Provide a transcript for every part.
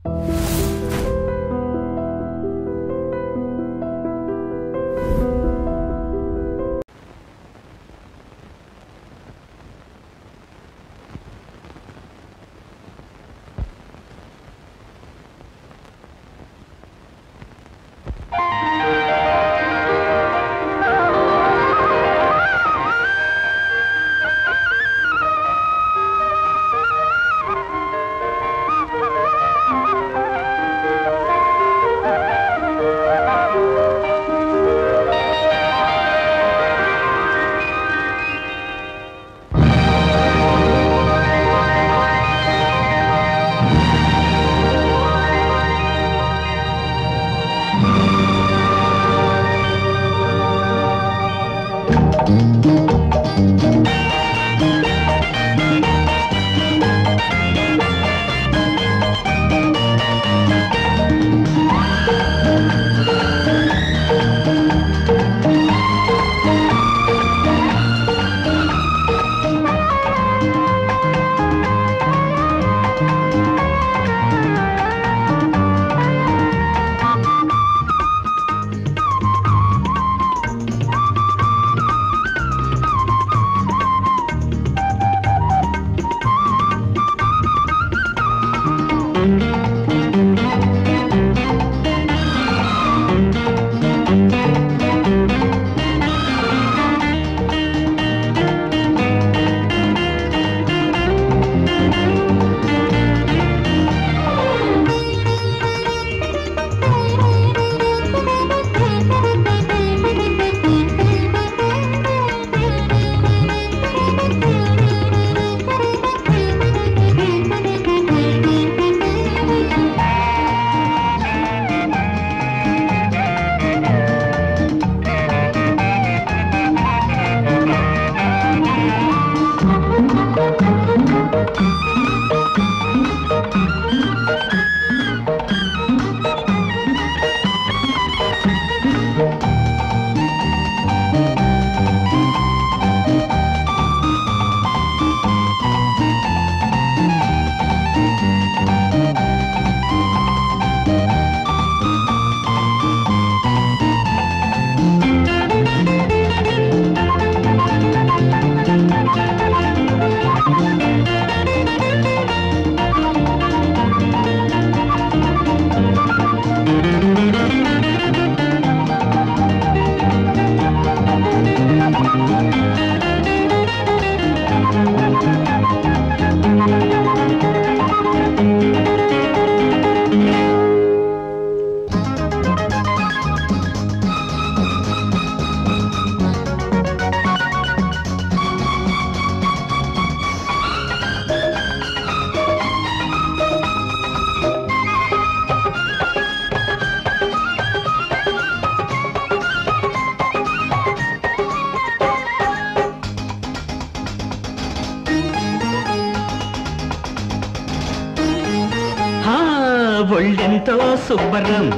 హా ఒళ్ళెంతో సుబ్బరం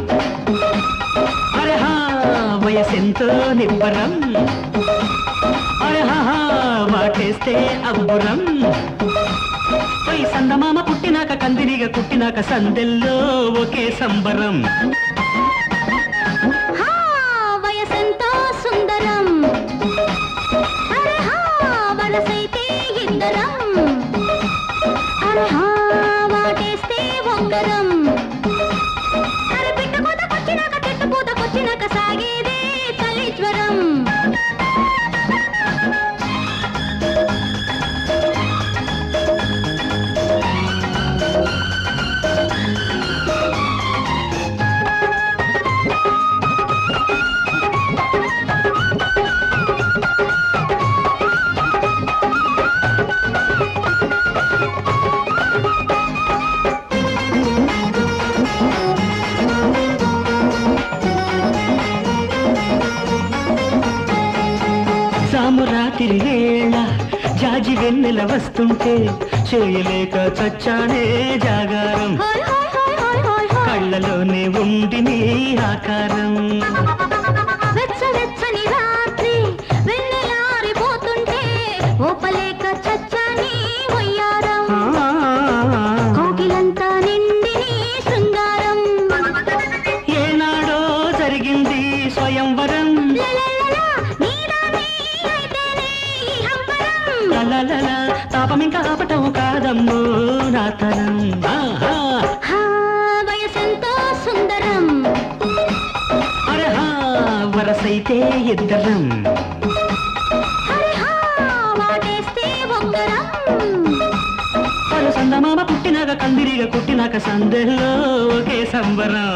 అరే హా వయసెంతో నిబ్బరం అరే హా హా, వాటేస్తే అబ్బురం పై సందమామ పుట్టినాక కందిరిగా కుట్టినాక సందెల్లో ఒకే సంబరం హా వయసెంతో సుందరం అరే హా వలసైతే ఇందరం అరే హా వాటేస్తే వంగరం అరే పిట్ట కూతకొచ్చినాక తిట్ట పూతకొచ్చినాక సాగేదే చలి జ్వరం సామురాతిరి వేళ జాజి వెన్నెల వస్తుంటే చేయలేక చచ్చానే జాగారం హాయ్ హాయ్ హాయ్ హాయ్ హాయ్ హాయ్ కళ్ళలోనే ఉండి నీ ఆకారం వెచ్చ వెచ్చని రాత్రి వెన్నెలారిపోతుంటే ఓపలేక చచ్చాని వయ్యారం ఆ, కోకిలంతా నిండి నీ శృంగారం లలలల, తాపం ఇంకా ఆపటం కాదమ్మో నా తరం ఆహా. హా వయసెంతో సుందరం అరహా వరసైతే ఇద్దరం హరి హా వాటేస్తే బొంగరం పలు సందమామ పుట్టినాక కందిరిగా కుట్టినాక సందెల్లో ఒకే సంబరం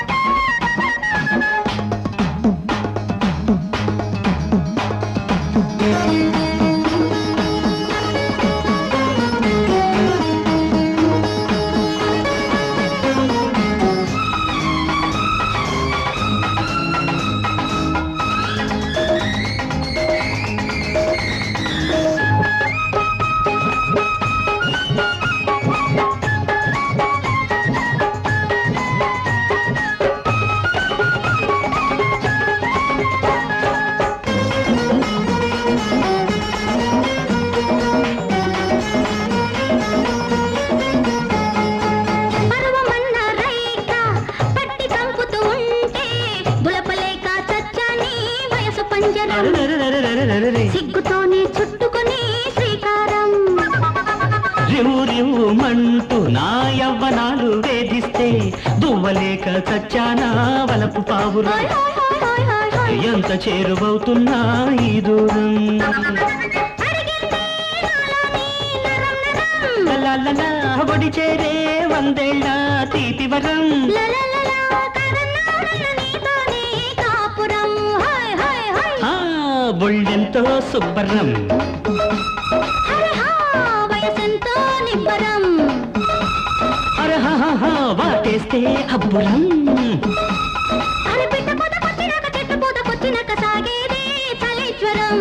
పర్వమన్న రైక పట్టి చంపుతూ ఉంటే దులపలేక చచ్చాని వయసు పంజరం అరెరెరెరెరెరెరెరె. సిగ్గుతోనే చుట్టుకొని శ్రీకారం రివు రివు మంటూ నా యవ్వనాలు వేధిస్తే దువ్వలేక చచ్చానా వలపు పావురా హాయ్ హాయ్ హాయ్ హాయ్ హాయ్ హాయ్ ఎంత చేరువవుతున్నా ఈ దూరం అడిగింది నాలోని నరం నరం లలలల, ఒడి చేరే వందేళ్ళ తీపి వరం లలలలా కరన్నాడన్న నీతోనే కాపురం హాయ్ హాయ్ హాయ్ ఆ, ఒళ్ళెంతో సుబ్బరం హరి హా వయసెంతో నిబ్బరం అరహహహ, వాటేస్తే అబ్బురం అరే పిట్ట పూత కొట్టినాక చెట్టు పూత కొట్టినాక సాగేదే చలీశ్వరం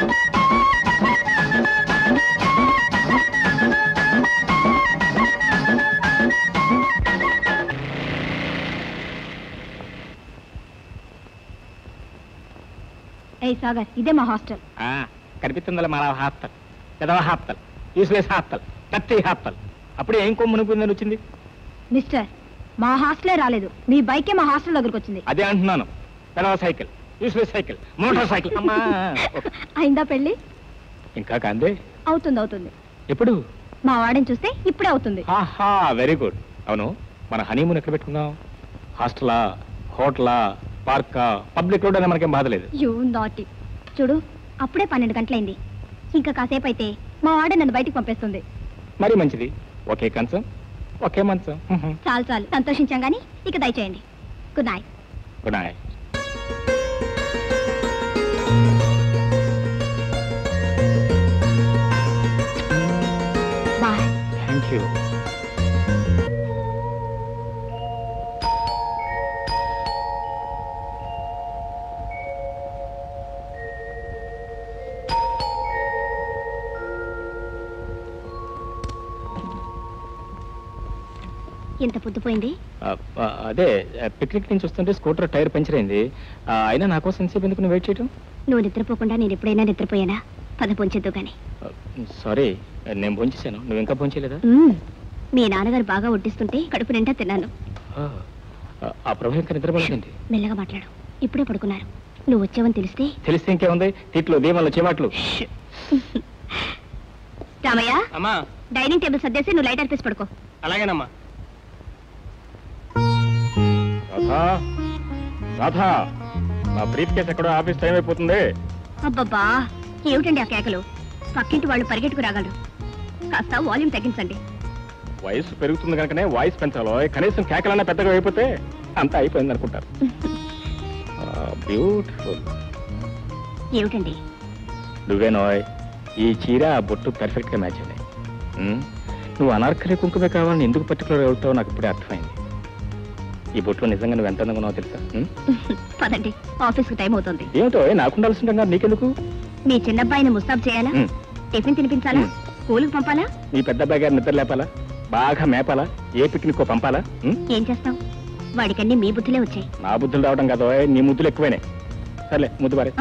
ఏ సాగర్ ఇదే మా హాస్టల్ ఆ, కనిపిస్తుందిలే మన హాస్టల్ పెదవ హాస్టల్ యూస్లెస్ హాస్టల్ కత్తి హాస్టల్ అప్పుడు ఏం కొమ్ము మునిపోయిందని వచ్చింది మిస్టర్ మా హాస్టలే రాలేదు మీ బైకే మా హాస్టల్ దగ్గరకు వచ్చింది అదే అంటున్నాను పెదవ cycle useless cycle motor cycle అమ్మా ఓకే. అయిందా పెళ్ళి ఇంకా కాందే అవుతుంది అవుతుంది ఎప్పుడు మా వాడిని చూస్తే ఇప్పుడే అవుతుంది ఆహా వెరీ గుడ్ అవును మన హనీమూన్ ఎక్కడ పెట్టుకుందాం హాస్టలా హోటలా పార్కా పబ్లిక్ రోడ్ అనే మనకేం బాధ లేదు యూ నాటి చూడు అప్పుడే పన్నెండు గంటలైంది ఇంకా కాసేపు అయితే మా వాడే నన్ను బయటికి పంపేస్తుంది మరీ మంచిది ఒకే కంచం ఒకే మంచం చాలు చాలు సంతోషించాం కానీ ఇక దయచేయండి good night good night bye thank you ఎంత పొద్దుపోయింది ఆ, ఆ, అదే ఆ, పిక్నిక్ నుంచి వస్తుంటే స్కూటర్ టైర్ పంచర్ అయింది ఆ, అయినా నా కోసం ఎంతసేపు ఎందుకు నువ్వు వెయిట్ చేయటం నువ్వు నిద్రపోకుండా నేను ఎప్పుడైనా నిద్రపోయానా పద పొంచొద్దు గాని ఆ, సారీ నేను భోంచేశాను నువ్వు ఇంకా భోంచేయలేదా మ్మ్. మీ నాన్నగారు బాగా వడ్డిస్తుంటే కడుపు నిండా తిన్నాను ఆ, ఆ, ఆ ప్రభు ఇంకా నిద్రపడుతుంది మెల్లగా మాట్లాడు ఇప్పుడే పడుకున్నారు నువ్వు వచ్చావని తెలిస్తే తెలిస్తే ఇంకేముంది తిట్లు దీమాలు చేమాట్లు రామయ్య అమ్మా డైనింగ్ టేబుల్ సర్దేసి నువ్వు లైట్ ఆర్పేసి పడుకో అలాగేనమ్మా రాధా రాధా నా బ్రీఫ్ కేసు ఎక్కడో ఆఫీస్ టైం అయిపోతుంది అబ్బబ్బా ఏమిటండి ఆ కేకలు పక్కింటి వాళ్ళు పరిగెట్టుకు రాగలరు కాస్త వాల్యూమ్ తగ్గించండి వయసు పెరుగుతుంది కనుకనే వాయిస్ పెంచాలో కనీసం కేకలన్నా పెద్దగా అయిపోతే అంతా అయిపోయింది అనుకుంటారు బ్యూటిఫుల్ ఏమిటండి నువ్వేనోయ్ ఈ చీర ఆ బొట్టు పర్ఫెక్ట్ గా మ్యాచ్ అయ్యాయి ఉమ్, నువ్వు అనార్కలి కుంకుమే కావాలని ఎందుకు పర్టికులర్ అవుతావో నాకు ఇప్పుడే అర్థమైంది ఈ బొట్లో నిజంగా నువ్వు ఎంత అందంగా ఉన్నావో తెలుసా ఉమ్? పదండి ఆఫీస్కి టైం అవుతుంది ఏమిటో నాకు ఉండాల్సి ఉంటాం నీకెందుకు మీ చిన్నబ్బాయిని ముస్తాబ్ చేయాలా ఉమ్, టిఫిన్ తినిపించాలా మ్. స్కూల్కి పంపాలా నీ పెద్ద అబ్బాయి గారు నిద్ర లేపాలా బాగా మేపాలా ఏ పిక్నిక్ పంపాలా ఉమ్? ఏం చేస్తావు వాడికన్నీ మీ బుద్ధులే వచ్చాయి నా బుద్ధులు రావడం కదా నీ ముద్దులు ఎక్కువైనాయి సర్లే ముద్దు బారే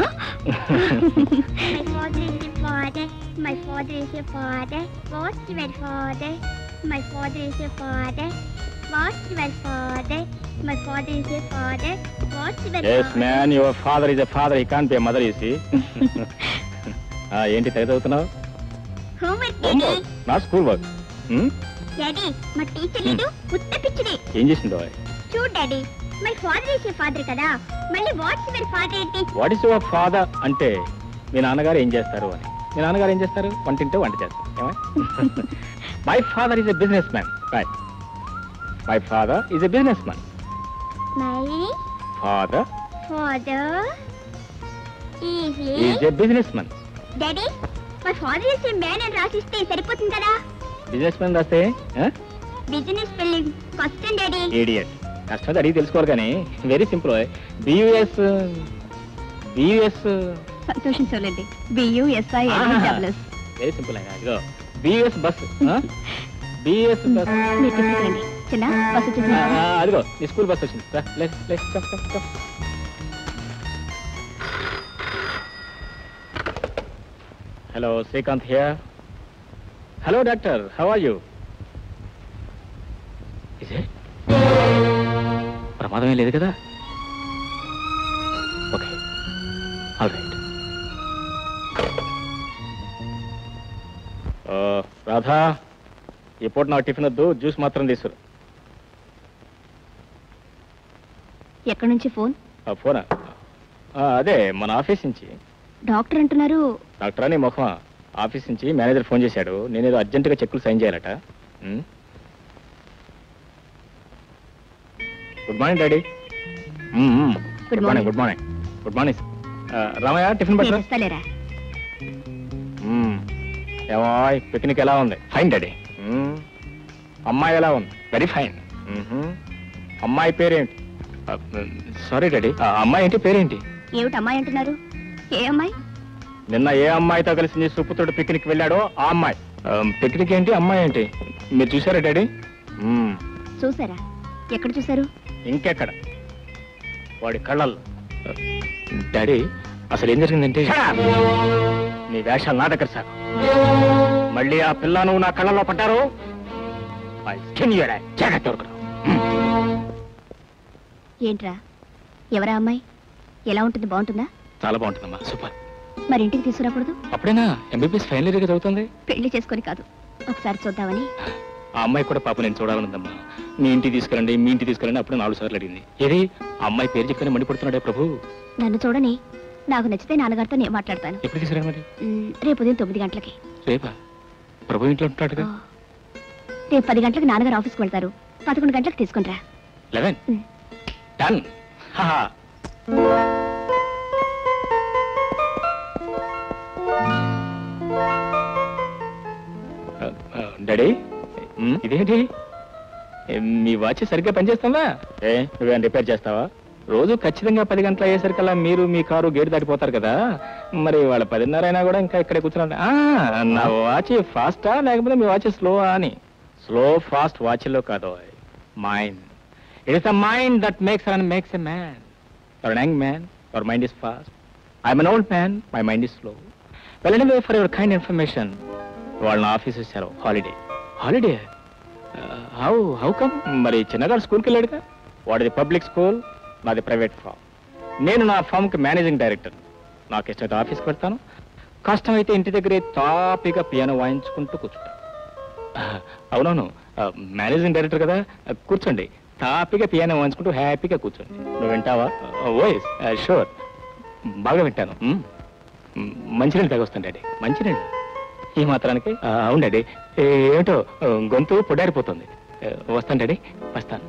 My father is your father. My father is your father. What's your father? My father is your father. What's your father? My father is your father. What's your is father? Man your father is a father he can be mother ఈసి ఏంటి తెగదవుతున్నావు homework daddy నా school work daddy మా teacher లేదు ఉత్త పిచ్చిది ఏం చేసిందో చూడు daddy my father is father కదా మళ్ళీ వాట్స్ యువర్ ఫాదర్ ఏంటి వాట్ ఇస్ యువర్ ఫాదర్ అంటే మీ నాన్నగారు ఏం చేస్తారు అని మీ నాన్నగారు ఏం చేస్తారు వంటింటే వంట చేస్తారు my father is a businessman right my father is a businessman my father father is is a businessman daddy my father is a man అని రాసిస్తే సరిపోతుంది కదా బిజినెస్ మ్యాన్ రాస్తే బిజినెస్ స్పెల్లింగ్ కష్టం daddy idiot కష్టం అడిగి తెలుసుకోవాలి కానీ వెరీ సింపుల్ బియుఎస్ బియుఎస్ సంతోషించలేండి బియుఎస్ఐ డబ్ల్యూఎస్ వెరీ సింపుల్ అయినా ఇదిగో బియుఎస్ బస్ బియుఎస్ బస్ మీరు టిఫిన్కి రండి చిన్న బస్సు వచ్చేసింది అదిగో నీ స్కూల్ బస్ వచ్చింది రా, లే, లే, come, come, come. Hello Srikanth here hello doctor how are you ఇదే ప్రమాదం ఏం లేదు కదా ఓకే ఆల్ రైట్ రాధా ఈ పూట నాకు టిఫిన్ వద్దు జ్యూస్ మాత్రం తీసుకురా ఎక్కడి నుంచి ఫోన్ ఆ, ఫోనా ఆ, అదే మన ఆఫీస్ నుంచి డాక్టర్ అంటున్నారు డాక్టర్ అని మొహం ఆఫీస్ నుంచి మేనేజర్ ఫోన్ చేశాడు నేనేదో అర్జెంటుగా చెక్కులు సైన్ చేయాలట um. Good morning daddy um, um. Good morning good morning good morning ఆ, రామయ్య టిఫిన్ నేను పట్టు ఇస్తాలేరా ఏమో పిక్నిక్ ఎలా ఉంది ఫైన్ డాడీ ఉమ్. అమ్మాయి ఎలా ఉంది వెరీ ఫైన్ అమ్మాయి పేరేంటి సారీ డాడీ అమ్మాయి ఏంటి పేరేంటి ఏమిటి అమ్మాయి అంటున్నారు ఏ అమ్మాయి నిన్న ఏ అమ్మాయితో కలిసి నీ సుపుత్రుడు పిక్నిక్ వెళ్ళాడో ఆ అమ్మాయి ఆ, పిక్నిక్ ఏంటి అమ్మాయి ఏంటి మీరు చూసారా డాడీ మ్మ్. చూసారా ఎక్కడ చూసారు ఇంకెక్కడ వాడి కళ్ళల్లో డాడీ అసలు ఏం జరిగిందంటే నీ వేషాలు నా దగ్గర సార్ మళ్ళీ ఆ పిల్ల నువ్వు నా కళ్ళలో పడ్డారు జాగ్రత్త దొరకదు ఏంట్రా ఎవరా అమ్మాయి ఎలా ఉంటుంది బాగుంటుందా చాలా బాగుంటుందమ్మా సూపర్ మరి ఇంటికి తీసుకురాకూడదు అప్పుడేనా ఎంబీబీఎస్ ఫైనల్ ఇయర్ చదువుతుంది పెళ్లి చేసుకొని కాదు ఒకసారి చూద్దామని ఆ అమ్మాయి కూడా పాప నేను చూడాలనుందమ్మా మీ ఇంటికి తీసుకెళ్ళండి మీ ఇంటికి తీసుకెళ్ళండి అప్పుడు నాలుగు సార్లు అడిగింది ఏది ఆ అమ్మాయి పేరు చెప్తేనే మండిపడుతున్నాడే ప్రభు నన్ను చూడని నాకు నచ్చితే నాన్నగారితో నేను మాట్లాడతాను ఎప్పుడు తీసుకురా మరి మ్, రేపు ఉదయం తొమ్మిది గంటలకి రేపా ప్రభు ఇంట్లో ఉంటాడుగా ఆ, రేపు పది గంటలకు నాన్నగారు ఆఫీస్కి వెళ్తారు పదకొండు గంటలకు తీసుకుంటారా eleven hmm. Done daddy hmm, ఇదేంటి ఏ, మీ వాచ్ సరిగ్గా పనిచేస్తుందా ఏ నువ్వేం రిపేర్ చేస్తావా రోజు ఖచ్చితంగా పది గంటల అయ్యేసరికల్లా మీరు మీ కారు గేటు దాటిపోతారు కదా మరి వాళ్ళ పదిన్నర అయినా కూడా ఇంకా ఇక్కడే కూర్చున్నా నా వాచ్ ఫాస్టా లేకపోతే మీ వాచ్ స్లోవా అని స్లో ఫాస్ట్ వాచ్లో కాదు mind it is the mind that makes and makes a man for young man our mind is fast I'm an old man my mind is slow well anyway for your kind information వాళ్ళ office ఇచ్చారు holiday holiday how how come మరి చిన్నగాడు స్కూల్కి వెళ్ళాడుగా వాడిది public school నాది private farm నేను నా ఫామ్కి మేనేజింగ్ డైరెక్టర్ నాకు ఇష్టమైతే ఆఫీస్కి వెళ్తాను కష్టమైతే ఇంటి దగ్గరే తాపిగా పియానో వాయించుకుంటూ కూర్చుంటాను ఆహ్, అవునవును ఆ, మేనేజింగ్ డైరెక్టర్ కదా ఆ, కూర్చోండి తాపిగా పియానో వాయించుకుంటూ హ్యాపీగా కూర్చోండి నువ్వు వింటావా ఓఎస్ షూర్ బాగా వింటాను మ్. మ్, మంచినీళ్ళు తాగొస్తాను డాడీ మంచినీళ్ళు ఈ మాత్రానికి ఆ, అవును డాడీ ఏ, ఏమిటో ఆ, గొంతు పొడారిపోతుంది ఆ, వస్తాను డాడీ వస్తాను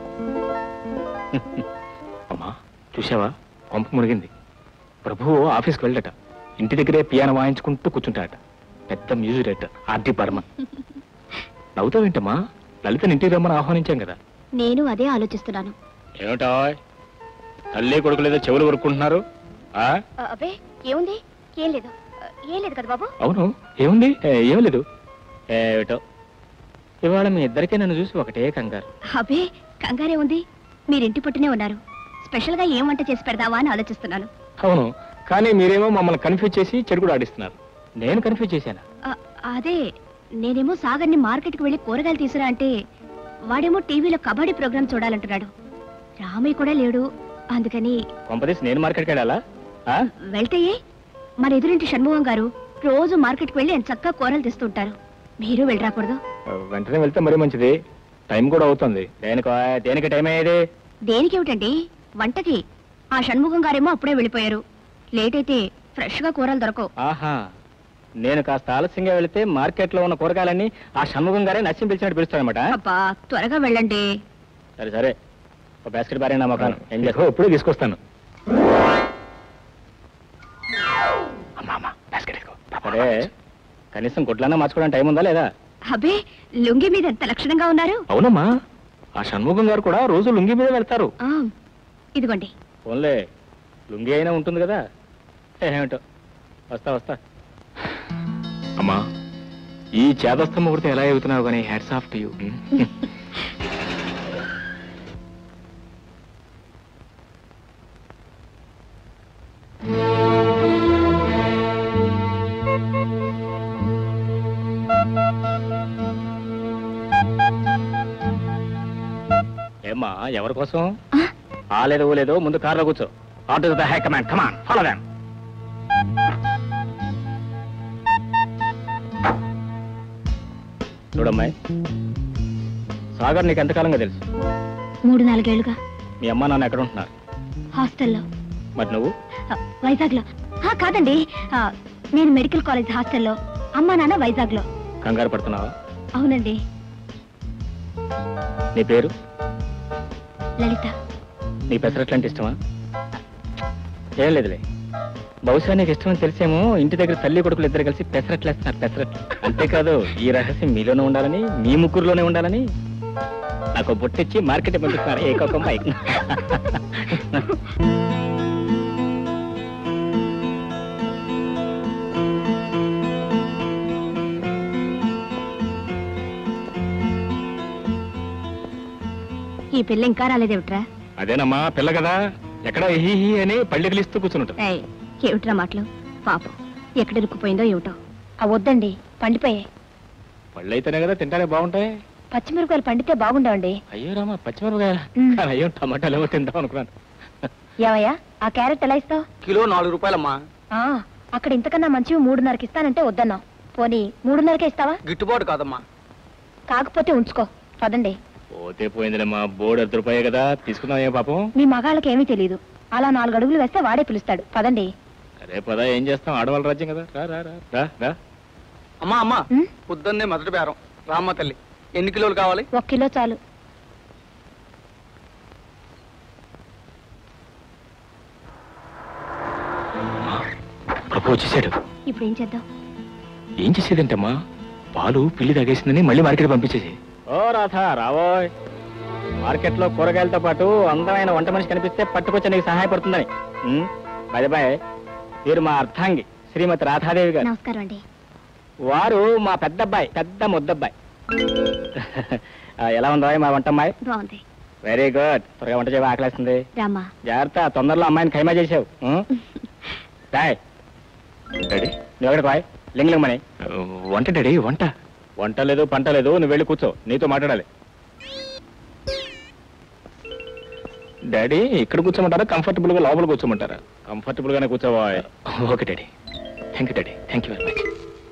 అమ్మా చూసావా పంపు మురిగింది ప్రభువు ఆఫీస్కి వెళ్ళట ఇంటి దగ్గరే పియానో వాయించుకుంటూ కూర్చుంటాడట పెద్ద మ్యూజిక్ డైరెక్టర్ ఆర్డి బర్మన్ నవ్వుతావేంటమ్మా లలితని ఇంటికి రమ్మని ఆహ్వానించాం కదా నేను అదే ఆలోచిస్తున్నాను ఏమిటా తల్లి కొడుకులు ఏదో చెవులు కొరుక్కుంటున్నారు ఆ? అబ్బే ఏముంది ఏం లేదు ఏం లేదు కదా బాబు అవును ఏముంది ఏ, ఏం లేదు ఏమిటో ఇవాళ మీ ఇద్దరికీ నన్ను చూసి ఒకటే కంగారు అబ్బే కంగారే ఉంది మీరింటి పుట్టునే ఉన్నారు స్పెషల్ గా ఏం వంట చేసి పెడదావా అని ఆలోచిస్తున్నాను అవును కానీ మీరేమో మమ్మల్ని కన్ఫ్యూజ్ చేసి చెడుగుడు ఆడిస్తున్నారు నేను కన్ఫ్యూజ్ చేశాను ఆ, అదే నేనేమో సాగర్ని మార్కెట్కి వెళ్ళి కూరగాయలు తీసురా అంటే వాడేమో టీవీలో కబడ్డీ ప్రోగ్రామ్ చూడాలంటున్నాడు రామయ్య కూడా లేడు అందుకని కొంపదీసి నేను మార్కెట్కి వెళ్ళాలా ఆ? వెళ్తే మన ఎదురింటి షణ్ముఖం గారు రోజు మార్కెట్కి వెళ్ళి ఆయన చక్కగా కూరలు తెస్తుంటారు మీరు వెళ్ళి రాకూడదు వెంటనే వెళ్తే మరీ మంచిది టైం కూడా అవుతుంది దేనికి దేనికి టైం అయ్యేది దేనికేమిటండి వంటకి ఆ షణ్ముఖం గారేమో అప్పుడే వెళ్ళిపోయారు లేట్ అయితే ఫ్రెష్ గా కూరలు దొరకవు ఆహా నేను కాస్త ఆలస్యంగా వెళితే మార్కెట్లో ఉన్న కూరగాయలన్నీ ఆ షణ్ముఖం గారే నచ్చి పిలిచినట్టు పిలుస్తానమాట అబ్బా త్వరగా వెళ్ళండి సరే సరే ఒక బాస్కెట్ బారే నా మొఖాను ఏం చేసుకో ఎప్పుడు తీసుకొస్తాను సరే కనీసం గుడ్లన్నా మార్చుకోవడానికి టైం ఉందా లేదా అబ్బే లుంగి మీద ఎంత లక్షణంగా ఉన్నారు అవునమ్మా ఆ షణ్ముఖం గారు కూడా రోజు లుంగి మీద వెళ్తారు ఆ, ఇదిగోండి ఫోన్లే లుంగి అయినా ఉంటుంది కదా ఏమిటో వస్తా వస్తా అమ్మా ఈ చేదస్థ ముహూర్తం ఎలా ఎగుతున్నావు కానీ హ్యాట్స్ ఆఫ్ టు యూ ఏమ్మా ఎవరి కోసం ఆ, ఆ లేదు ఓ లేదు ముందు కార్లో కూర్చో order the high command come on follow them చూడమ్మాయి సాగర్ నీకు ఎంతకాలంగా తెలుసు మూడు నాలుగేళ్లుగా మీ అమ్మ నాన్న ఎక్కడ ఉంటున్నారు హాస్టల్లో మరి నువ్వు వైజాగ్ లో కాదండి ఆ, నేను మెడికల్ కాలేజ్ హాస్టల్లో అమ్మా నాన్న వైజాగ్ లో కంగారు పడుతున్నావా అవునండి నీ పేరు లలిత నీ పెసరట్లంటే ఇష్టమా ఏం లేదులే బహుశా నీకు ఇష్టమని తెలిసేమో ఇంటి దగ్గర తల్లి కొడుకులు ఇద్దరు కలిసి పెసరట్లేస్తున్నారు పెసరట్లు అంతేకాదు ఈ రహస్యం మీలోనే ఉండాలని మీ ముగ్గురులోనే ఉండాలని నాకు బొట్టిచ్చి మార్కెట్ పంపిస్తున్నారు ఏ కోకం పైకి ఈ పిల్ల ఇంకా రాలేదేమిట్రా అదేనమ్మా పిల్ల కదా ఎక్కడ హీ హీ అని పళ్ళికిలిస్తూ కూర్చుంటాం ఏయ్, ఏమిట్రా మాటలు పాపం ఎక్కడ ఇరుక్కుపోయిందో ఏమిటో ఆ వద్దండి పండిపోయాయి పళ్ళు అయితేనే కదా తింటానే బాగుంటాయి పచ్చిమిరపకాయలు పండితే బాగుండవండి అయ్యో రామా పచ్చిమిరపకాయ మ్. కానీ అయ్యో టమాటాలు ఏమో తిందాం అనుకున్నాను ఏమయ్యా ఆ క్యారెట్ ఎలా ఇస్తావు కిలో నాలుగు రూపాయలమ్మా ఆ, అక్కడ ఇంతకన్నా మంచివి మూడున్నరకి ఇస్తానంటే వద్దన్నావు పోనీ మూడున్నరకే ఇస్తావా గిట్టుబాటు కాదమ్మా కాకపోతే ఉంచుకో పదండి పోతే పోయిందిలేమ్మా బోర్డు అర్ధ రూపాయే కదా తీసుకుందాం ఏ పాపం మీ మగాళ్ళకి ఏమీ తెలియదు అలా నాలుగు అడుగులు వేస్తే వాడే పిలుస్తాడు పదండి అరే పదా ఏం చేస్తాం ఆడవాళ్ళ రాజ్యం కదా రా రా రా రా రా అమ్మా అమ్మా ఉమ్, పొద్దున్నే మొదటి బేరం రామ్మ తల్లి ఎన్ని కిలోలు కావాలి ఒక కిలో చాలు ప్రభు వచ్చేసాడు ఇప్పుడు ఏం చేద్దాం ఏం చేసేదంటమ్మా పాలు పిల్లి తాగేసిందని మళ్ళీ మార్కెట్ పంపించేసి ఓ రాధా రావోయ్ మార్కెట్ లో కూరగాయలతో పాటు అందమైన వంట మనిషి కనిపిస్తే పట్టుకొచ్చి నీకు సహాయపడుతుందని బాయ్ బాయ్ వీరు మా అర్థాంగి శ్రీమతి రాధాదేవి గారు నమస్కారం అండి వారు మా పెద్దబ్బాయి పెద్ద ముద్దబ్బాయి ఆ, ఎలా ఉందా మా వంటమ్మాయి బాగుంది వెరీ గుడ్ త్వరగా వంట చేయవా ఆకలేస్తుంది రామా జాగ్రత్త తొందరలో అమ్మాయిని ఖైమా చేసావు డాయ్ డాడీ నువ్వు ఎక్కడికి బాయ్ లింగలింగమని వంట డాడీ వంట వంట లేదు పంట లేదు నువ్వు వెళ్ళి కూర్చో నీతో మాట్లాడాలి డాడీ ఇక్కడ కూర్చోమంటారా కంఫర్టబుల్ గా లోపల కూర్చోమంటారా కంఫర్టబుల్ గానే కూర్చోవా okay daddy thank you daddy thank you very much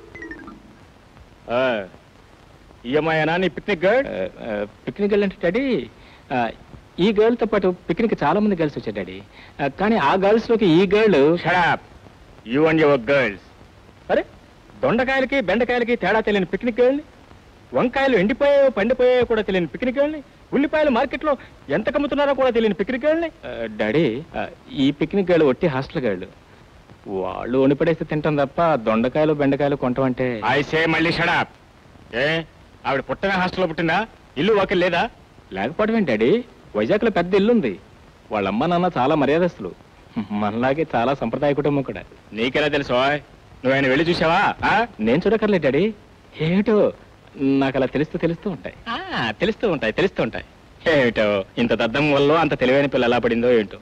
ఈఎంఐనా నీ పిక్నిక్ గర్ల్ పిక్నిక్ గర్ల్ అంటే డాడీ ఆ, ఈ గర్ల్ తో పాటు పిక్నిక్ చాలా మంది గర్ల్స్ వచ్చారు డాడీ ఆ, కానీ ఆ గర్ల్స్ లోకి ఈ girl you and your girls అరే దొండకాయలకి బెండకాయలకి తేడా తెలియని పిక్నిక్ గర్ల్ని వంకాయలు ఎండిపోయాయో పండిపోయాయో కూడా తెలియని పిక్నిక్ గర్ల్ని ఉల్లిపాయలు మార్కెట్లో ఎంత కమ్ముతున్నారో కూడా తెలియని పిక్నిక్ గర్ల్ని ఆ, డాడీ ఆ, ఈ పిక్నిక్ గర్ల్ ఒట్టి హాస్టల్ గర్ల్ వాళ్ళు వండిపడేస్తే తింటాం తప్ప దొండకాయలు బెండకాయలు కొంటాం అంటే ఐ సే మళ్ళీ షడాప్ ఏ ఆవిడ పుట్టనే హాస్టల్లో పుట్టిందా ఇల్లు వాకిల్ లేదా లేకపోవడం ఏంటి డాడీ వైజాగ్లో పెద్ద ఇల్లు ఉంది వాళ్ళ అమ్మ నాన్న చాలా మర్యాదస్తులు మనలాగే చాలా సంప్రదాయ కుటుంబం కూడా నీకెలా తెలుసు ఓయ్? నువ్వు ఆయన వెళ్ళి చూసావా ఆ? నేను చూడక్కర్లేదు డాడీ ఏమిటో నాకు అలా తెలుస్తూ తెలుస్తూ ఉంటాయి ఆ, తెలుస్తూ ఉంటాయి తెలుస్తూ ఉంటాయి ఏమిటో ఇంత దద్దం వల్ల అంత తెలివైన పిల్ల ఎలా పడిందో ఏంటో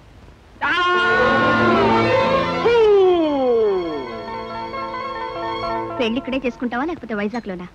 పెళ్లి ఇక్కడే చేసుకుంటావా లేకపోతే వైజాగ్ లోనా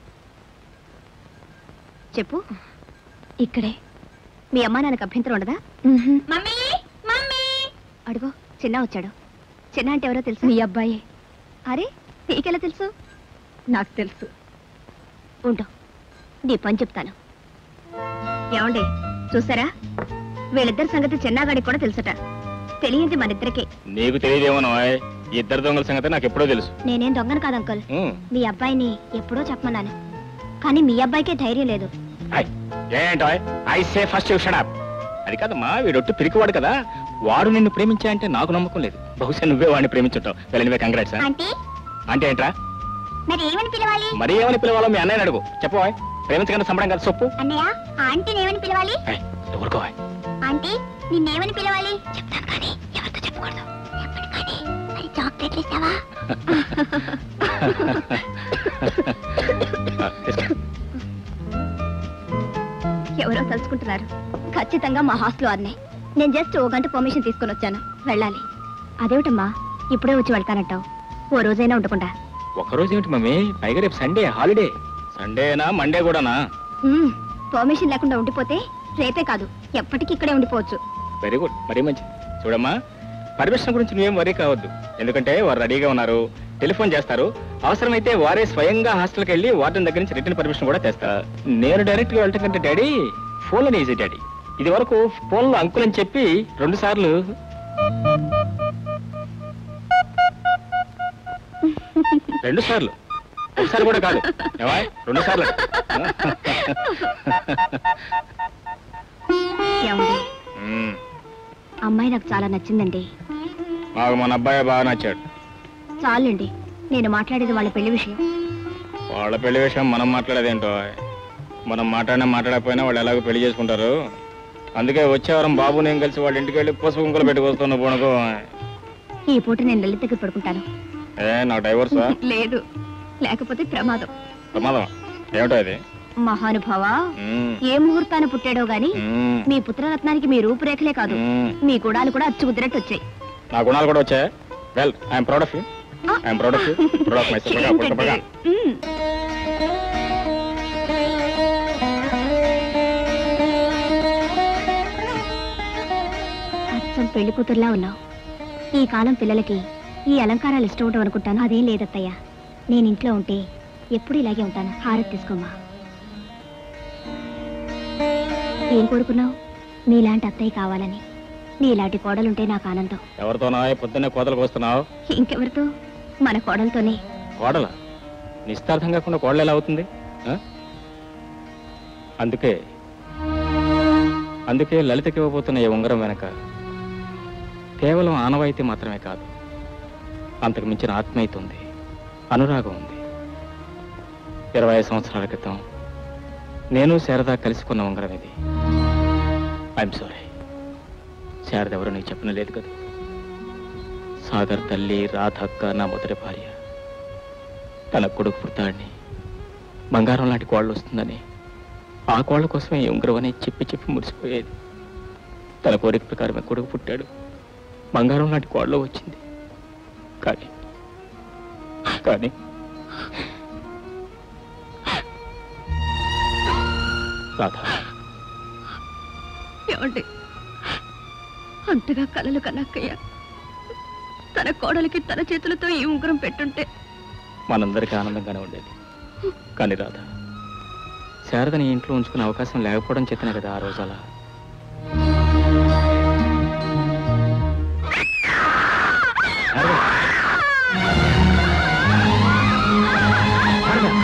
చెప్పు ఇక్కడే మీ అమ్మా నాన్నకు అభ్యంతరం ఉండదా మమ్మీ మమ్మీ అడుగు చిన్న వచ్చాడు చిన్న అంటే ఎవరో తెలుసు మీ అబ్బాయి అరే నీకెలా తెలుసు నాకు తెలుసు ఉండు నీ పని చెప్తాను ఏమండి చూసారా వీళ్ళిద్దరి సంగతి చిన్నగాడికి కూడా తెలుసట తెలియంది మన ఇద్దరికే నీకు తెలియదేమో ఈ ఇద్దరు దొంగల సంగతి నాకు ఎప్పుడో తెలుసు నేనేం దొంగను కాదు అంకుల్ ఉమ్. మీ అబ్బాయిని ఎప్పుడో చెప్పమన్నాను కానీ మీ అబ్బాయికే ధైర్యం లేదు ఐ, ఏంటో I say first you shut up అది కాదమ్మా వీడొట్టు పిరికివాడు కదా వాడు నిన్ను ప్రేమించా అంటే నాకు నమ్మకం లేదు బహుశా నువ్వే వాడిని ప్రేమించుంటావు వెళ్ళనివే కంగ్రాట్స్ ఆంటీ అంటే ఏంట్రా మరి ఏమని పిలవాలి మరి ఏమని పిలవాలో మీ అన్నయ్యని అడుగు చెప్పవా ప్రేమించకుండా సంబడం కదా సొప్పు అన్నయ్య ఆంటీని ఏమని పిలవాలి ఏయ్, ఊరుకో ఆంటీ నిన్నేమని పిలవాలి చెప్తాను కానీ ఎవరితో చెప్పకూడదు చెప్పండి కానీ మరి చాక్లెట్లు ఇస్తావా ఆ, తీసుకో. ఎవరో తలుచుకుంటున్నారు ఖచ్చితంగా మా హాస్టల్ వారినే నేను జస్ట్ ఓ గంట పర్మిషన్ తీసుకొని వచ్చాను వెళ్ళాలి అదేమిటమ్మా ఇప్పుడే వచ్చి వెళ్తానంటావు ఓ రోజైనా ఉండకుండా ఒక్కరోజు ఏమిటి మమ్మీ పైగా రేపు సండే హాలిడే సండేనా మండే కూడానా మ్మ్, పర్మిషన్ లేకుండా ఉండిపోతే రేపే కాదు ఎప్పటికీ ఇక్కడే ఉండిపోవచ్చు వెరీ గుడ్ మరీ మంచిది చూడమ్మా పర్మిషన్ గురించి నువ్వేం వరీ కావద్దు ఎందుకంటే వారు రెడీగా ఉన్నారు టెలిఫోన్ చేస్తారు అవసరమైతే వారే స్వయంగా హాస్టల్కి వెళ్ళి వార్డెన్ దగ్గర నుంచి రిటర్న్ పర్మిషన్ కూడా తెస్తా నేను డైరెక్ట్ గా వెళ్ళటం కంటే డాడీ ఫోన్లో ఈజీ డాడీ ఇది వరకు ఫోన్లో అంకుల్ అని చెప్పి రెండు సార్లు రెండు సార్లు ఒకసారి కూడా కాదు ఏమా రెండు సార్లు ఏమండి మ్మ్. అమ్మాయి నాకు చాలా నచ్చిందండి మాకు మన అబ్బాయి బాగా నచ్చాడు చాలండి నేను మాట్లాడేది వాళ్ళ పెళ్లి విషయం వాళ్ళ పెళ్లి విషయం మనం మాట్లాడేదేంటో మనం మాట్లాడినా మాట్లాడకపోయినా వాళ్ళు ఎలాగో పెళ్లి చేసుకుంటారు అందుకే వచ్చే వారం బాబు నేను కలిసి వాళ్ళ ఇంటికి వెళ్ళి పసుపు కుంకులు పెట్టుకొస్తున్న పోనుకో ఈ పూట నేను లలిత దగ్గర పడుకుంటాను ఏ నా డైవర్సా లేదు లేకపోతే ప్రమాదం ప్రమాదం ఏమిటో అది మహానుభావ మ్మ్. ఏ ముహూర్తాన పుట్టాడో గాని మ్మ్. మీ పుత్రరత్నానికి మీ రూపురేఖలే కాదు మ్మ్. మీ గుడాలు కూడా అచ్చు కుదిరట్టు వచ్చాయి నా గుణాలు కూడా వచ్చాయి well I'm proud of you I'm proud of you proud of my ఏంటండి? మ్మ్. అచ్చం పెళ్లి కూతురులా ఉన్నావు ఈ కాలం పిల్లలకి ఈ అలంకారాలు ఇష్టం ఉండవు అనుకుంటాను అదేం లేదత్తయ్య నేను ఇంట్లో ఉంటే ఎప్పుడు ఇలాగే ఉంటాను హారతి తీసుకోమ్మా ఏం కోరుకున్నావు నీలాంటి అత్తయ్య కావాలని నీలాంటి కోడలుంటే నాకు ఆనందం ఎవరితోనా పొద్దున్నే కోతలకు వస్తున్నావు ఇంకెవరితో మన కోడలతోనే కోడల నిస్తార్థం కాకుండా కోడలు ఎలా అవుతుంది ఆ? అందుకే అందుకే లలితకి ఇవ్వబోతున్న ఈ ఉంగరం వెనక కేవలం ఆనవాయితీ మాత్రమే కాదు అంతకు మించిన ఆత్మీయత ఉంది అనురాగం ఉంది ఇరవై ఐదు సంవత్సరాల క్రితం నేను శారద కలుసుకున్న ఉంగరం ఇది ఐఎమ్ సారీ శారద ఎవరో నీకు చెప్పిన లేదు కదా సాగర్ తల్లి రాధక్క నా మొదటి భార్య తన కొడుకు పుడతాడని బంగారం లాంటి కోళ్ళు వస్తుందని ఆ కోళ్ళ కోసమే ఈ ఉంగరం అని చెప్పి చెప్పి మురిసిపోయేది తన కోరిక ప్రకారమే కొడుకు పుట్టాడు బంగారం లాంటి కోళ్ళ వచ్చింది కానీ కానీ రాధా ఏమండి అంతగా కలలు కనక్కయ్య తన కోడలికి తన చేతులతో ఈ ఉంగరం పెట్టుంటే మనందరికీ ఆనందంగానే ఉండేది కానీ రాధా శారదని ఇంట్లో ఉంచుకునే అవకాశం లేకపోవడం చేతనే కదా ఆ రోజు అలా శారద! శారద!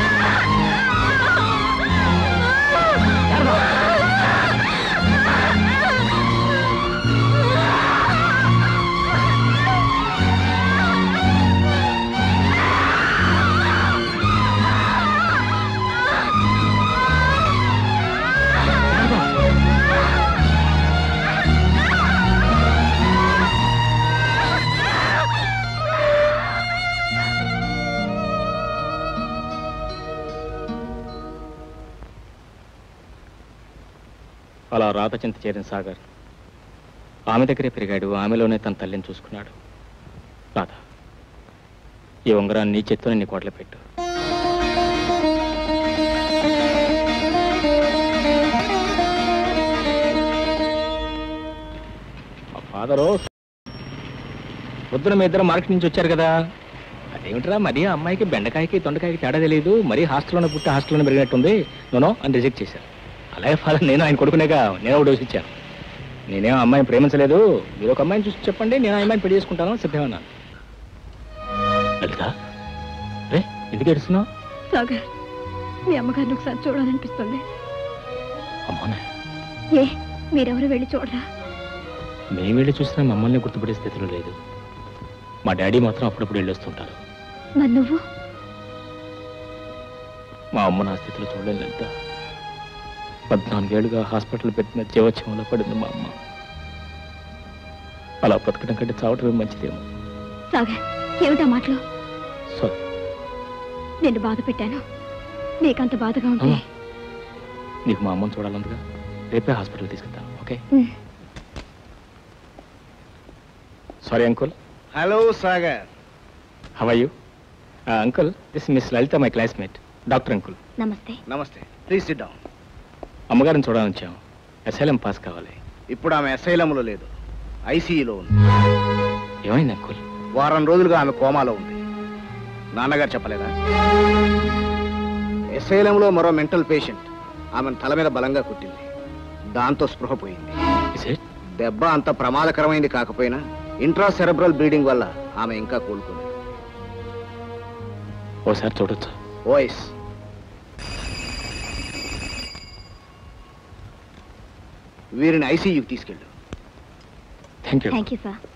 అలా రాత చింత చేరిన సాగర్ ఆమె దగ్గరే పెరిగాడు ఆమెలోనే తన తల్లిని చూసుకున్నాడు రాధ ఈ ఉంగరాన్ని నీ చేత్తోనే నీ కోటలో పెట్టు మా ఫాదరు పొద్దున మీ ఇద్దరు మార్కెట్ నుంచి వచ్చారు కదా అదేమిట్రా మరీ ఆ అమ్మాయికి బెండకాయకి తొండకాయకి తేడా తెలియదు మరీ హాస్టల్లోనే పుట్టి హాస్టల్లోనే పెరిగినట్టుంది నోనో అని రిజెక్ట్ చేశారు అలాగే ఫాదర్ నేను ఆయన కొడుకునేగా నేను ఒక డోస్ ఇచ్చాను నేనేం అమ్మాయిని ప్రేమించలేదు మీరు ఒక అమ్మాయిని చూసి చెప్పండి నేను ఆ అమ్మాయిని పెళ్లి చేసుకుంటాను సిద్ధమన్నాను లలిత రే ఎందుకు ఏడుస్తున్నావు సాగర్ మీ అమ్మగారిని ఒకసారి చూడాలనిపిస్తుంది అమ్మోనే ఏ మీరెవరు వెళ్ళి చూడరా మేము వెళ్ళి చూసినా మమ్మల్ని గుర్తుపడే స్థితిలో లేదు మా డాడీ మాత్రం అప్పుడప్పుడు వెళ్ళొస్తుంటారు మరి నువ్వు మా అమ్మ నా స్థితిలో చూడలేదు లలిత పద్నాలుగేళ్లుగా హాస్పిటల్ పెట్టిన జీవోత్సవంలో పడింది మా అమ్మ అలా బ్రతకడం కంటే చావటమే మంచిదేమో సాగర్ ఏమిటా మాటలు సారీ నిన్ను బాధ పెట్టాను నీకంత బాధగా ఉంటే అమ్మా. నీకు మా అమ్మని చూడాలందుగా రేపే హాస్పిటల్ తీసుకెళ్తాను okay um. Sorry uncle hello Sagar how you uncle this miss Lalitha my classmate doctor uncle namaste namaste please SIT down అమ్మగారిని చూడాలని వచ్చాం ఎస్ఎల్ఎం పాస్ కావాలి ఇప్పుడు ఆమె అసైలంలో లేదు ఐసీయూలో ఉంది ఏమైంది అంకుల్ వారం రోజులుగా ఆమె కోమాలో ఉంది నాన్నగారు చెప్పలేదా ఎస్ఐలంలో మరో మెంటల్ పేషెంట్ ఆమెను తల మీద బలంగా కుట్టింది దాంతో స్పృహ పోయింది ఇస్ ఇట్ దెబ్బ అంత ప్రమాదకరమైంది కాకపోయినా ఇంట్రా సెరబ్రల్ బ్లీడింగ్ వల్ల ఆమె ఇంకా కోలుకుంది ఓసారి చూడొచ్చా ఓఎస్ వీరిని ఐసీయూకి తీసుకెళ్ళు thank you thank you sir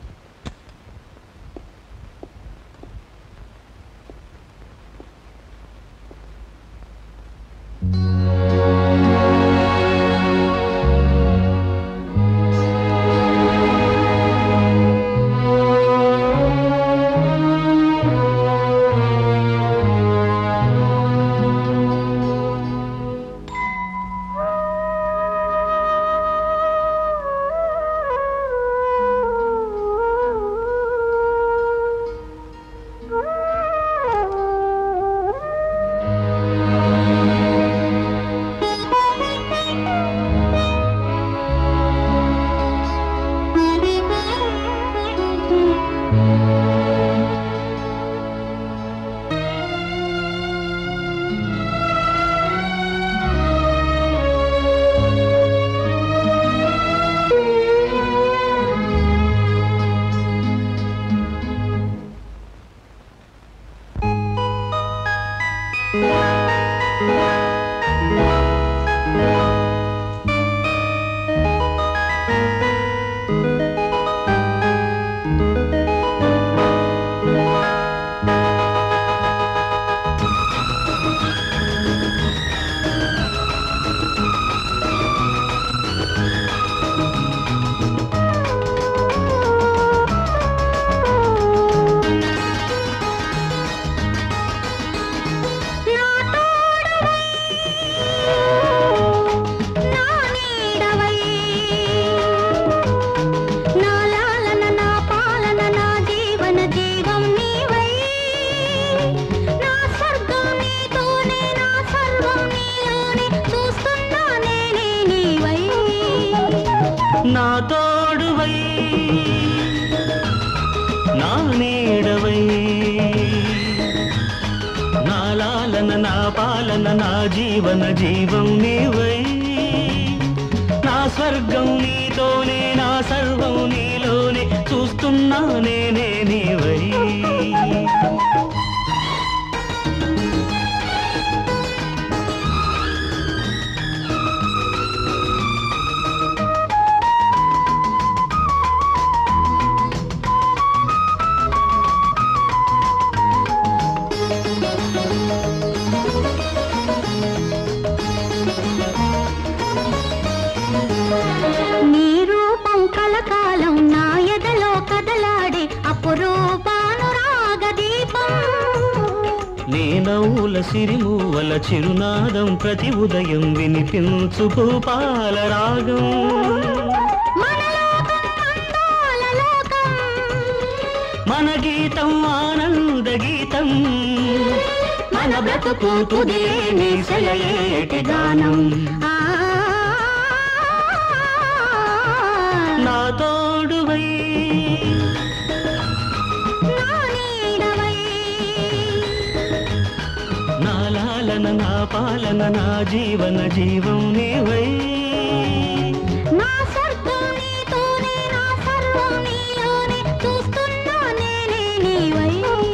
నా నీడవై నా లాలన నా పాలన నా జీవన జీవం నీవై నా స్వర్గం నీతోనే నా సర్వం నీలోనే చూస్తున్నా నేనే నీవై నా తోడువై నా నీడవై నా లాలన నా పాలన నా జీవన జీవం నీవై నా స్వర్గం నీతోనే నా సర్వం నీలోనే చూస్తున్నా నేనే నీవై నీ రూపం కలకాలం నా ఎదలో కదలాడే అపురూపానురాగ దీపం నీ నవ్వుల సిరిమూవల చిరునాదం ప్రతి ఉదయం వినిపించు భూపాల రాగం మన లోకం అందాల లోకం మన గీతం ఆనంద గీతం మన బ్రతుకు తుదే నీ సెలయేటి గానం ఆ నా తోడువై నా నీడవై లాలన నా పాలన నా జీవన జీవం నీవై నా స్వర్గం నీతోనే నా సర్వం నీలోనే చూస్తున్నా నేనే నీవై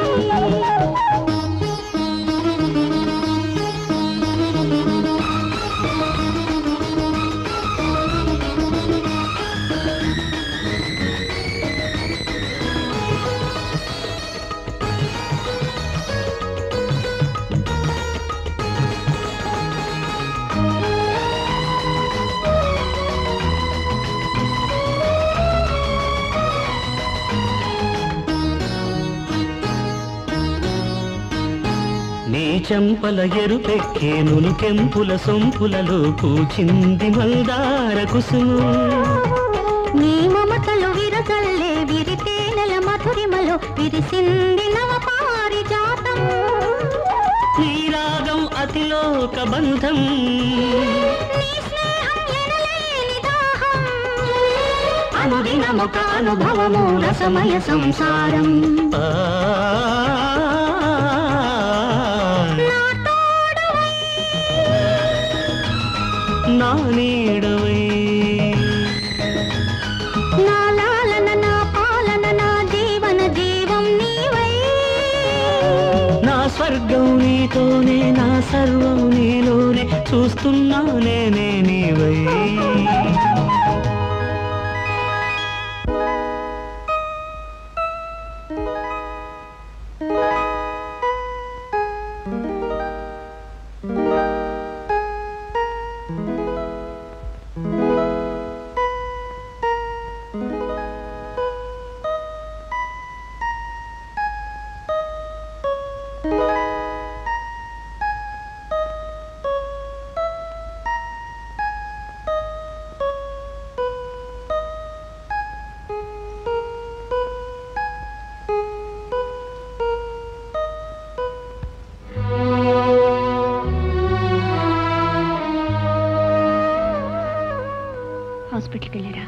నీ చెంపల ఎరుపెక్కే నులుకెంపుల సొంపులలో పూచింది మందార కుసుము నీ మమతలు విరజల్లే విరితేనెల మధురిమలో విరిసింది నవ పారిజాతం నీ రాగం అతిలోక బంధం నీ స్నేహం ఎనలేని దాహం అనుదినమొక అనుభవము రసమయ సంసారం ఆ, నా తోడువై నా నీడవై నా లాలన నా పాలన నా జీవన జీవం నీవై నా స్వర్గం నీతోనే నా సర్వం నీలోనే చూస్తున్నా నేనే నీవై హాస్పిటల్కి వెళ్ళారా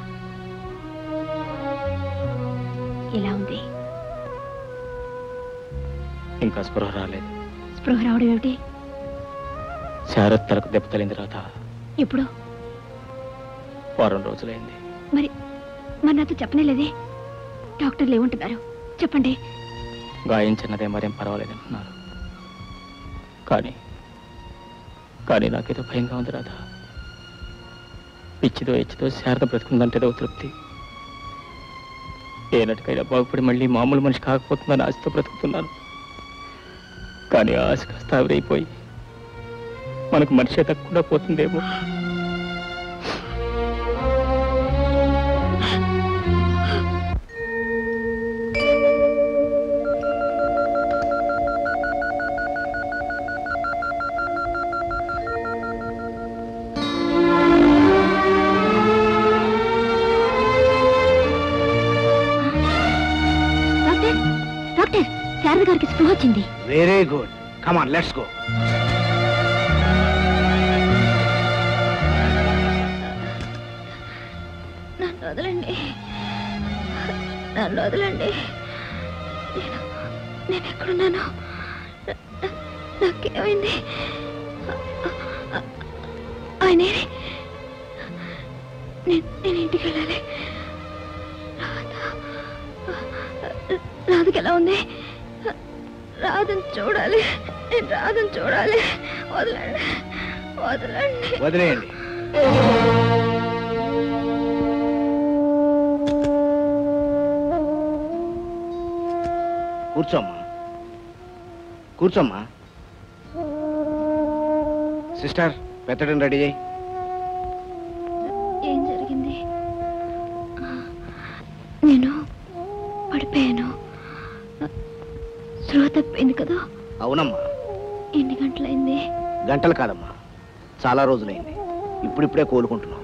ఎలా ఉంది ఇంకా స్పృహ రాలేదు స్పృహ రావడం ఏమిటి శారద్ తలకు దెబ్బ తగిలింది రాత ఎప్పుడు వారం రోజులైంది మరి మరి నాతో చెప్పనేలేదే డాక్టర్లు ఏమంటున్నారు చెప్పండి గాయం చిన్నదే మరేం పర్వాలేదు అంటున్నారు కానీ కానీ నాకేదో భయంగా ఉంది రాధ పిచ్చితో ఇచ్చితో శారద బ్రతుకుందంటే ఏదో తృప్తి ఏనాటికైనా బాగుపడి మళ్ళీ మామూలు మనిషి కాకపోతుందని ఆశతో బ్రతుకుతున్నాను కానీ ఆ ఆశ కాస్త ఆవిరైపోయి మనకు మనిషి తక్కకుండా పోతుందేమో డాక్టర్ డాక్టర్ శారద గారికి స్పృహ వచ్చింది very good come on let's go నన్ను వదలండి నన్ను వదలండి నేను నేను ఎక్కడున్నాను నా- నా- నాకేమైంది ఆయన నేను నేను ఇంటికి వెళ్ళాలి రాధ రాధకి ఎలా ఉంది రాధని చూడాలి నేను రాధని చూడాలి వదలండి వదలండి వదిలేయండి కూర్చోమ్మా కూర్చోమ్మా సిస్టర్ పెత్తడం రెడీ చేయి ఏం జరిగింది నేను పడిపోయాను స్పృహ తప్పింది కదా అవునమ్మా ఎన్ని గంటలైంది గంటలు కాదమ్మా చాలా రోజులైంది ఇప్పుడిప్పుడే కోలుకుంటున్నాం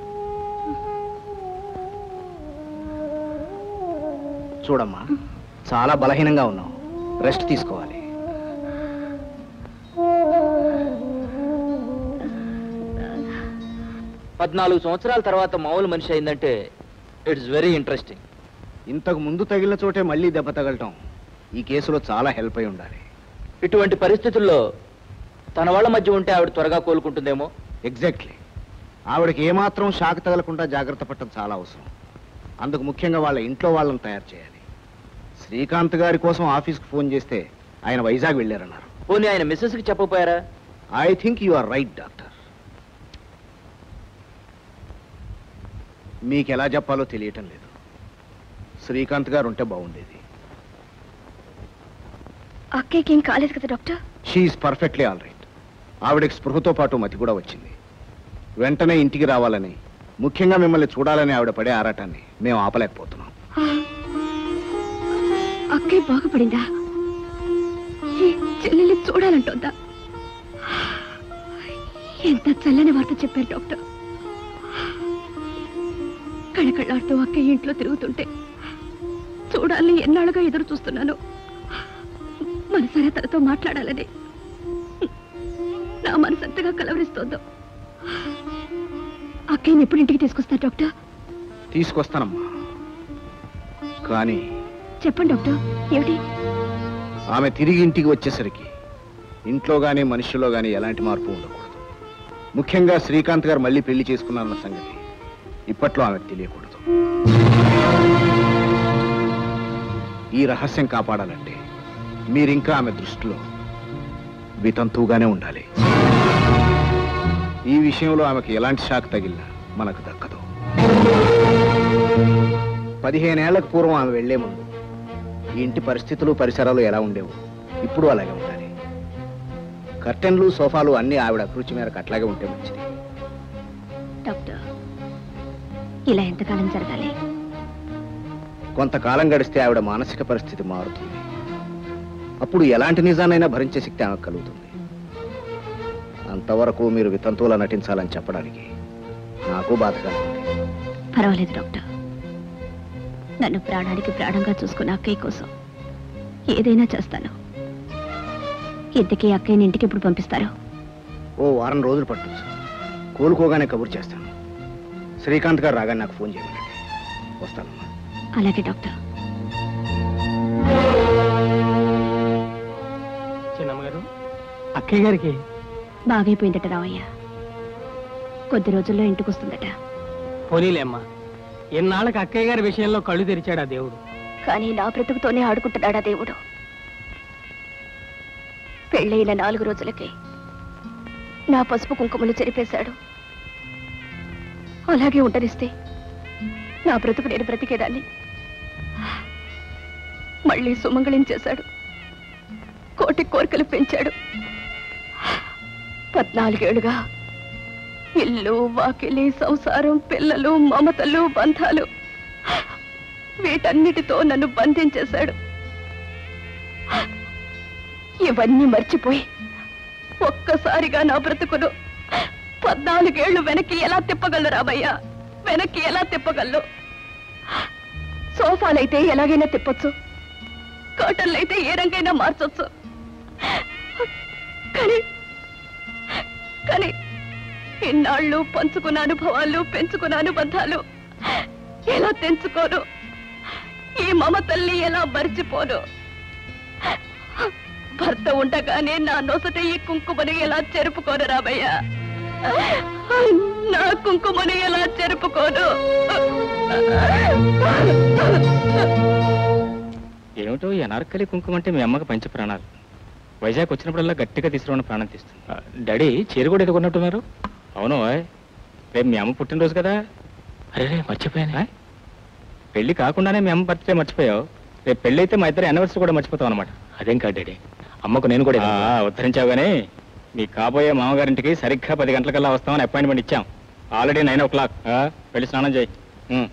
చూడమ్మా చాలా బలహీనంగా ఉన్నావు రెస్ట్ తీసుకోవాలి పద్నాలుగు సంవత్సరాల తర్వాత మామూలు మనిషి అయిందంటే ఇట్స్ వెరీ ఇంట్రెస్టింగ్ ఇంతకు ముందు తగిలిన చోటే మళ్ళీ దెబ్బ తగలటం ఈ కేసులో చాలా హెల్ప్ అయి ఉండాలి ఇటువంటి పరిస్థితుల్లో తన వాళ్ళ మధ్య ఉంటే ఆవిడ త్వరగా కోలుకుంటుందేమో ఎగ్జాక్ట్లీ ఆవిడకి ఏమాత్రం షాక్ తగలకుండా జాగ్రత్త పడటం చాలా అవసరం అందుకు ముఖ్యంగా వాళ్ళ ఇంట్లో వాళ్ళని తయారు చేయాలి శ్రీకాంత్ గారి కోసం ఆఫీస్కి ఫోన్ చేస్తే ఆయన వైజాగ్ వెళ్ళారన్నారు పోనీ ఆయన మిస్సెస్కి చెప్పపోయారా I think you are right doctor మీకు ఎలా చెప్పాలో తెలియటం లేదు శ్రీకాంత్ గారు ఉంటే బాగుండేది అక్కయ్యకి ఏం కాలేదు కదా doctor she's perfectly all right ఆవిడకి స్పృహతో పాటు మతి కూడా వచ్చింది వెంటనే ఇంటికి రావాలని ముఖ్యంగా మిమ్మల్ని చూడాలని ఆవిడ పడే ఆరాటాన్ని మేము ఆపలేకపోతున్నాం అక్కయ్య బాగుపడిందా ఈ చెల్లెల్ని చూడాలంటోందా ఎంత చల్లని వార్త చెప్పారు డాక్టర్ కళకళ్ళాడుతూ అక్కయ్య ఇంట్లో తిరుగుతుంటే చూడాలని ఎన్నాళ్ళుగా ఎదురు చూస్తున్నాను మనసారా తనతో మాట్లాడాలని నా మనసు ఎంతగా కలవరిస్తోందో అక్కయ్యని ఎప్పుడు ఇంటికి తీసుకొస్తారు డాక్టర్ తీసుకొస్తానమ్మా కానీ చెప్పండి డాక్టర్ ఏమిటి ఆమె తిరిగి ఇంటికి వచ్చేసరికి ఇంట్లో గానీ మనుషుల్లో గానీ ఎలాంటి మార్పు ఉండకూడదు ముఖ్యంగా శ్రీకాంత్ గారు మళ్ళీ పెళ్లి చేసుకున్నారన్న సంగతి ఇప్పట్లో ఆమెకు తెలియకూడదు ఈ రహస్యం కాపాడాలంటే మీరింకా ఆమె దృష్టిలో వితంతువుగానే ఉండాలి ఈ విషయంలో ఆమెకు ఎలాంటి షాక్ తగిలినా మనకు దక్కదు పదిహేనేళ్లకు పూర్వం ఆమె వెళ్లే ముందు ఈ ఇంటి పరిస్థితులు పరిసరాలు ఎలా ఉండేవో ఇప్పుడు అలాగే ఉండాలి కర్టెన్లు సోఫాలు అన్ని ఆవిడ అభిరుచి మేరకు అట్లాగే ఉంటే మంచిది డాక్టర్ ఇలా ఎంతకాలం జరగాలి కొంతకాలం గడిస్తే ఆవిడ మానసిక పరిస్థితి మారుతుంది అప్పుడు ఎలాంటి నిజానైనా భరించే శక్తి ఆమెకు కలుగుతుంది అంతవరకు మీరు వితంతువులా నటించాలని చెప్పడానికి నాకు బాధగా ఉంది పర్వాలేదు డాక్టర్ నన్ను ప్రాణానికి ప్రాణంగా చూసుకున్న అక్కయ్య కోసం ఏదైనా చేస్తాను ఇంతకీ అక్కయ్యని ఇంటికి ఎప్పుడు పంపిస్తారు ఓ వారం రోజులు పట్టచ్చు కోలుకోగానే కబురు చేస్తాను శ్రీకాంత్ గారు రాగానే నాకు ఫోన్ చేయమనండి వస్తానమ్మా అలాగే డాక్టర్ చిన్నమ్మగారు అక్కయ్య గారికి బాగైపోయిందట రావయ్య కొద్ది రోజుల్లో ఇంటికి వస్తుందట పోనీలే అమ్మా ఎన్నాళ్ళకి అక్కయ్య గారి విషయంలో కళ్ళు తెరిచాడు ఆ దేవుడు కానీ నా బ్రతుకుతోనే ఆడుకుంటున్నాడా దేవుడు పెళ్ళైన నాలుగు రోజులకే నా పసుపు కుంకుమలు చెరిపేశాడు అలాగే ఉండనిస్తే నా బ్రతుకు నేను బ్రతికేదాన్ని మళ్ళీ సుమంగళించేశాడు కోటి కోరికలు పెంచాడు పద్నాలుగేళ్లుగా ఇల్లు వాకిలి సంసారం పిల్లలు మమతలు బంధాలు వీటన్నిటితో నన్ను బంధించేశాడు ఇవన్నీ మర్చిపోయి ఒక్కసారిగా నా బ్రతుకును పద్నాలుగేళ్లు వెనక్కి ఎలా తిప్పగలరు రామయ్యా వెనక్కి ఎలా తిప్పగలరు సోఫాలైతే ఎలాగైనా తిప్పొచ్చు కర్టన్లైతే ఏ రంగైనా మార్చొచ్చు కానీ కానీ ఇన్నాళ్ళు పంచుకున్న అనుభవాలు పెంచుకున్న అనుబంధాలు ఎలా తెంచుకోను ఈ మమతల్ని ఎలా మర్చిపోను భర్త ఉండగానే నా నొసట ఈ కుంకుమని ఎలా చెరుపుకోను రామయ్య నా కుంకుమని ఎలా చెరుపుకోను ఏమిటో ఈ అనార్కలి కుంకుమ అంటే మీ అమ్మకి పంచ ప్రాణాలు వైజాగ్ వచ్చినప్పుడల్లా గట్టిగా తీసుకున్న ప్రాణం తీస్తుంది ఆ, డాడీ చీర కూడా ఏదో కొన్నట్టున్నారు అవును ఓయ్. రేపు మీ అమ్మ పుట్టినరోజు కదా అరే రే మర్చిపోయాను పెళ్లి కాకుండానే మీ అమ్మ బర్త్డే మర్చిపోయావు రేపు పెళ్లి అయితే మా ఇద్దరు యానివర్సరీ కూడా మర్చిపోతాం అనమాట అదేం కాదు డాడీ అమ్మకు నేను కూడా ఆ, ఉద్ధరించావు కానీ మీ కాబోయే మామగారింటికి సరిగ్గా పది గంటలకల్లా వస్తామని అపాయింట్మెంట్ ఇచ్చాం ఆల్రెడీ నైన్ ఓ క్లాక్ వెళ్ళి స్నానం చేయి ఉం.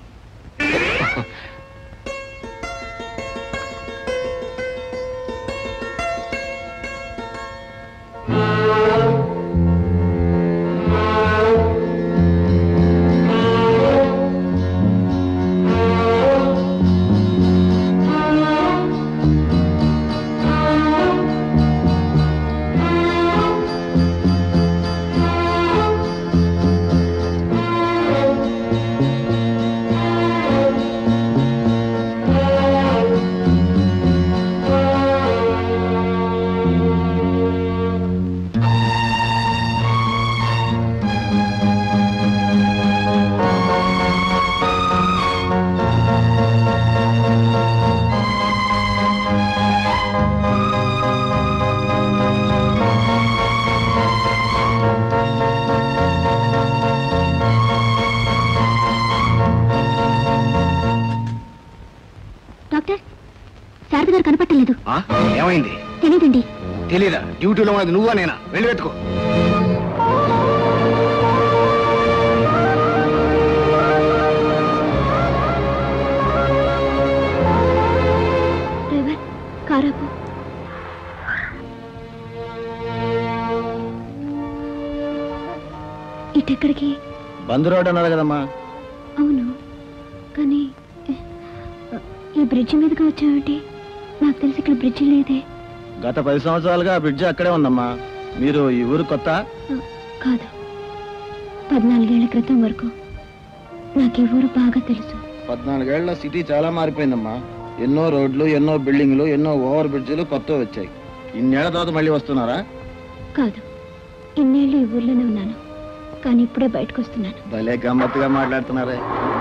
ఆ? ఏమైంది తెలీదండి తెలీదా డ్యూటీలో ఉన్నది నువ్వా నేనా వెళ్ళి వెతుకో డ్రైవర్ కారాపు ఇటెక్కడికి బంద్ రోడ్ అన్నారు కదమ్మా అవును కానీ ఏ, ఈ బ్రిడ్జి మీదకి వచ్చావేంటి నాకు తెలిసి ఇక్కడ బ్రిడ్జి లేదే గత పది సంవత్సరాలుగా ఆ బ్రిడ్జి అక్కడే ఉందమ్మా మీరు ఈ ఊరు కొత్త ఆ, కాదు పద్నాలుగేళ్ల క్రితం వరకు నాకు ఈ ఊరు బాగా తెలుసు పద్నాలుగేళ్ల సిటీ చాలా మారిపోయిందమ్మా ఎన్నో రోడ్లు ఎన్నో బిల్డింగ్లు ఎన్నో ఓవర్ బ్రిడ్జిలు కొత్త వచ్చాయి ఇన్నేళ్ల తర్వాత మళ్ళీ వస్తున్నారా కాదు ఇన్నేళ్ళు ఈ ఊర్లోనే ఉన్నాను కానీ ఇప్పుడే బయటకు వస్తున్నాను భలే గమ్మత్తుగా మాట్లాడుతున్నారే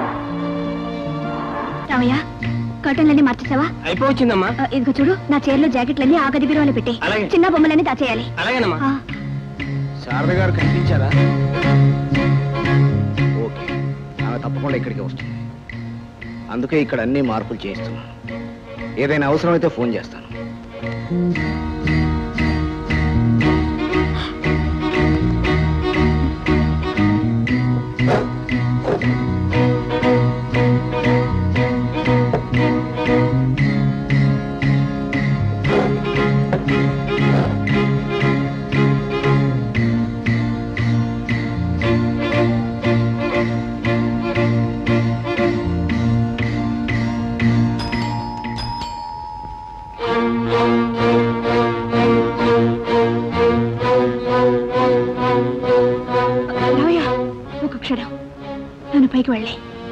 రావయ్య కర్టన్లన్నీ మార్చేసావా అయిపోవచ్చిందమ్మా ఆ, ఇదిగో చూడు నా చీరలో జాకెట్లన్నీ ఆ గది బీరువాలో పెట్టి అలాగే. చిన్న బొమ్మలన్నీ దాచేయాలి అలాగేనమ్మా ఆ, శారద గారు కనిపించారా ఓకే ఆమె తప్పకుండా ఇక్కడికి వస్తుంది అందుకే ఇక్కడ అన్ని మార్పులు చేస్తున్నాను ఏదైనా అవసరమైతే ఫోన్ చేస్తాను రావయ్య ఒక క్షణం నన్ను పైకి వెళ్ళి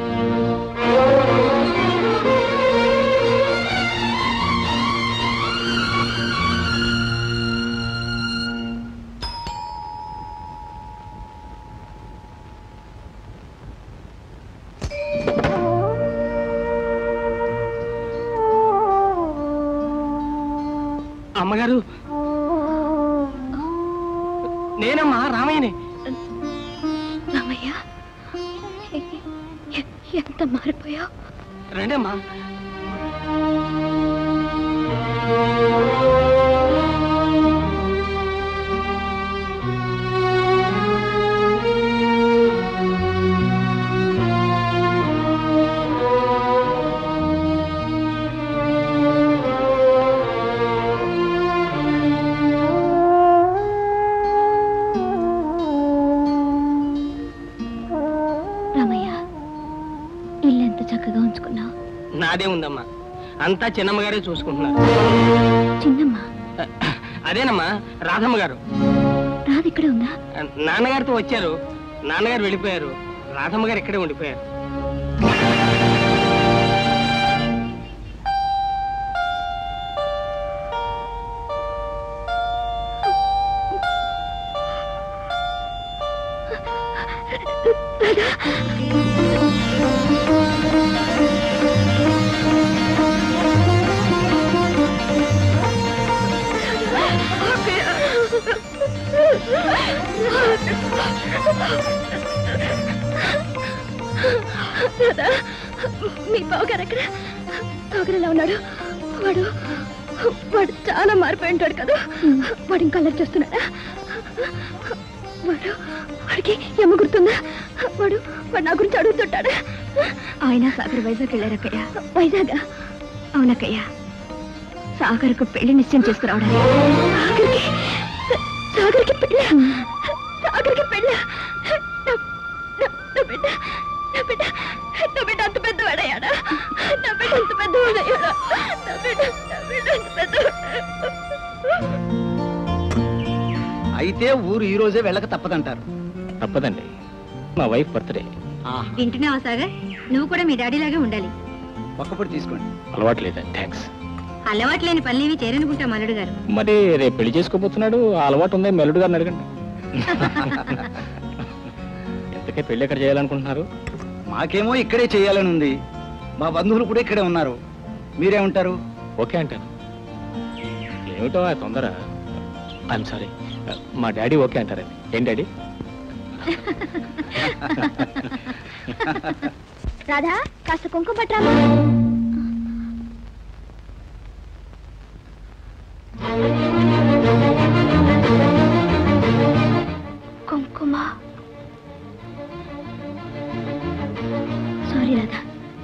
అమ్మగారు నేనమ్మా రామయ్యని రామయ్య ఎ- ఎ- ఎంత మారిపోయావు రండమ్మా రామయ్య ఇల్లు ఎంత చక్కగా ఉంచుకున్నావు నాదే ఉందమ్మా అంతా చిన్నమ్మగారే చూసుకుంటున్నారు చిన్నమ్మ అదేనమ్మా రాధమ్మ గారు రాదు ఇక్కడ ఉందా నాన్నగారితో వచ్చారు నాన్నగారు వెళ్ళిపోయారు రాధమ్మ గారు ఇక్కడే ఉండిపోయారు రాధా మీ బావగారు ఎక్కడ బావగారు ఎలా ఉన్నాడు వాడు వాడు చాలా మారిపోయి ఉంటాడు కదా వాడు ఇంకా అల్లరి చేస్తున్నాడా వాడు వాడికి ఎమ్మ గుర్తుందా వాడు వాడు నా గురించి అడుగుతుంటాడా ఆయన సాగర్ వైజాగ్ వెళ్ళారక్కయ్య వైజాగ్ అవునక్కయ్య సాగర్కు పెళ్లి నిశ్చయం చేసుకురావడానికి సాగర్కి సాగర్కి పెళ్ళ సాగర్కి పెళ్ళ నా- నా- నా బిడ్డ నా బిడ్డ నా బిడ్డ అంత పెద్దవాడయ్యాడా నా బిడ్డ అంత పెద్దవాడయ్యాడా నా బిడ్డ నా బిడ్డ అంత పెద్దవాడు అయితే ఊరు ఈ రోజే వెళ్ళక తప్పదంటారు తప్పదండి మా వైఫ్ బర్త్డే వింటున్నావా సాగర్ నువ్వు కూడా మీ డాడీలాగే ఉండాలి ఒక్కపొడి తీసుకోండి అలవాటు లేదా థ్యాంక్స్ అలవాటు లేని పనులేవి చేరనుకుంటాం అల్లుడు గారు మరి రేపు పెళ్లి చేసుకోబోతున్నాడు ఆ అలవాటు ఉందే మెల్లుడు గారిని అడగండి ఎంతకే పెళ్లి ఎక్కడ చేయాలనుకుంటున్నారు మాకేమో ఇక్కడే చేయాలని ఉంది మా బంధువులు కూడా ఇక్కడే ఉన్నారు మీరేమంటారు ఓకే అంటాను ఏమిటో ఆ తొందర ఐఎమ్ సారీ మా డాడీ ఓకే అంటారండి ఏం డాడీ రాధా కాస్త కుంకుమ పట్రా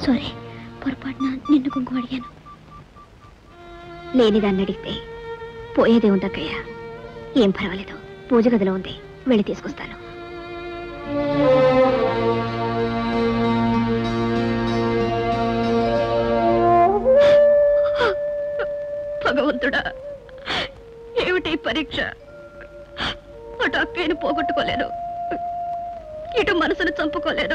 సారీ పొరపాటున నిన్ను కుంకుమ అడిగాను లేనిదాన్ని అడిగితే పోయేదే ఉందక్కయ్య ఏం పర్వాలేదు పూజ గదిలో ఉంది వెళ్ళి తీసుకొస్తాను భగవంతుడా ఏమిటి పరీక్ష అటు అక్కయ్యను పోగొట్టుకోలేదు ఇటు మనసును చంపుకోలేదు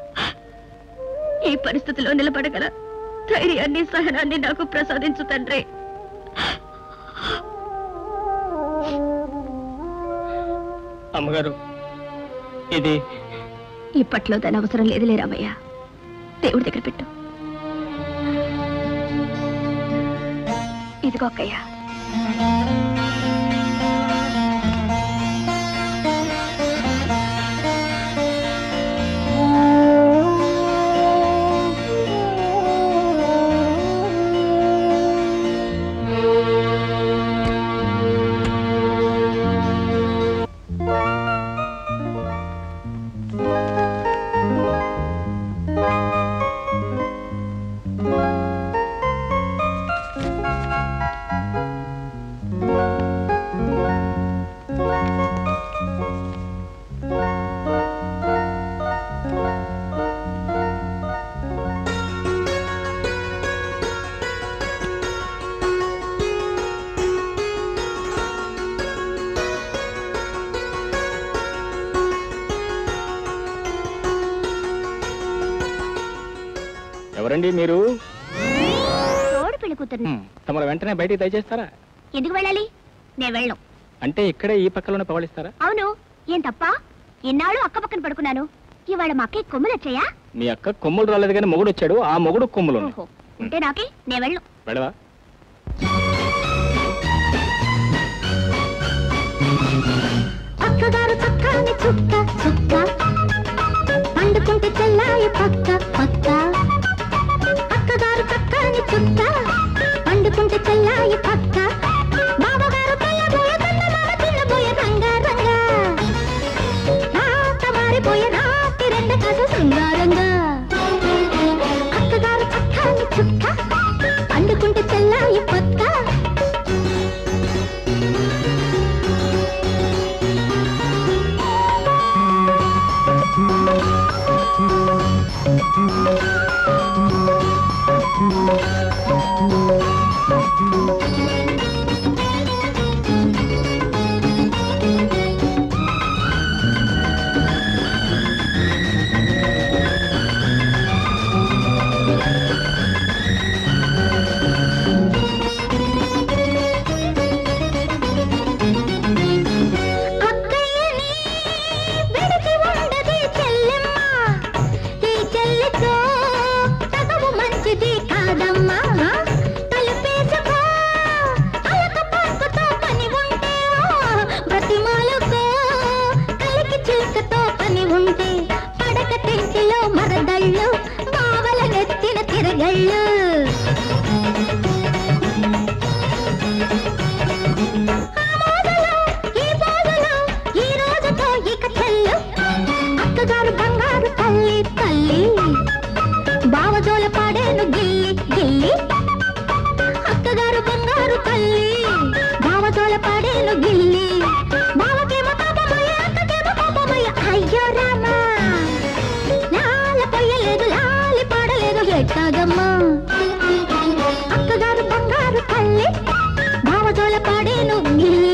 ఈ పరిస్థితిలో నిలబడగల ధైర్యాన్ని సహనాన్ని నాకు ప్రసాదించు తండ్రి అమ్మగారు ఇది ఇప్పట్లో దాని అవసరం లేదులే రామయ్య దేవుడి దగ్గర పెట్టు ఇదిగో అక్కయ్య ఎవరండి మీరు తోడు పెళ్లి కూతురు హ్మ్, తమరు వెంటనే బయటికి దయచేస్తారా ఎందుకు వెళ్ళాలి నేను వెళ్ళను అంటే ఇక్కడే ఈ పక్కలోనే పవళిస్తారా అవును ఏం తప్ప ఇన్నాళ్ళు అక్క పక్కన పడుకున్నాను ఇవాళ మా అక్కయ్య కొమ్ములు వచ్చాయా మీ అక్క కొమ్ములు రాలేదు కానీ మొగుడు వచ్చాడు ఆ మొగుడు కొమ్ములు ఉన్నాయి. ఓహో ఉంటే నాకే నేను వెళ్ళను వెళ్ళవా అక్కగారు చక్కని చుక్క చుక్క పండుకుంటే చెల్లాయి పక్క పక్క అక్కగారు చక్కని చుక్క పండుకుంటే చెల్లాయి పక్క బావగారు తెల్లబోయే చందమామ చిన్నబోయే రంగ రంగ రాత మారిపోయే రాతి రెండ కథ శృంగారంగా అక్కగారు చక్కని చుక్క పండుకుంటే చెల్లాయి పక్క అక్కయ్యని విడిచి ఉండదు చెల్లెమ్మ ఈ చెల్లితో తగవు మంచిది కాదమ్మా తలుపేసుకో అలక పాకుతో పని ఉంటే బ్రతిమాలుకో కలికి చిలుకతో పని ఉంటే పడక టెంటిలో మరదళ్ళు బావల నెత్తిన తిరగళ్ళు ఈ బాధలో ఈ రోజుతో ఇక చెల్లు అక్కగారు బంగారు తల్లి తల్లి బావజోల పాడేను గిల్లి గిల్లి అక్కగారు బంగారు తల్లి బావజోల పాడేను గిల్లి బావకేమో పాపమయ్య అక్కకేమో పాపమయ్య అయ్యో రామా లాల పొయ్యలేదు లాలి పాడలేదు ఎట్టాగమ్మా అక్కగారు బంగారు తల్లి భావజోల పాడేను గిల్లి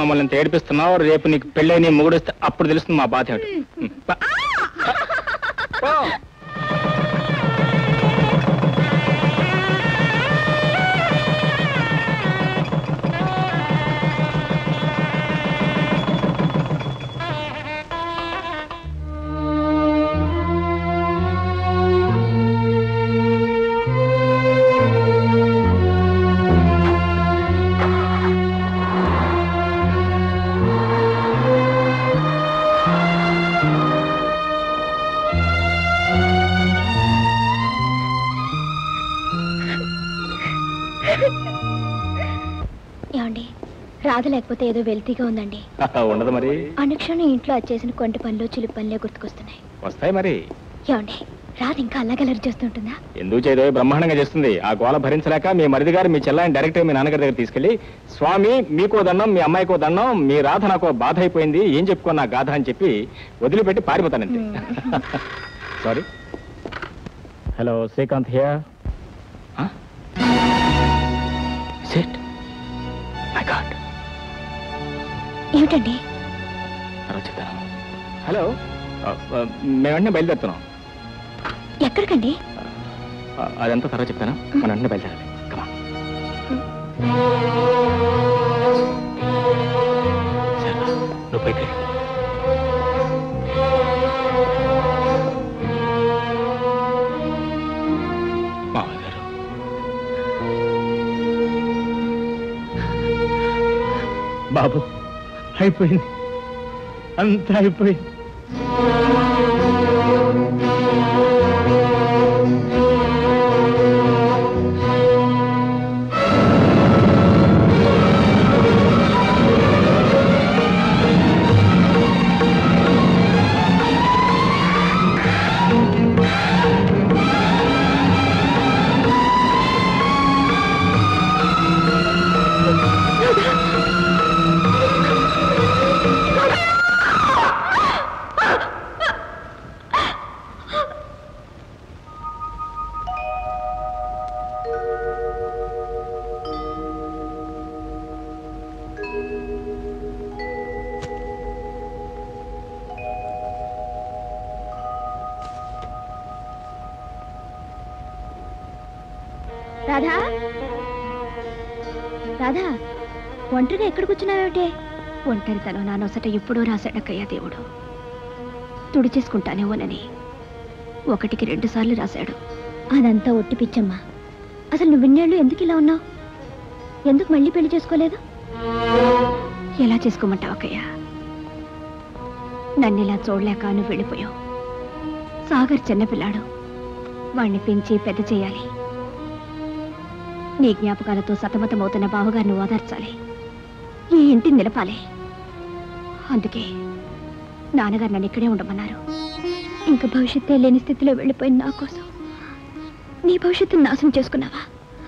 మమ్మల్ని ఇంత ఏడిపిస్తున్నావు రేపు నీకు పెళ్ళై నీ మొగుడొస్తే అప్పుడు తెలుస్తుంది మా బాధ ఏమిటి ఉమ్, పా. పో. ఏమండి రాధ లేకపోతే ఏదో వెల్తీగా ఉందండి ఉండదు మరి అనుక్షణం ఇంట్లో వచ్చేసిన కొంటి పనులు చిలుపు పనులే గుర్తుకొస్తున్నాయి వస్తాయి మరి ఏమండి రాధ ఇంకా అల్లగలరి చేస్తుంటుందా ఎందుకు చేయదో బ్రహ్మాండంగా చేస్తుంది ఆ గోల భరించలేక మీ మరిది గారు మీ చెల్లాయిని డైరెక్ట్ మీ నాన్నగారి దగ్గర తీసుకెళ్లి స్వామి మీకో దండం మీ అమ్మాయికో దండం మీ రాధ నాకు బాధ అయిపోయింది ఏం చెప్పుకో నా గాథ అని చెప్పి వదిలిపెట్టి పారిపోతానంతే sorry hello Srikanth here set my God ఏమిటండి తర్వాత చెప్తాను హలో మేము వెంటనే బయలుదేరుతున్నాం ఎక్కడికండి ఆ, అదంతా తర్వాత చెప్తాను మనం వెంటనే బయలుదేరాలి కమా నువ్వు పైకి వెళ్ళు. మామయ్య గారు బాబు అయిపోయింది అంతా అయిపోయింది రాధా రాధా ఒంటరిగా ఎక్కడ కూర్చున్నావేమిటే ఒంటరితనం నా నొసట ఎప్పుడూ రాశాడక్కయ్యా దేవుడు తుడిచేసుకుంటానేమోనని ఒకటికి రెండు సార్లు రాశాడు అదంతా ఒట్టి పిచ్చమ్మా అసలు నువ్వు ఇన్నేళ్ళు ఎందుకు ఇలా ఉన్నావు ఎందుకు మళ్ళీ పెళ్లి చేసుకోలేదు ఎలా చేసుకోమంటావు అక్కయ్య నన్ను ఇలా చూడలేక నువ్వు వెళ్ళిపోయావు సాగర్ చిన్నపిల్లాడు వాణ్ణి పెంచి పెద్ద చేయాలి నీ జ్ఞాపకాలతో సతమతమవుతున్న బావగారిని ఓదార్చాలి ఈ ఇంటిని నిలపాలి అందుకే నాన్నగారు నన్ను ఇక్కడే ఉండమన్నారు ఇంకా భవిష్యత్తే లేని స్థితిలో వెళ్ళిపోయిన నా కోసం నీ భవిష్యత్తుని నాశనం చేసుకున్నావా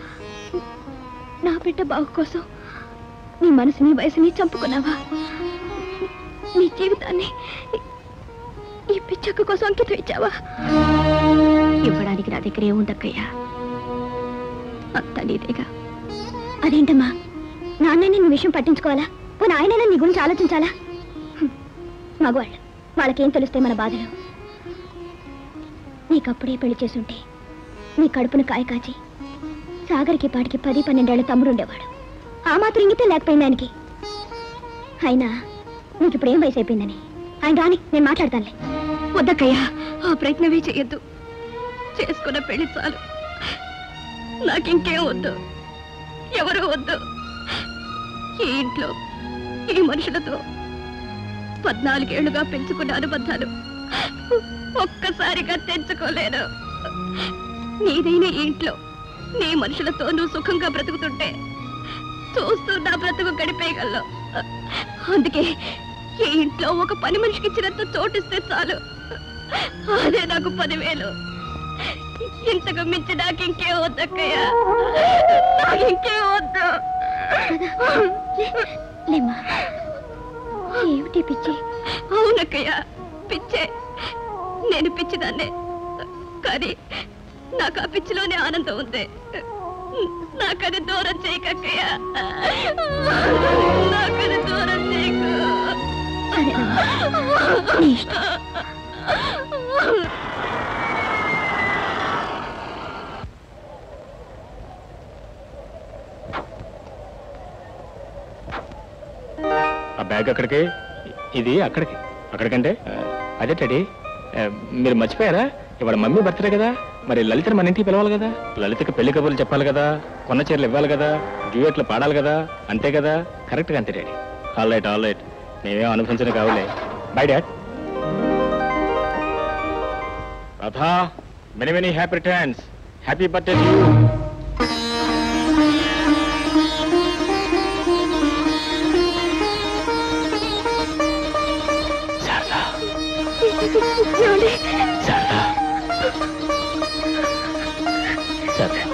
నా బిడ్డ బావు కోసం నీ మనసుని వయసుని చంపుకున్నావా నీ జీవితాన్ని ఈ పిచ్చక్క కోసం అంకితం ఇచ్చావా ఇవ్వడానికి నా దగ్గర ఏముందక్కయ్యా అంతా నీదేగా అదేంటమ్మా నాన్నని నీ విషయం పట్టించుకోవాలా పోనీ ఆయనైనా నీ గురించి ఆలోచించాలా హ్మ్. మగవాళ్ళు వాళ్ళకేం తెలుస్తాయి మన బాధలు నీకప్పుడే పెళ్లి చేసుంటే నీ కడుపును కాయ కాచి సాగర్కి పాటికి పది పన్నెండేళ్ల తమ్ముడు ఉండేవాడు ఆ మాత్రం ఇంగితే లేకపోయింది ఆయనకి అయినా నీకు ఇప్పుడు ఏం వయసు అయిపోయిందని ఆయన రాని నేను మాట్లాడతానులే వద్దక్కయ్యా ఆ ప్రయత్నమే చేయొద్దు చేసుకున్న పెళ్లి చాలు నాకింకేం వద్దు ఎవరు వద్దు ఈ ఇంట్లో ఈ మనుషులతో పద్నాలుగేళ్లుగా పెంచుకున్న అనుబంధాలు ఒక్కసారిగా తెంచుకోలేను నీదైన ఈ ఇంట్లో నీ మనుషులతో నువ్వు సుఖంగా బ్రతుకుతుంటే చూస్తూ నా బ్రతుకు గడిపేయగలను అందుకే ఈ ఇంట్లో ఒక పని మనిషికి ఇచ్చినంత చోటిస్తే చాలు అదే నాకు పదివేలు ఇంతకు మించి నాకు ఇంకే వద్దక్కయ్యా నాకు ఇంకే వద్దు లేమ్మా ఏమిటి పిచ్చి అవునక్కయ్య పిచ్చే నేను పిచ్చిదాన్నే కానీ నాకు ఆ పిచ్చిలోనే ఆనందం ఉంది నాకది దూరం చేయకక్కయ్య నాకది దూరం చేయ సరేనమ్మా. నీ ఇష్టం. ఆ బ్యాగ్ అక్కడికి ఇది అక్కడికి అక్కడికంటే ఆ, అదే డాడీ ఆ, మీరు మర్చిపోయారా ఇవాళ మమ్మీ బర్త్డే కదా మరి లలితని మన ఇంటికి పిలవాలి కదా లలితకి పెళ్లి కబుర్లు చెప్పాలి కదా కొన్న చీరలు ఇవ్వాలి కదా డ్యూయట్లు పాడాలి కదా అంతే కదా కరెక్ట్గా అంతే daddy all right all right మేమేం అనుభవించడం కావులే bye dad Radha many many happy returns happy birthday to you Sharada ఏమండి? శారదా శారదా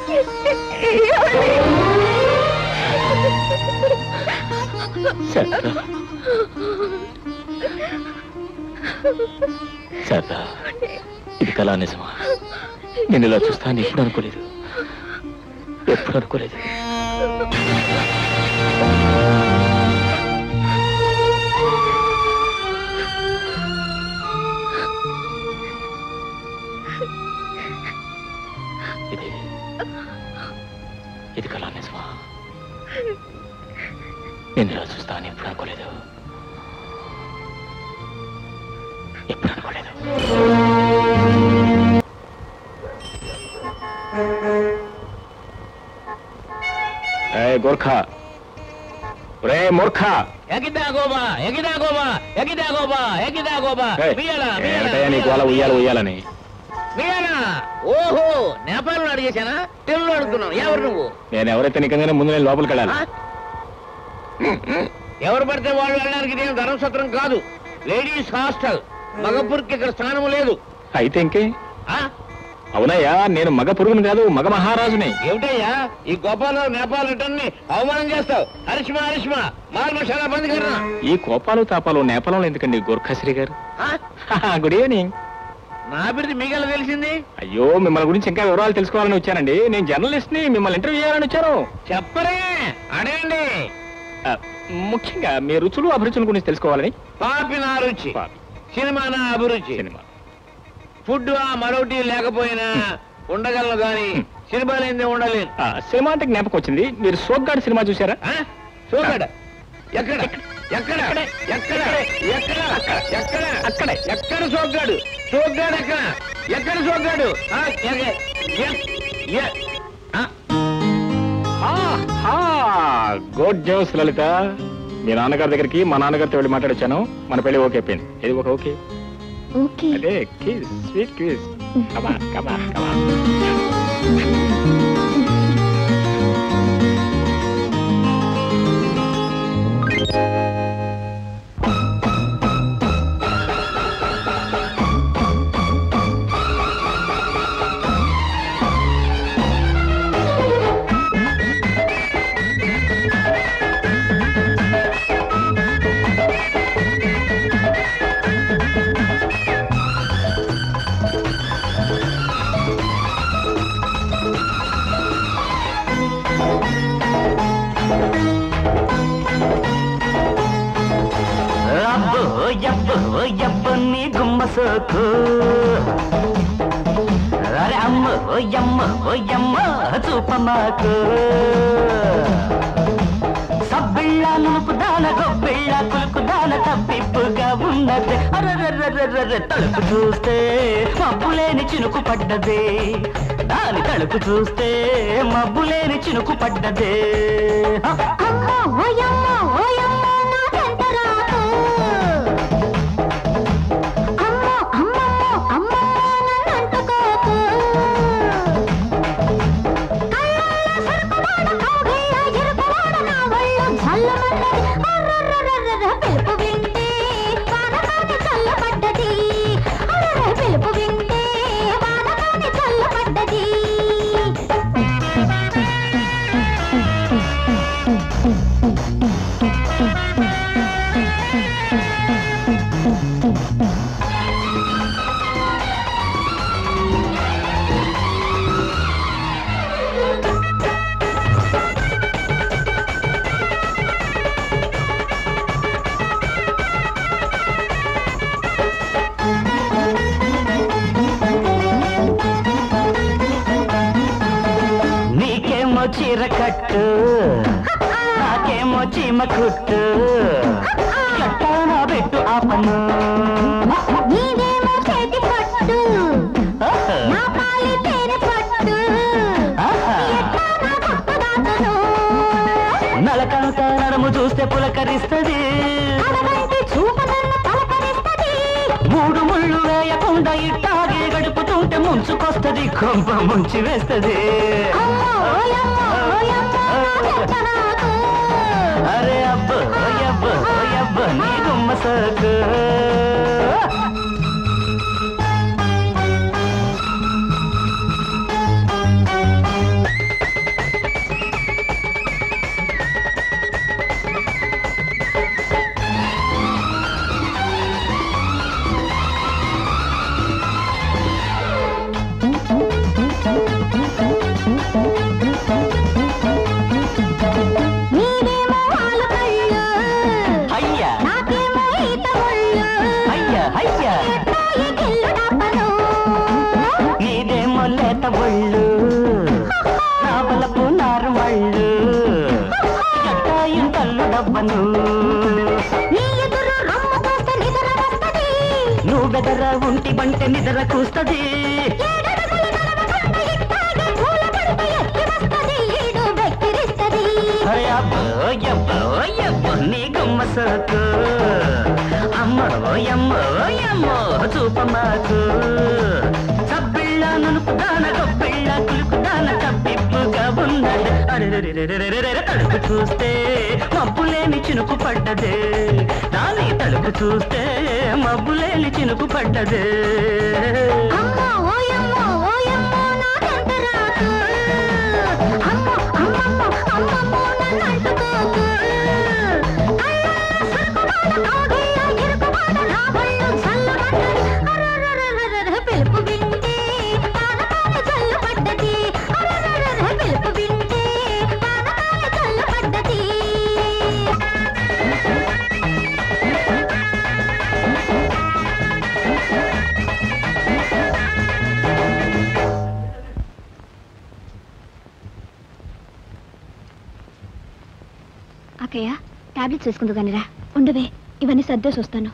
శారదా శారదా ఇది కళా నిజమా నేను ఇలా చూస్తాను ఎప్పుడు అనుకోలేదు ఎప్పుడు అనుకోలేదు ఇది ఇది కళా నిజమా నేను ఇలా చూస్తాను ఎప్పుడు అనుకోలేదు ఎప్పుడు అనుకోలేదు ఏ గోర్ఖా రే మూర్ఖా ఎగిదా గోబా ఎగిదా గోబా ఎగిదా గోబా ఎగిదా గోబా ఏయ్, మియాలా ఏమిటయ్యా నీకు అలా ఉయ్యాలి ఉయ్యాలని మియాలా ఓహో నేపాల్లో అడిగేశానా తెలుగులో అడుగుతున్నావు ఎవరు నువ్వు నేను ఎవరైతే నిజంగానే ముందు నేను లోపలికి వెళ్ళాలి ఆ? ఎవరు పడితే వాళ్ళు వెళ్ళడానికి ఇదేం ధర్మసత్రం కాదు లేడీస్ హాస్టల్ మగపురికి ఇక్కడ స్థానం లేదు అయితే ఇంకే ఆ? అవునయ్యా నేను మగ పురుగుని కాదు మగ మహారాజుని ఏమిటయ్యా ఈ గోపాలరావు నేపాల్ రిటర్న్ని అవమానం చేస్తావు హరిష్మా హరిష్మా మాల్ మసాలా బంద్ కర్నా ఈ కోపాలు తాపాలు నేపాలంలో ఎందుకండి గోర్ఖాశ్రీ గారు ఆ? గుడ్ ఈవినింగ్ నా బిడ్డ మీకెలా తెలిసింది అయ్యో మిమ్మల్ని గురించి ఇంకా వివరాలు తెలుసుకోవాలని వచ్చానండి నేను జర్నలిస్ట్ ని మిమ్మల్ని ఇంటర్వ్యూ చేయాలని వచ్చాను చెప్పరే అడగండి ఆ, ముఖ్యంగా మీ రుచులు అభిరుచుల గురించి తెలుసుకోవాలని పాపి నా రుచి పాపి. సినిమా నా అభిరుచి సినిమా ఫుడ్ ఆ మరొకటి లేకపోయినా ఉండగలను గాని సినిమా లేనిదే ఉండలేను ఆ, సినిమా అంటే జ్ఞాపకం వచ్చింది మీరు సోగ్గాడ్ సినిమా చూసారా ఆ? చూసాడా ఎక్కడ ఎక్కడ ఎక్కడ ఎక్కడ ఎక్కడ అక్కడ ఎక్కడ సోగ్గాడు సోగ్గాడు ఎక్కడ ఎక్కడ సోగ్గాడు ఆ, ఎగ- ఎ- ఎ- ఆ, గుడ్ న్యూస్ లలిత మీ నాన్నగారి దగ్గరికి మా నాన్నగారితో వెళ్ళి మాట్లాడొచ్చాను మన పెళ్లి ఓకే అయిపోయింది ఇది ఒక ఓకే ఓకే అదే కిస్ స్వీట్ కిస్ కమా కమా కమా అబ్బో యబ్బో యబ్బో నీ గుమ్మ సోకు అరే అమ్మ ఓ యమ్మ ఓ యమ్మ చూప మాకు సబ్బిళ్ళ నునుపుదాన గొబ్బిళ్ళ కులుకుదాన తప్పిప్పుగా ఉన్నది అరరరరరర తలుపు చూస్తే మబ్బులేని చినుకు పడ్డదే దాని తలుపు చూస్తే మబ్బులేని చినుకు పడ్డదే అమ్మో ఓయమ్మో ఓయమ్మో నా కంట రాకు అమ్మో అమ్మమ్మో అమ్మమ్మో నన్ను అంటుకోకు కళ్ళల్లో సరుకువాడ కౌగిళ్ళ ఎరుకువాడ నా ఒళ్ళు చల్లమన్నది అర్రర్రర్రర్ర పిలుపు వింటే వానకాని చల్లబడ్డది అర్రర్ర పిలుపు వింటే వానకాని చల్లబడ్డది ఆ చీర కట్టు నాకేమో చీమ కుట్టు ఎట్టానా పెట్టు ఆ పన్ను నీదేమో చేతి పట్టు నా పాలి తేనె పట్టు ఆహా. ఎట్టా నా పట్టు దాతను నలకంత నడుము చూస్తే పులకరిస్తది అడగంటి చూపదన్న పలకరిస్తది మూడు ముళ్ళు వేయకుండా ఇట్టాగే గడుపుతుంటే ముంచుకొస్తది కొంప ముంచి వేస్తది అమ్మో ఓయమ్మో ఓయమ్మో నాకెంత నాకు అరే అబ్బ అబ్బ అబ్బ నీ గుమ్మ సోకు నీదేమో ఆలు కళ్ళు అయ్యా నాకేమో ఈత ముళ్ళు అయ్యా అయ్యా ఎట్టాయి గిల్లు డబ్బను నీదేమో లేత ఒళ్ళు నా బలపు నారు మళ్ళు ఎట్టాయి తల్లు డబ్బను నీ ఎదురు రమ్ము చూస్తే నిద్ర వస్తది నువ్వెదర ఉంటి బంటే నిద్ర కూస్తది ఏడడుగులు నడవకుండా ఇట్టాగే పూల పడితే ఎక్కి వస్తది ఈడు వెక్కిరిస్తది అరే అబ్బో అబ్బో అబ్బో నీ గుమ్మ సోకు అమ్మో అమ్మో అమ్మో చూప మాకు సబ్బిళ్ళ నునుపుదాన గొప్పిళ్ళ కులుకుదాన కప్పిప్పుగా ఉన్నది అరెరెరెరెరెరెరెరె తలుపు చూస్తే మబ్బులేని చినుకు పడ్డదే దాని తలుపు చూస్తే మబ్బులేని చినుకు పడ్డదే అమ్మో ఓయమ్మో ఓయమ్మో నాకెంత రాకు అమ్మో అమ్మమ్మో అమ్మమ్మో నన్ను అంటుకోకు కళ్ళల్లో సురుకుబాట కౌగిల్లో ఇరుకుబాట నా ఒళ్ళు చల్లబడ్డది అరెరెరెరెరె పిలుపు వింటే పానకాల చల్లబడ్డది అరెరెరెరె పిలుపు వింటే పానకాల చల్లబడ్డది అక్కయ్య టాబ్లెట్స్ వేసుకుందు కానిరా ఉండవే ఇవన్నీ సర్దేసి వస్తాను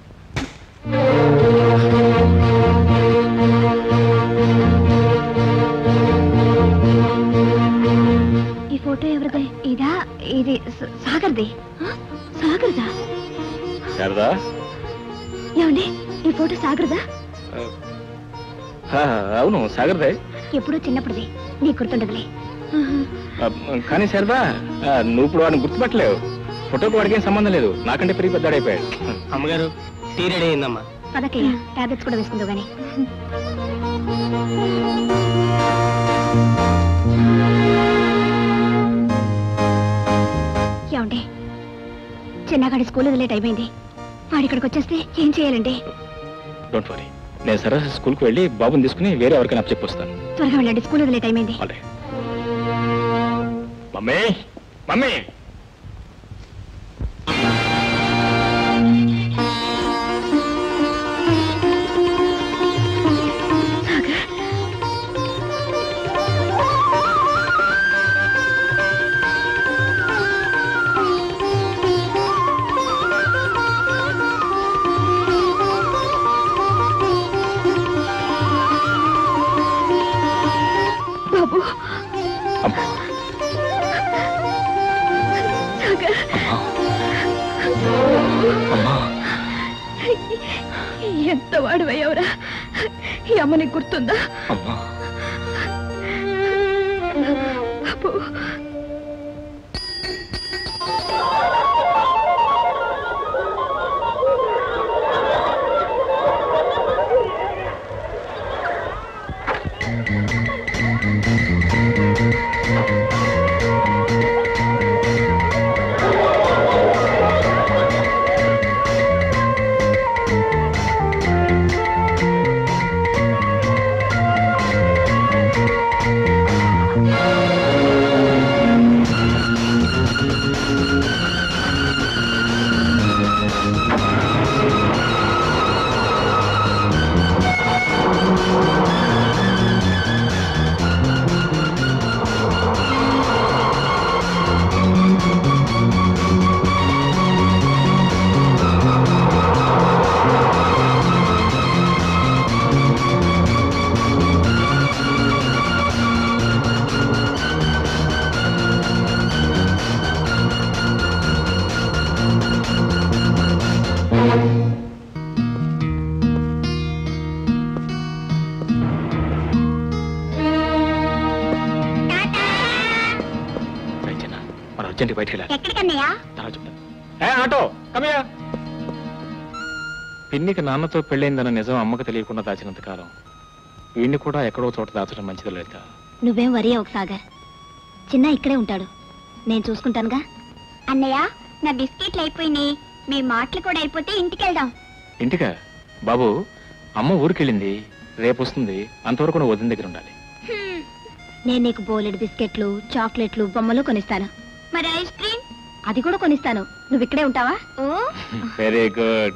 ఈ ఫోటో ఎవరిదే ఇదా ఇది స- సాగర్ది ఆ? సాగర్దా శారదా ఏమండి ఈ ఫోటో సాగర్దా ఆ, అవును సాగర్దే ఎప్పుడూ చిన్నప్పుడుది నీకు గుర్తుండదులే ఆ, కానీ శారదా ఆ, నువ్వు ఇప్పుడు వాడిని గుర్తుపట్టలేవు ఫోటోకి వాడికి ఏం సంబంధం లేదు నాకంటే పెరిగి పెద్దాడైపోయాడు అమ్మగారు టీ రెడీ అయిందమ్మా పదకయ్య టాబ్లెట్స్ కూడా వేసుకుందు గానీ ఏమండి చిన్నగాడి స్కూల్ వదిలే టైం అయింది వాడి ఇక్కడికి వచ్చేస్తే ఏం చేయాలండి డోంట్ వరీ నేను సరస్సు స్కూల్కి వెళ్ళి బాబుని తీసుకుని వేరే ఎవరికైనా చెప్పొస్తాను త్వరగా వెళ్ళండి స్కూల్ వదిలే టైం అయింది ఆల్రెడీ మమ్మీ మమ్మీ బాబు అమ్మా సాగర్ అమ్మా ఎంత వాడివయ్యావురా ఈ అమ్మని గుర్తుందా అమ్మా బాబు ఆ అర్జెంట్గా బయటికి వెళ్ళాలి ఎక్కడికన్నయ్యా తర్వాత చెప్తాను ఏ ఆటో కమయా పిన్నికి నాన్నతో పెళ్ళైందన్న నిజం అమ్మకు తెలియకుండా దాచినంత కాలం వీడిని కూడా ఎక్కడో చోట దాచడం మంచిది లలిత నువ్వేం వరి ఒక సాగర్ చిన్న ఇక్కడే ఉంటాడు నేను చూసుకుంటానుగా అన్నయ్య నా బిస్కెట్లు అయిపోయినాయి మీ మాటలు కూడా అయిపోతే ఇంటికి వెళ్దాం ఇంటికా బాబు అమ్మ ఊరికెళ్ళింది రేపు వస్తుంది అంతవరకు నువ్వు వదిన దగ్గర ఉండాలి హ్మ్. నేను నీకు బోలెడు బిస్కెట్లు చాక్లెట్లు బొమ్మలు కొనిస్తాను మరి ఐస్ క్రీమ్ అది కూడా కొనిస్తాను నువ్వు ఇక్కడే ఉంటావా ఓ వెరీ గుడ్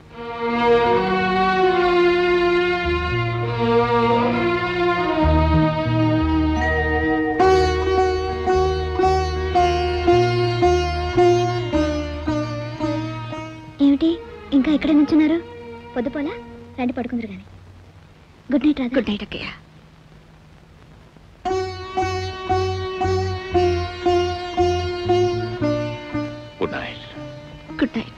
ఏమిటి ఇంకా ఇక్కడే నుంచున్నారు పొద్దుపోలా రండి పడుకుందరు కానీ గుడ్ నైట్ రాదు గుడ్ నైట్ అక్కయ్య good night good night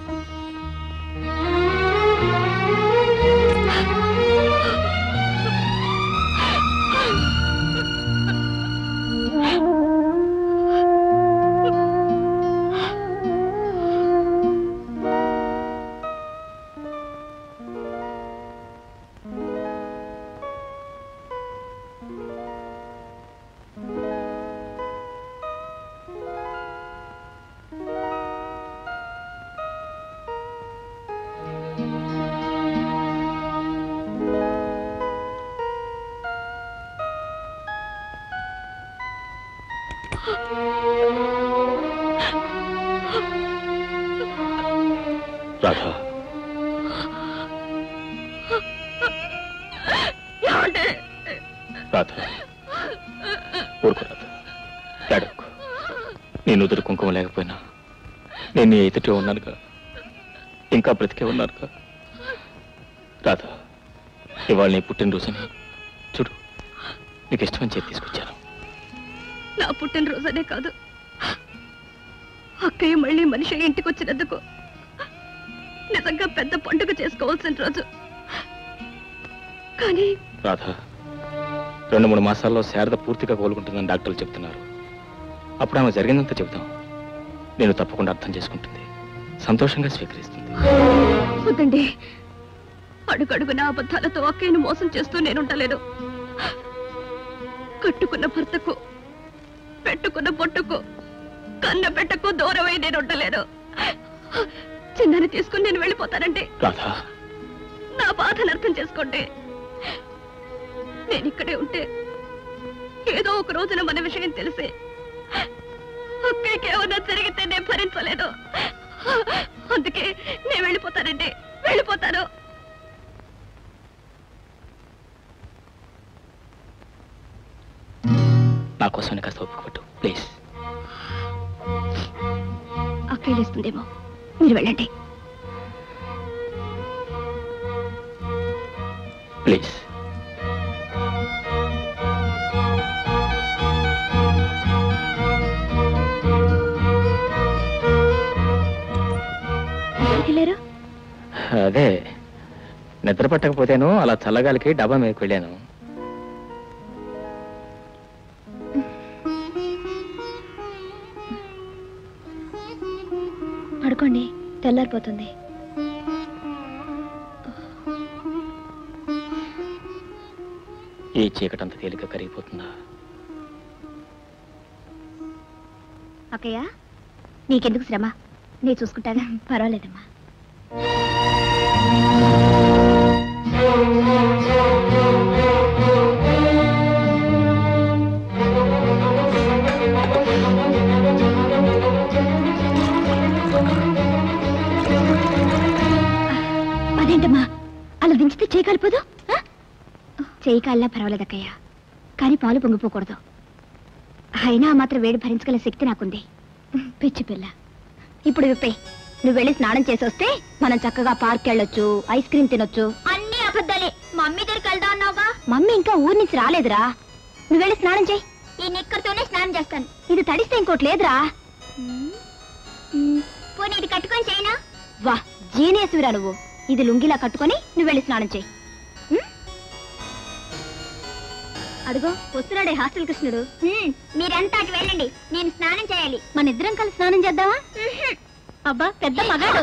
Radha Radha ఊరుకో రాధా ఏడవకు నీ నుదురు కుంకుమ లేకపోయినా నేను నీ ఎదుటే ఉన్నానుగా ఇంకా బ్రతికే ఉన్నానుగా రాధా ఇవాళ నీ పుట్టినరోజుని చూడు నీకు ఇష్టమని చెప్పి తీసుకొచ్చాను నా పుట్టినరోజనే కాదు అక్కయ్య మళ్ళీ మనిషి ఇంటికి వచ్చినందుకు నిజంగా పెద్ద పండుగ చేసుకోవాల్సిన రోజు కానీ రాధా రెండు మూడు మాసాల్లో శారద పూర్తిగా కోలుకుంటుందని డాక్టర్లు చెప్తున్నారు అప్పుడు ఆమె జరిగిందంతా చెబుతాం నేను తప్పకుండా అర్థం చేసుకుంటుంది సంతోషంగా స్వీకరిస్తుంది వద్దండి అడుగడుగున అబద్ధాలతో అక్కయ్యను మోసం చేస్తూ నేనుంటలేను కట్టుకున్న భర్తకు పెట్టుకున్న పొట్టుకు కన్న పెట్టకు దూరమై నేను ఉండలేను చిన్నని తీసుకుని నేను వెళ్ళిపోతానండి రాధా నా బాధను అర్థం చేసుకోండి నేను ఇక్కడే ఉంటే ఏదో ఒక రోజున మన విషయం తెలిసి అక్కడికి ఏమన్నా జరిగితే నేను భరించలేను అందుకే నేను వెళ్ళిపోతానండి వెళ్ళిపోతాను నా కోసం కాస్త ఒప్పుకు పట్టు ప్లీజ్ అక్కయ్య లేస్తుందేమో మీరు వెళ్ళండి ప్లీజ్ వెళ్ళారు అదే నిద్ర పట్టకపోతేను అలా చల్లగాలికి డబ్బా మీదకి వెళ్ళాను పడుకోండి తెల్లారిపోతుంది ఈ చీకటంత తేలిక కరిగిపోతుందా అక్కయ్య నీకెందుకు శ్రమ నేను చూసుకుంటాగా పర్వాలేదమ్మా అదేంటమ్మా అలా దించితే చేయి కాలిపోదు ఆ? చేయి కాలినా పర్వాలేదు అక్కయ్య కానీ పాలు పొంగిపోకూడదు అయినా ఆ మాత్రం వేడి భరించగల శక్తి నాకుంది పిచ్చి పిల్ల ఇప్పుడు విప్పే నువ్వు వెళ్ళి స్నానం చేసి వస్తే మనం చక్కగా పార్క్ వెళ్ళొచ్చు ఐస్ క్రీమ్ తినొచ్చు అన్ని అబద్ధాలే మమ్మీ దగ్గరికి వెళ్దా అన్నావుగా మమ్మీ ఇంకా ఊరి నుంచి రాలేదురా నువ్వు వెళ్ళి స్నానం చేయి ఈ నిక్కర్తోనే స్నానం చేస్తాను ఇది తడిస్తే ఇంకోటి లేదురా పోనీ ఇది కట్టుకొని చేయనా వా జీనియస్విరా నువ్వు ఇది లుంగిలా కట్టుకొని నువ్వు వెళ్ళి స్నానం చేయి ఉం? అదిగో వస్తున్నాడే హాస్టల్ కృష్ణుడు మీరంతా అటు వెళ్ళండి నేను స్నానం చేయాలి మన ఇద్దరం కలిసి స్నానం చేద్దామా అబ్బా పెద్ద మగాడు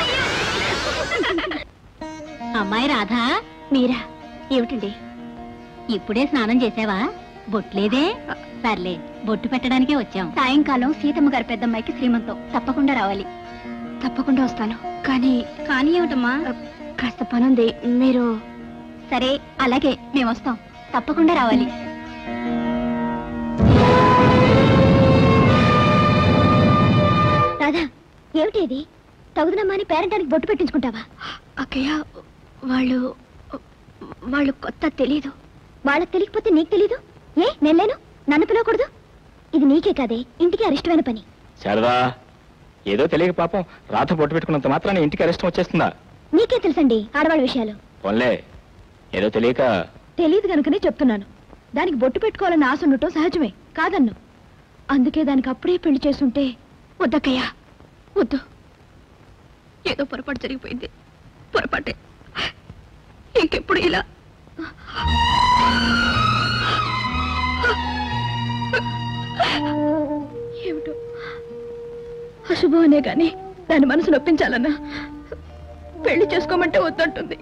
అమ్మాయి రాధా మీరా ఏమిటండి ఇప్పుడే స్నానం చేసావా బొట్లేదే సర్లే బొట్టు పెట్టడానికే వచ్చాం సాయంకాలం సీతమ్మ గారి పెద్దమ్మాయికి శ్రీమంతం తప్పకుండా రావాలి తప్పకుండా వస్తాను కానీ కానీ ఏమిటమ్మా కాస్త పనుంది మీరు సరే అలాగే మేము వస్తాం తప్పకుండా రావాలి రాధా ఏమిటి ఇది తగుదనమ్మా అని పేరెంటానికి బొట్టు పెట్టించుకుంటావా అక్కయ్య వాళ్ళు వాళ్ళు కొత్త తెలీదు వాళ్ళకి తెలియకపోతే నీకు తెలీదు ఏ నేను లేను నన్ను పిలవకూడదు ఇది నీకే కాదే ఇంటికి అరిష్టమైన పని శారదా ఏదో తెలియక పాపం రాత పొట్టు పెట్టుకున్నంత మాత్రాన్ని ఇంటికి అరెస్ట్ వచ్చేస్తుందా నీకే తెలుసండి ఆడవాళ్ళ విషయాలు పోన్లే ఏదో తెలియక తెలియదు కనుకనే చెప్తున్నాను దానికి బొట్టు పెట్టుకోవాలని ఆశ ఉండటం సహజమే కాదన్ను అందుకే దానికి అప్పుడే పెళ్లి చేసుంటే వద్దక్కయ్యా వద్దు ఏదో పొరపాటు జరిగిపోయింది పొరపాటే ఇంకెప్పుడు ఇలా ఏమిటో అశుభం అనే కానీ దాని మనసు నొప్పించాలన్నా పెళ్లి చేసుకోమంటే వద్దంటుంది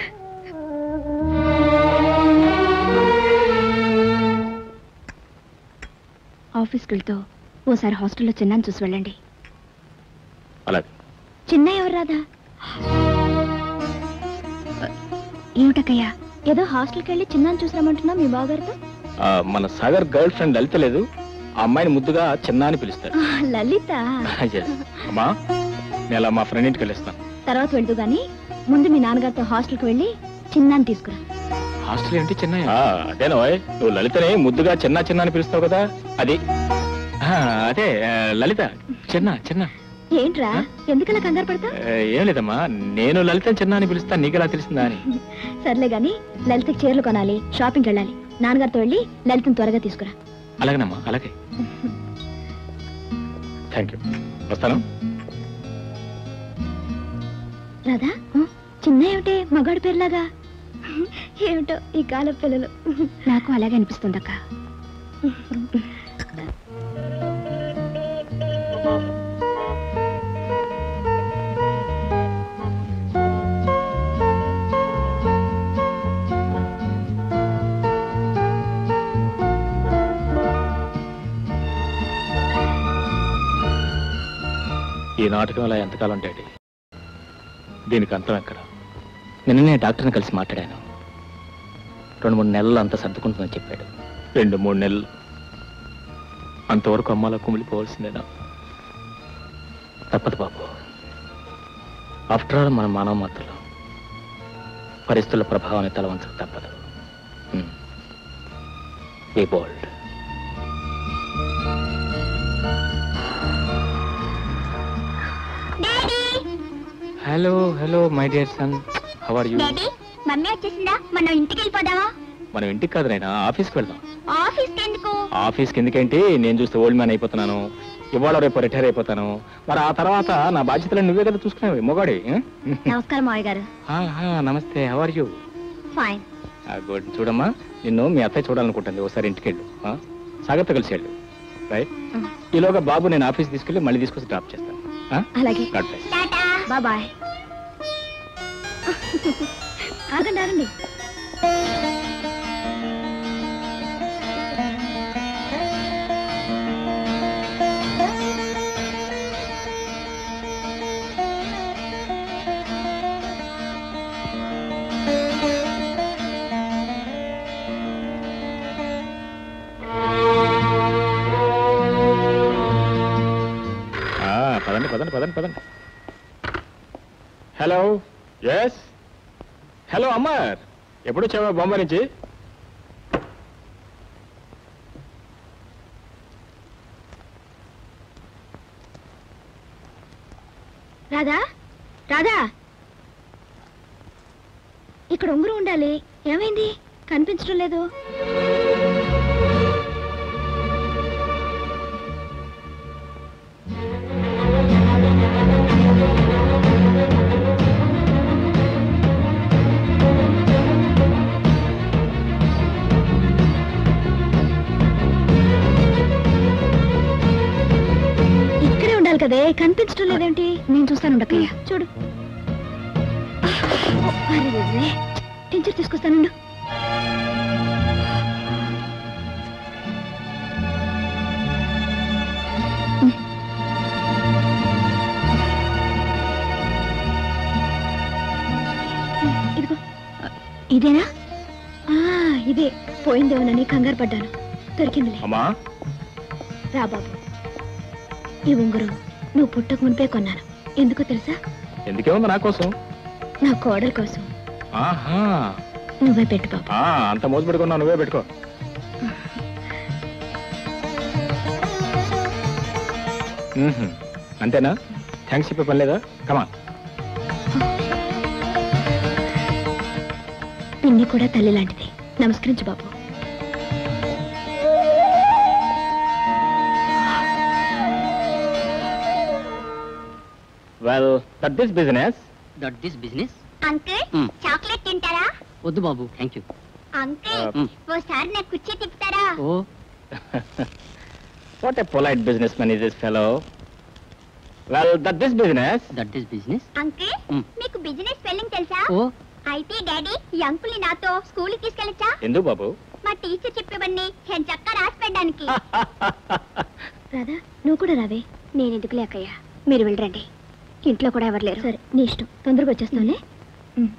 ఆఫీస్కి వెళ్తూ ఓసారి హాస్టల్లో చిన్నాను చూసి వెళ్ళండి అలాగే చిన్న ఎవరు రాదా ఏమిటక్కయ్యా ఏదో హాస్టల్కి వెళ్ళి చిన్నాను చూసిరామంటున్నా మీ బావగారితో ఆ, మన సాగర్ గర్ల్ ఫ్రెండ్ లలిత లేదు ఆ అమ్మాయిని ముద్దుగా చిన్న అని పిలుస్తాడు ఆ, లలిత Yes. అమ్మా నేను అలా మా ఫ్రెండ్ ఇంటికి వెళ్ళిస్తాను తర్వాత వెళ్తూ గాని ముందు మీ నాన్నగారితో హాస్టల్కి వెళ్ళి చిన్నాన్ని తీసుకురా హాస్టల్ ఏంటి చిన్న అదేనో నువ్వు లలితని ముద్దుగా చిన్న చిన్న అని పిలుస్తావు కదా అది ఆ, అదే ఆ, లలిత చిన్న చిన్న ఏంట్రా ఎందుకలా కంగారు పడతా ఆ, ఏం లేదమ్మా నేను లలితని చిన్న అని పిలుస్తాను నీకు ఎలా తెలిసిందా అని సర్లే గాని లలితకి చీరలు కొనాలి షాపింగ్కి వెళ్ళాలి నాన్నగారితో వెళ్ళి లలితని త్వరగా తీసుకురా అలాగేనమ్మా అలాగే థ్యాంక్ యూ వస్తాను రాధా చిన్న ఏమిటే మగాడి పేరులాగా ఏమిటో ఈ కాల పిల్లలు నాకు అలాగే అనిపిస్తుందక్క ఈ నాటకం ఇలా ఎంతకాలం డాడీ దీనికి అంతం ఎక్కడ నిన్ననే డాక్టర్ని కలిసి మాట్లాడాను రెండు మూడు నెలలు అంతా సర్దుకుంటుందని చెప్పాడు రెండు మూడు నెలలు అంతవరకు అమ్మాలా కుమిలిపోవాల్సిందేనా తప్పదు బాబు ఆఫ్టర్ ఆల్ మన మానవ మాత్రలు పరిస్థితుల ప్రభావాన్ని తలవంచక తప్పదు be bold daddy hello hello my dear son how are you daddy mummy వచ్చేసిందా మనం ఇంటికి వెళ్ళిపోదామా మనం ఇంటికి కాదు నాయనా ఆఫీస్కి వెళ్దాం ఆఫీస్ ఎందుకు ఆఫీస్కి ఎందుకేంటి నేను చూస్తే ఓల్డ్ మ్యాన్ అయిపోతున్నాను ఇవాళ రేపు రిటైర్ అయిపోతాను మరి ఆ తర్వాత నా బాధ్యతలు నువ్వే కదా చూసుకునేవి మొగాడి నమస్కారం మావయ్య గారు namaste how are you fine good చూడమ్మా నిన్ను మీ అత్తయ్య చూడాలనుకుంటుంది ఒకసారి ఇంటికి వెళ్ళు ఆ? సాగర్తో కలిసి వెళ్ళు రైట్ Mm. ఈలోగా బాబు నేను ఆఫీస్ తీసుకెళ్ళి మళ్ళీ తీసుకొచ్చి డ్రాప్ చేస్తాను అలాగే God bless tata bye bye ఆగండి ఆగండి పదండి పదండి పదండి పదండి హలో ఎస్ హలో అమ్మర్ ఎప్పుడు వచ్చావా బొంబాయి నుంచి రాధా రాధా ఇక్కడ ఉంగరం ఉండాలి ఏమైంది కనిపించడం లేదు కదే కనిపించడం లేదేంటి నేను చూస్తాను ఉండకయ్య చూడు అరే టీచర్ తీసుకొస్తానుండు ఇదిగో ఇదేనా ఆ, ఇదే పోయిందేమోనని కంగారు పడ్డాను దొరికిందిలే అమ్మా రా బాబు ఈ ఉంగరం నువ్వు పుట్టక మునిపే కొన్నాను ఎందుకో తెలుసా ఎందుకే ఉంది నా కోసం నా కోడల కోసం ఆహా నువ్వే పెట్టు బాబు ఆ, అంత మోజు పెట్టుకున్నా నువ్వే పెట్టుకో మ్మ్హ్మ్. అంతేనా థ్యాంక్స్ చెప్పే పని లేదా కమా పిన్ని కూడా తల్లి లాంటిది నమస్కరించు బాబు well that this business that this business uncle Hmm. Chocolate తింటారా వద్దు బాబు థ్యాంక్ యూ అంకుల్ Hmm. ఓసారి నాకు కుర్చీ తిప్పుతారా oh what a polite businessman is this fellow well that this business that this business uncle Hmm. మీకు business spelling తెలుసా ఓ అయితే డాడీ ఈ అంకుల్ ని నాతో స్కూల్ కి తీసుకెళ్ళచ్చా ఎందుకు బాబు మా టీచర్ చెప్పేవన్నీ నేను చక్కగా రాసి పెట్టడానికి రాధా నువ్వు కూడా రావే నేను ఎందుకు లేకయ్యా మీరు వెళ్ళరండి ఇంట్లో కూడా ఎవరు లేరు సరే నీ ఇష్టం తొందరగా వచ్చేస్తానులే um.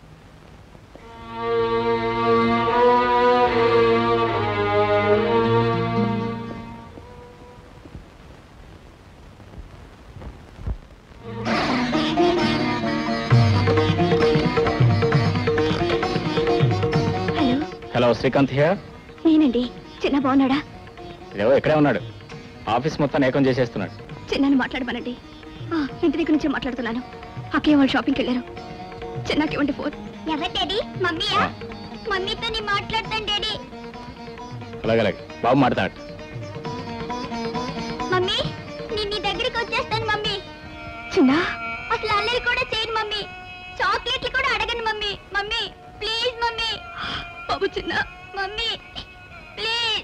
Hello hello Srikanth here నేనండి చిన్న బాగున్నాడా ఇదేవో ఇక్కడే ఉన్నాడు ఆఫీస్ మొత్తం ఏకం చేసేస్తున్నాడు చిన్నని మాట్లాడమనండి ఆ, ఇంటి దగ్గర నుంచి మాట్లాడుతున్నాను అక్కయ్య వాళ్ళు షాపింగ్కి వెళ్ళారు చిన్నకి ఇవ్వండి ఫోన్ ఎవరు డాడీ మమ్మీయా మమ్మీతో నీ మాట్లాడతాను డాడీ అలాగే అలాగే బాబు మాట్లాడు మమ్మీ నేను నీ దగ్గరికి వచ్చేస్తాను మమ్మీ చిన్న అసలు అల్లరి కూడా చేయను మమ్మీ చాక్లెట్లు కూడా అడగను మమ్మీ మమ్మీ ప్లీజ్ మమ్మీ బాబు చిన్న మమ్మీ ప్లీజ్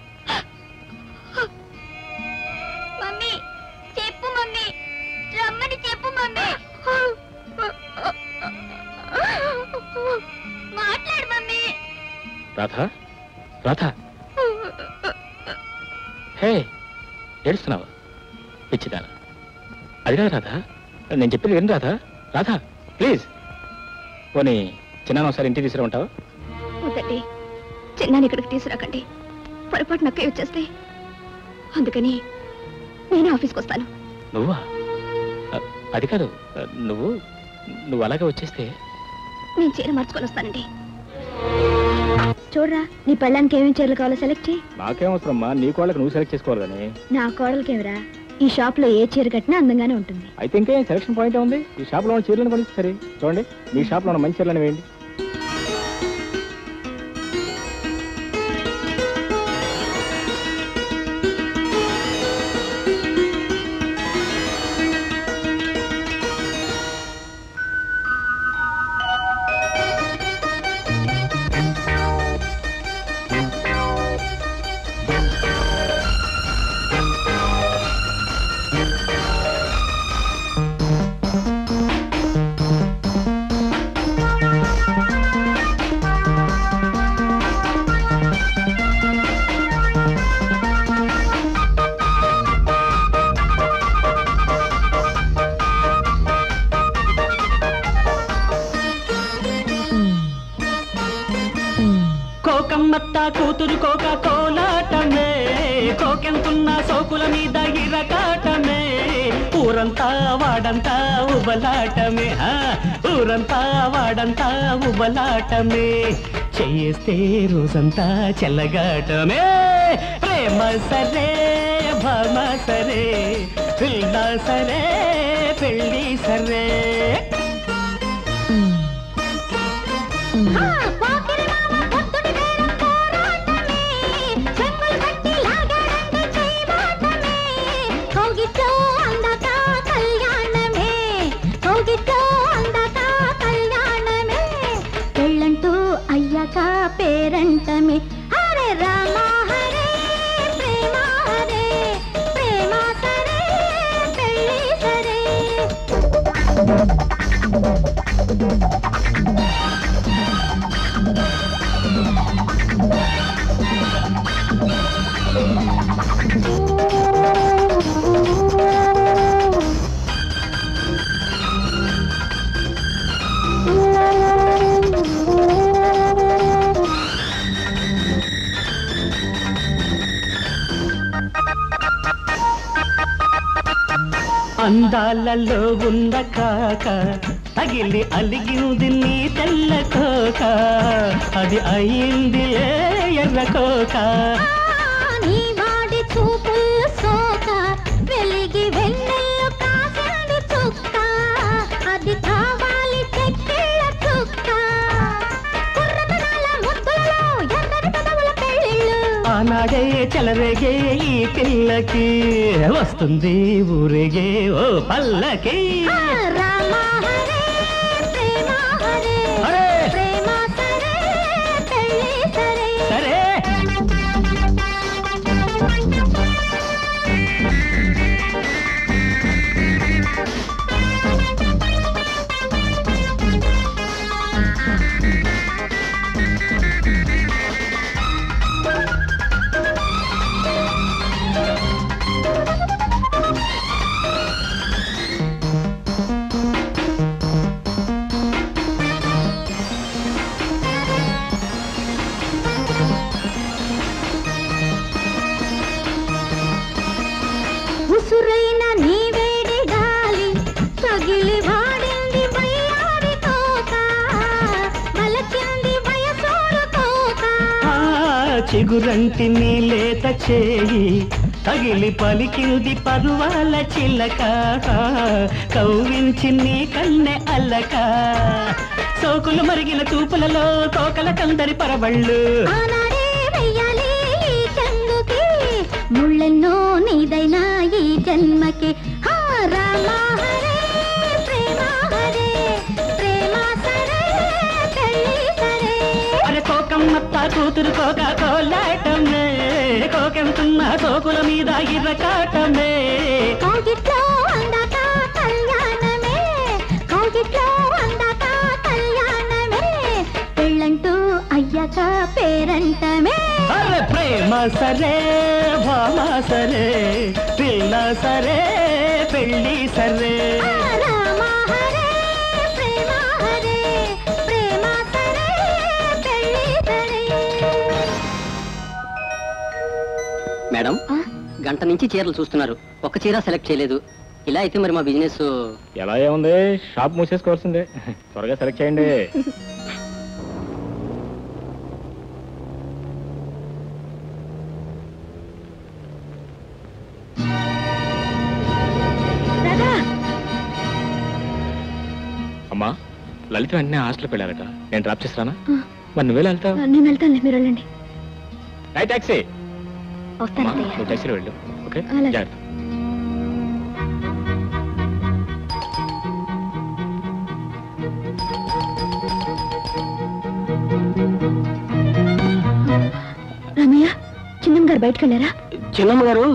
మమ్మీ చెప్పు మమ్మీ రమ్మని చెప్పు మమ్మీ మాట్లాడు మమ్మీ రాధ రాధ హే ఏడుస్తున్నావా పిచ్చిదానా అది కాదు రాధా నేను చెప్పేది విను రాధా రాధా ప్లీజ్ పోనీ చిన్న ఒకసారి ఇంటికి తీసుకురామంటావా వద్దండి చిన్నాని ఇక్కడికి తీసుకురాకండి పొరపాటు నక్కయ్య వచ్చేస్తే అందుకని నేను ఆఫీస్కి వస్తాను నువ్వా అ, అది కాదు అ, నువ్వు నువ్వు అలాగే వచ్చేస్తే నేను చీర మార్చుకొని వస్తానండి చూడరా నీ పెళ్ళానికి ఏమేమి చీరలు కావాలో సెలెక్ట్ చేయి నాకేం అవసరమ్మా నీ కోళ్ళకి నువ్వు సెలెక్ట్ చేసుకోవాలి కానీ నా కోడలకేమిరా ఈ షాప్ లో ఏ చీర కట్టినా అందంగానే ఉంటుంది అయితే ఇంకేం సెలక్షన్ పాయింట్ ఉంది ఈ షాప్లో ఉన్న చీరలను కొనిస్తే సరే చూడండి మీ షాప్లో ఉన్న మంచి చీరలను వేయండి కోకమ్మత్త కూతురు కోక కోలాటమే కోకెంతున్న సోకుల మీద ఇరకాటమే ఊరంతా వాడంతా ఉబలాటమే ఆ, ఊరంతా వాడంతా ఉబలాటమే చేస్తే రోజంతా చెల్లగాటమే ప్రేమ సరే భామ సరే పిల్ల సరే పెళ్ళి సరే పెళ్ళంటూ అయ్యాక పేరంటమే హరే రామ హరే ప్రేమ హరే ప్రేమ సరే పెళ్ళి అందాలలో ఉన్న కాక తగిలి అలిగింది నీ తెల్ల కోక అది అయింది ఎర్ర కోక నీ వాడి చూపులు సోక వెలిగి వెన్నెల్లు కాసింది చుక్క అది కావాలి చెక్కిళ్ళ చుక్క కుర్రతనాల ముద్దులలో ఎర్రని పెదవుల పెళ్ళిళ్ళు ఆనాడే చెలరేగే ఈ పిల్లకి వస్తుంది ఊరేగే ఓ పల్లకి ఆ, రామ హరే ప్రేమ హరే హరే! ప్రేమ సరే పెళ్ళి సరే సరే ఉసురైన నీ వేడి గాలి తగిలి వాడింది వయ్యారి కోక మలచింది వయసోడు కోక ఆ చిగురంటి నీ లేత చేయి తగిలి పలికింది పరువాల చిల్లక కవ్వించి నీ కన్నె అల్లక సోకులు మరిగిన చూపులలో కోకల కందరి పరబళ్ళు ఆనాడే వెయ్యాలి ఈ చెంగుకి ముళ్ళెన్నో నీదైనా ఈ జన్మకి హా రామ హరే ప్రేమ హరే ప్రేమ సరే పెళ్ళి సరే అరే కోకమ్మత్త కూతురు కోక కోలాటమే కోకెంతున్న సోకుల మీద ఇర్రకాటమే కౌగిట్లో అందాక కళ్యాణమే కౌగిట్లో అందాక కళ్యాణమే పెళ్ళంటూ అయ్యాక పేరంటమే అరే ప్రేమ సరే భామ సరే పిల్ల సరే పెళ్ళి సరే ఆ రామ హరే ప్రేమ హరే ప్రేమ సరే పెళ్ళి సరే మేడం ఆ? గంట నుంచి చీరలు చూస్తున్నారు ఒక్క చీర సెలెక్ట్ చేయలేదు ఇలా అయితే మరి మా బిజినెస్ ఎలా ఏముంది షాప్ మూసేసుకోవాల్సిందే త్వరగా సెలెక్ట్ చేయండి రాధా అమ్మా లలిత వెంటనే హాస్టల్కి వెళ్ళారట నేను డ్రాప్ చేస్తానా మరి నువ్వే వెళ్తావు నేను వెళ్తానులే మీరు వెళ్ళండి రై టాక్సీ వస్తాను అమ్మా అత్తయ్య నువ్వు టాక్సీలో వెళ్ళు ఓకే అలాగే. జాగ్రత్త రమయ్య చిన్నమ్మ గారు బయటకు వెళ్ళారా చిన్నమ్మ గారు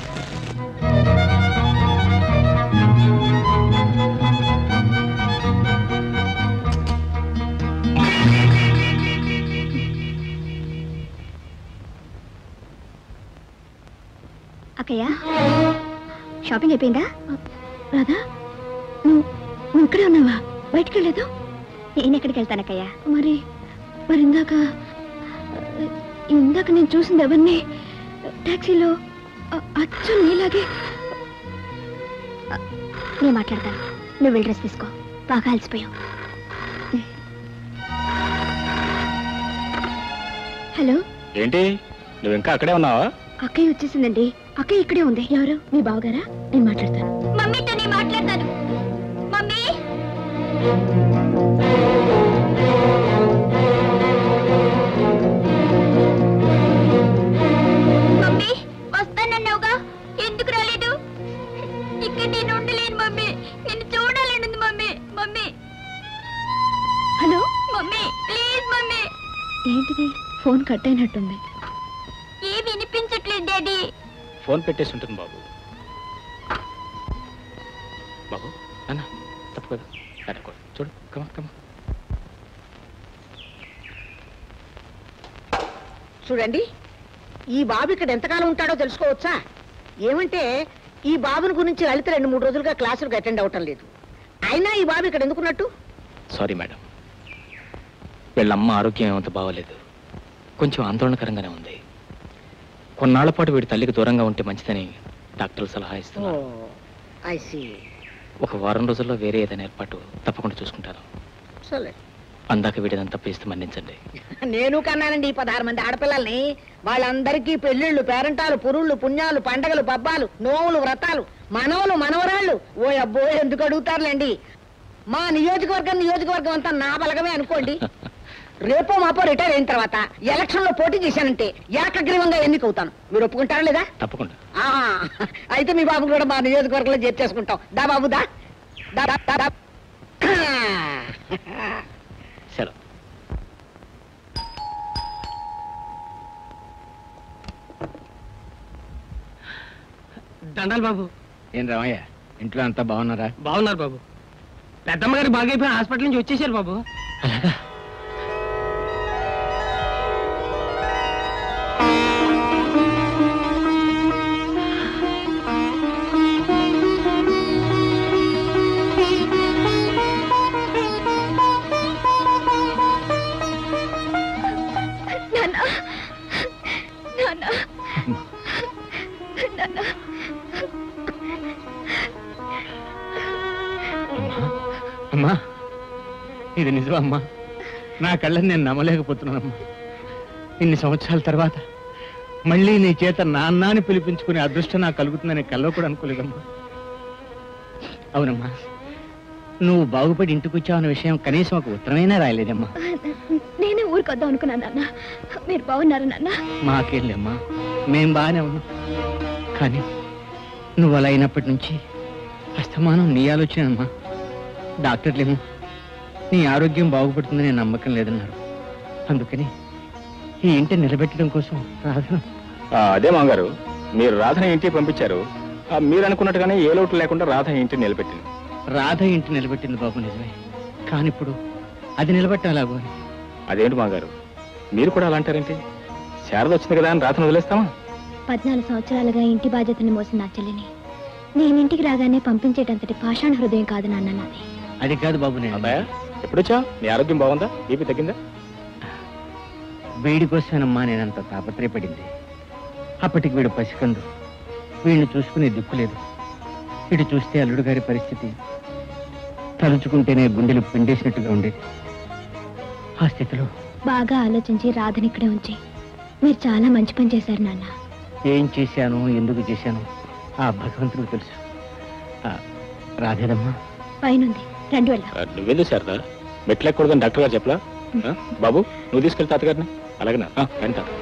అక్కయ్య షాపింగ్ అయిపోయిందా రాధా నువ్వు నువ్వు ఇక్కడే ఉన్నావా బయటికి వెళ్ళలేదు నేను ఎక్కడికి వెళ్తాను అక్కయ్య మరి మరి ఇందాక ఇందాక నేను చూసింది ఎవరిని టాక్సీలో అ- అచ్చం నీలాగే అ, నేను మాట్లాడతాను నువ్వు వెళ్ళి డ్రెస్ తీసుకో బాగా అలసిపోయావు హలో ఏంటి నువ్వు ఇంకా అక్కడే ఉన్నావా అక్కయ్య వచ్చేసిందండి అక్కయ్య ఇక్కడే ఉంది ఎవరు మీ బావగారా నేను మాట్లాడతాను మమ్మీతో నేను మాట్లాడతాను మమ్మీ మమ్మీ వస్తానన్నావుగా ఎందుకు రాలేదు ఇక్కడ నేను ఉండలేను మమ్మీ నిన్ను చూడాలని mummy mummy hello mummy please mummy ఏంటిది ఫోన్ కట్ అయినట్టుంది ఏ వినిపించట్లేదు డాడీ ఫోన్ పెట్టేసి ఉంటుంది బాబు బాబు అన్న తప్పు కదా అడగకూడదు. చూడు కమా కమా చూడండి ఈ బాబు ఇక్కడ ఎంతకాలం ఉంటాడో తెలుసుకోవచ్చా ఏమంటే ఈ బాబుని గురించి లలిత రెండు మూడు రోజులుగా క్లాసులకు అటెండ్ అవటం లేదు అయినా ఈ బాబు ఇక్కడ ఎందుకున్నట్టు సారీ మేడం వీళ్ళమ్మ ఆరోగ్యం ఏమంత బాగోలేదు కొంచెం ఆందోళనకరంగానే ఉంది కొన్నాళ్ల పాటు వీడి తల్లికి దూరంగా ఉంటే మంచిదని డాక్టర్లు సలహా ఓ ఇస్తున్నారు ఐ సీ ఒక వారం రోజుల్లో వేరే ఏదైనా ఏర్పాటు తప్పకుండా చూసుకుంటాను సరే అందాక వీడినంత ప్లీజ్ మన్నించండి నేను కన్నానండి ఈ పదహారు మంది ఆడపిల్లల్ని వాళ్ళందరికీ పెళ్లిళ్ళు పేరంటాలు పురుళ్ళు పుణ్యాలు పండగలు పబ్బాలు నోవులు వ్రతాలు మనవలు మనవరాళ్ళు ఓ అబ్బో ఎందుకు అడుగుతారులేండి మా నియోజకవర్గం నియోజకవర్గం అంతా నా బలగమే అనుకోండి రేపో మాపో రిటైర్ అయిన తర్వాత ఎలక్షన్ లో పోటీ చేశానంటే ఏకగ్రీవంగా ఎన్నికవుతాను మీరు ఒప్పుకుంటారా లేదా తప్పకుండా ఆ, అయితే మీ బాబు కూడా మా నియోజకవర్గంలో చేర్చేసుకుంటాం దా బాబు దా దా, దా, దా, దా. సెలవు దండాలి బాబు ఏం రామయ్య ఇంట్లో అంతా బాగున్నారా బాగున్నారు బాబు పెద్దమ్మ గారు బాగైపోయి హాస్పిటల్ నుంచి వచ్చేసారు బాబు నాన్న నాన్న నాన్న అమ్మా ఇది నిజమా అమ్మా నా కళ్ళని నేను నమ్మలేకపోతున్నానమ్మా ఇన్ని సంవత్సరాల తర్వాత మళ్ళీ నీ చేత నాన్న అని పిలిపించుకునే అదృష్టం నాకు కలుగుతుందని కల్లో కూడా అనుకోలేదమ్మా అవునమ్మా నువ్వు బాగుపడి ఇంటికి వచ్చావన్న విషయం కనీసం ఒక ఉత్తరమైనా రాయలేదమ్మా నేనే ఊరికొద్దాం అనుకున్నాను నాన్న మీరు బాగున్నారు నాన్న మాకేళ్ళమ్మా మేం బాగానే ఉన్నాం కానీ నువ్వు అలా అయినప్పటి నుంచి అస్తమానం నీ ఆలోచన అమ్మా డాక్టర్లేమో నీ ఆరోగ్యం బాగుపడుతుందని నమ్మకం లేదన్నారు అందుకని ఈ ఇంటి నిలబెట్టడం కోసం రాధను ఆ, అదే మామగారు మీరు రాధని ఇంటికి పంపించారు ఆ, మీరు అనుకున్నట్టుగానే ఏ లోటు లేకుండా రాధ ఇంటిని నిలబెట్టింది రాధ ఇంటి నిలబెట్టింది బాబు నిజమే కానీ ఇప్పుడు అది నిలబెట్టడం ఎలాగో అని అదేంటి మామగారు మీరు కూడా అలా అంటారేంటి శారద వచ్చింది కదా అని రాధను వదిలేస్తామా పద్నాలుగు సంవత్సరాలుగా ఇంటి బాధ్యతని మోసిన నా చెల్లిని నేను ఇంటికి రాగానే పంపించేటంతటి పాషాణ హృదయం కాదు నాన్న నాది అది కాదు బాబు నేను అబ్బాయా ఎప్పుడొచ్చా నీ ఆరోగ్యం బాగుందా బీపీ తగ్గిందా వీడి కోసమేనమ్మా నేనంత తాపత్రయపడింది అప్పటికి వీడు పసికందు వీడిని చూసుకునే దిక్కు లేదు వీడు చూస్తే అల్లుడు గారి పరిస్థితి తలుచుకుంటేనే గుండెలు పిండేసినట్టుగా ఉండేది ఆ స్థితిలో బాగా ఆలోచించి రాధని ఇక్కడే ఉంచి మీరు చాలా మంచి పని చేశారు నాన్న ఏం చేశాను ఎందుకు చేశాను ఆ భగవంతుడికి తెలుసు ఆ, రాధేదమ్మా పైనుంది రండి వెళ్దాం ఆ, నువ్వెందుకు శారద మెట్లు ఎక్కకూడదని డాక్టర్ గారు చెప్పలా ఆ? బాబు నువ్వు తీసుకెళ్తా తాతగారిని అలాగేనా ఆ, రండి తాత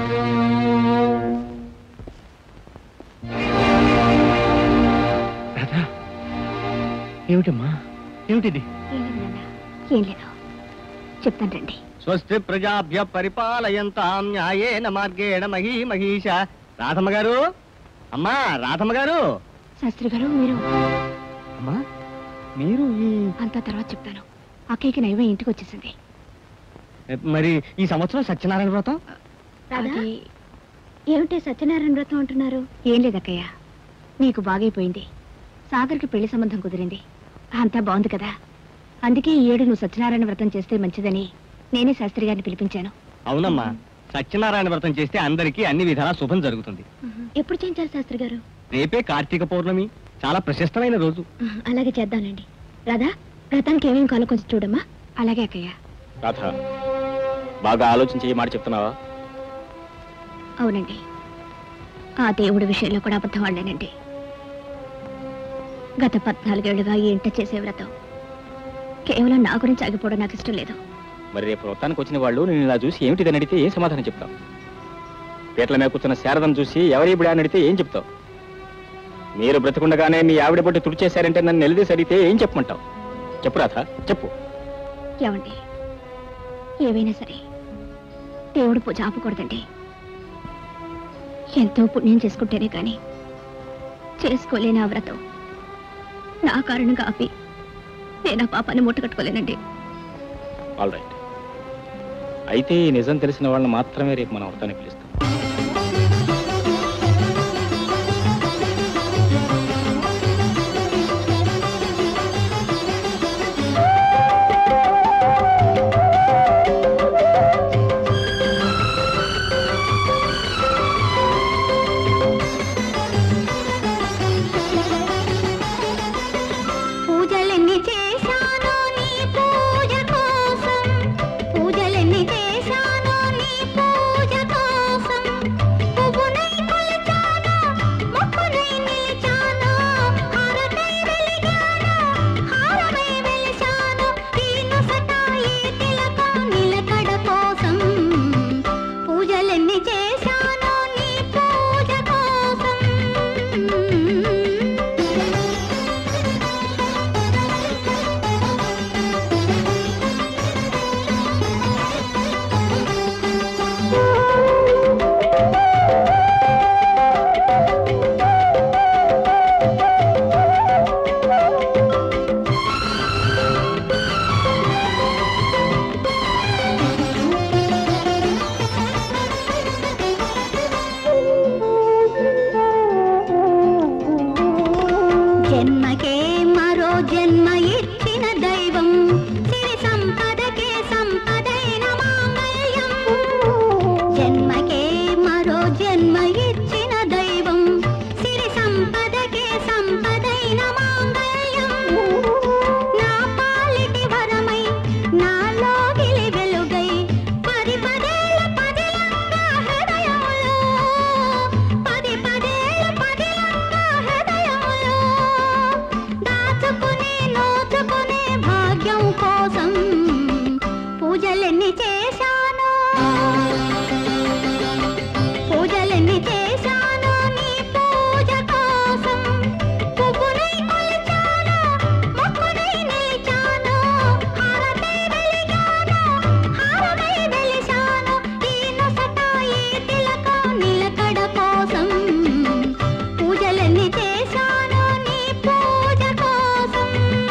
రాధా ఏమిటమ్మా ఏమిటిది ఏం లేదు నాన్న ఏం లేదు చెప్తాను రండి స్వస్తి ప్రజాభ్య పరిపాలయంతాం న్యాయేన మార్గేణ మహీ మహీష రాధమ్మ గారు అమ్మా రాధమ్మ గారు శాస్త్రి గారు మీరు అమ్మా మీరు ఈ అంతా తర్వాత చెప్తాను అక్కయ్యకి నైవే ఇంటికి వచ్చేసింది మరి ఈ సంవత్సరం సత్యనారాయణ వ్రతం అది ఏమిటి సత్యనారాయణ వ్రతం అంటున్నారు ఏం లేదు అక్కయ్య నీకు బాగైపోయింది సాగర్కి పెళ్లి సంబంధం కుదిరింది అంతా బాగుంది కదా అందుకే ఈ ఏడు నువ్వు సత్యనారాయణ వ్రతం చేస్తే మంచిదని నేనే శాస్త్రి గారిని పిలిపించాను అవునమ్మా సత్యనారాయణ వ్రతం చేస్తే అందరికీ అన్ని విధాలా శుభం జరుగుతుంది ఎప్పుడు చేయించారు శాస్త్రి గారు రేపే కార్తీక పౌర్ణమి చాలా ప్రశస్తమైన రోజు అలాగే చేద్దానండి రాధా వ్రతానికి ఏమేమి కాలో కొంచెం చూడమ్మా అలాగే అక్కయ్య రాధ బాగా ఆలోచించి ఈ మాట చెప్తున్నావా అవునండి ఆ దేవుడి విషయంలో కూడా అబద్ధం వాళ్ళేనండి గత పద్నాలుగేళ్లుగా ఈ ఇంట చేసే వ్రతం కేవలం నా గురించి ఆగిపోవడం నాకు ఇష్టం లేదు మరి రేపు వ్రతానికి వచ్చిన వాళ్ళు నేను ఇలా చూసి ఏమిటిదని అడిగితే ఏం సమాధానం చెప్తావు పీటల మీద కూర్చున్న శారదను చూసి ఎవరి ఇప్పుడు అని అడిగితే ఏం చెప్తావు మీరు బ్రతకుండగానే మీ ఆవిడ బట్టి తుడిచేశారంటే నన్ను నిలదీసి అడిగితే ఏం చెప్పమంటావు చెప్పు రాధ చెప్పు ఏమండి ఏవైనా సరే దేవుడు పూజ ఆపకూడదండి ఎంతో పుణ్యం చేసుకుంటేనే కానీ చేసుకోలేని ఆ వ్రతం నా కారణంగా ఆపి నేను ఆ పాపాన్ని ముట్టకట్టుకోలేనండి ఆల్ రైట్ అయితే ఈ నిజం తెలిసిన వాళ్ళని మాత్రమే రేపు మనం వ్రతానికి పిలుస్తాం జన్మకే మరో జన్మ ఇచ్చిన దైవం సిరి సంపదకే సంపదైన మాంగళ్యం నా పాలిటి వరమై నాలో గిలి వెలుగై పది పదేళ్ళ పదిలంగా హృదయంలో పది పదేళ్ళ పదిలంగా హృదయంలో దాచుకునే నోచుకునే భాగ్యం కోసం పూజలెన్ని చేశాను పూజలెన్ని చేశాను నీ పూజ కోసం పువ్వునై కొలిచాను మొక్కునై నిలిచాను హారతై వెలిగాను హారమై వెలిశాను ఈ నొసట ఈ తిలకం నిలకడ కోసం పూజలెన్ని చేశాను నీ పూజ కోసం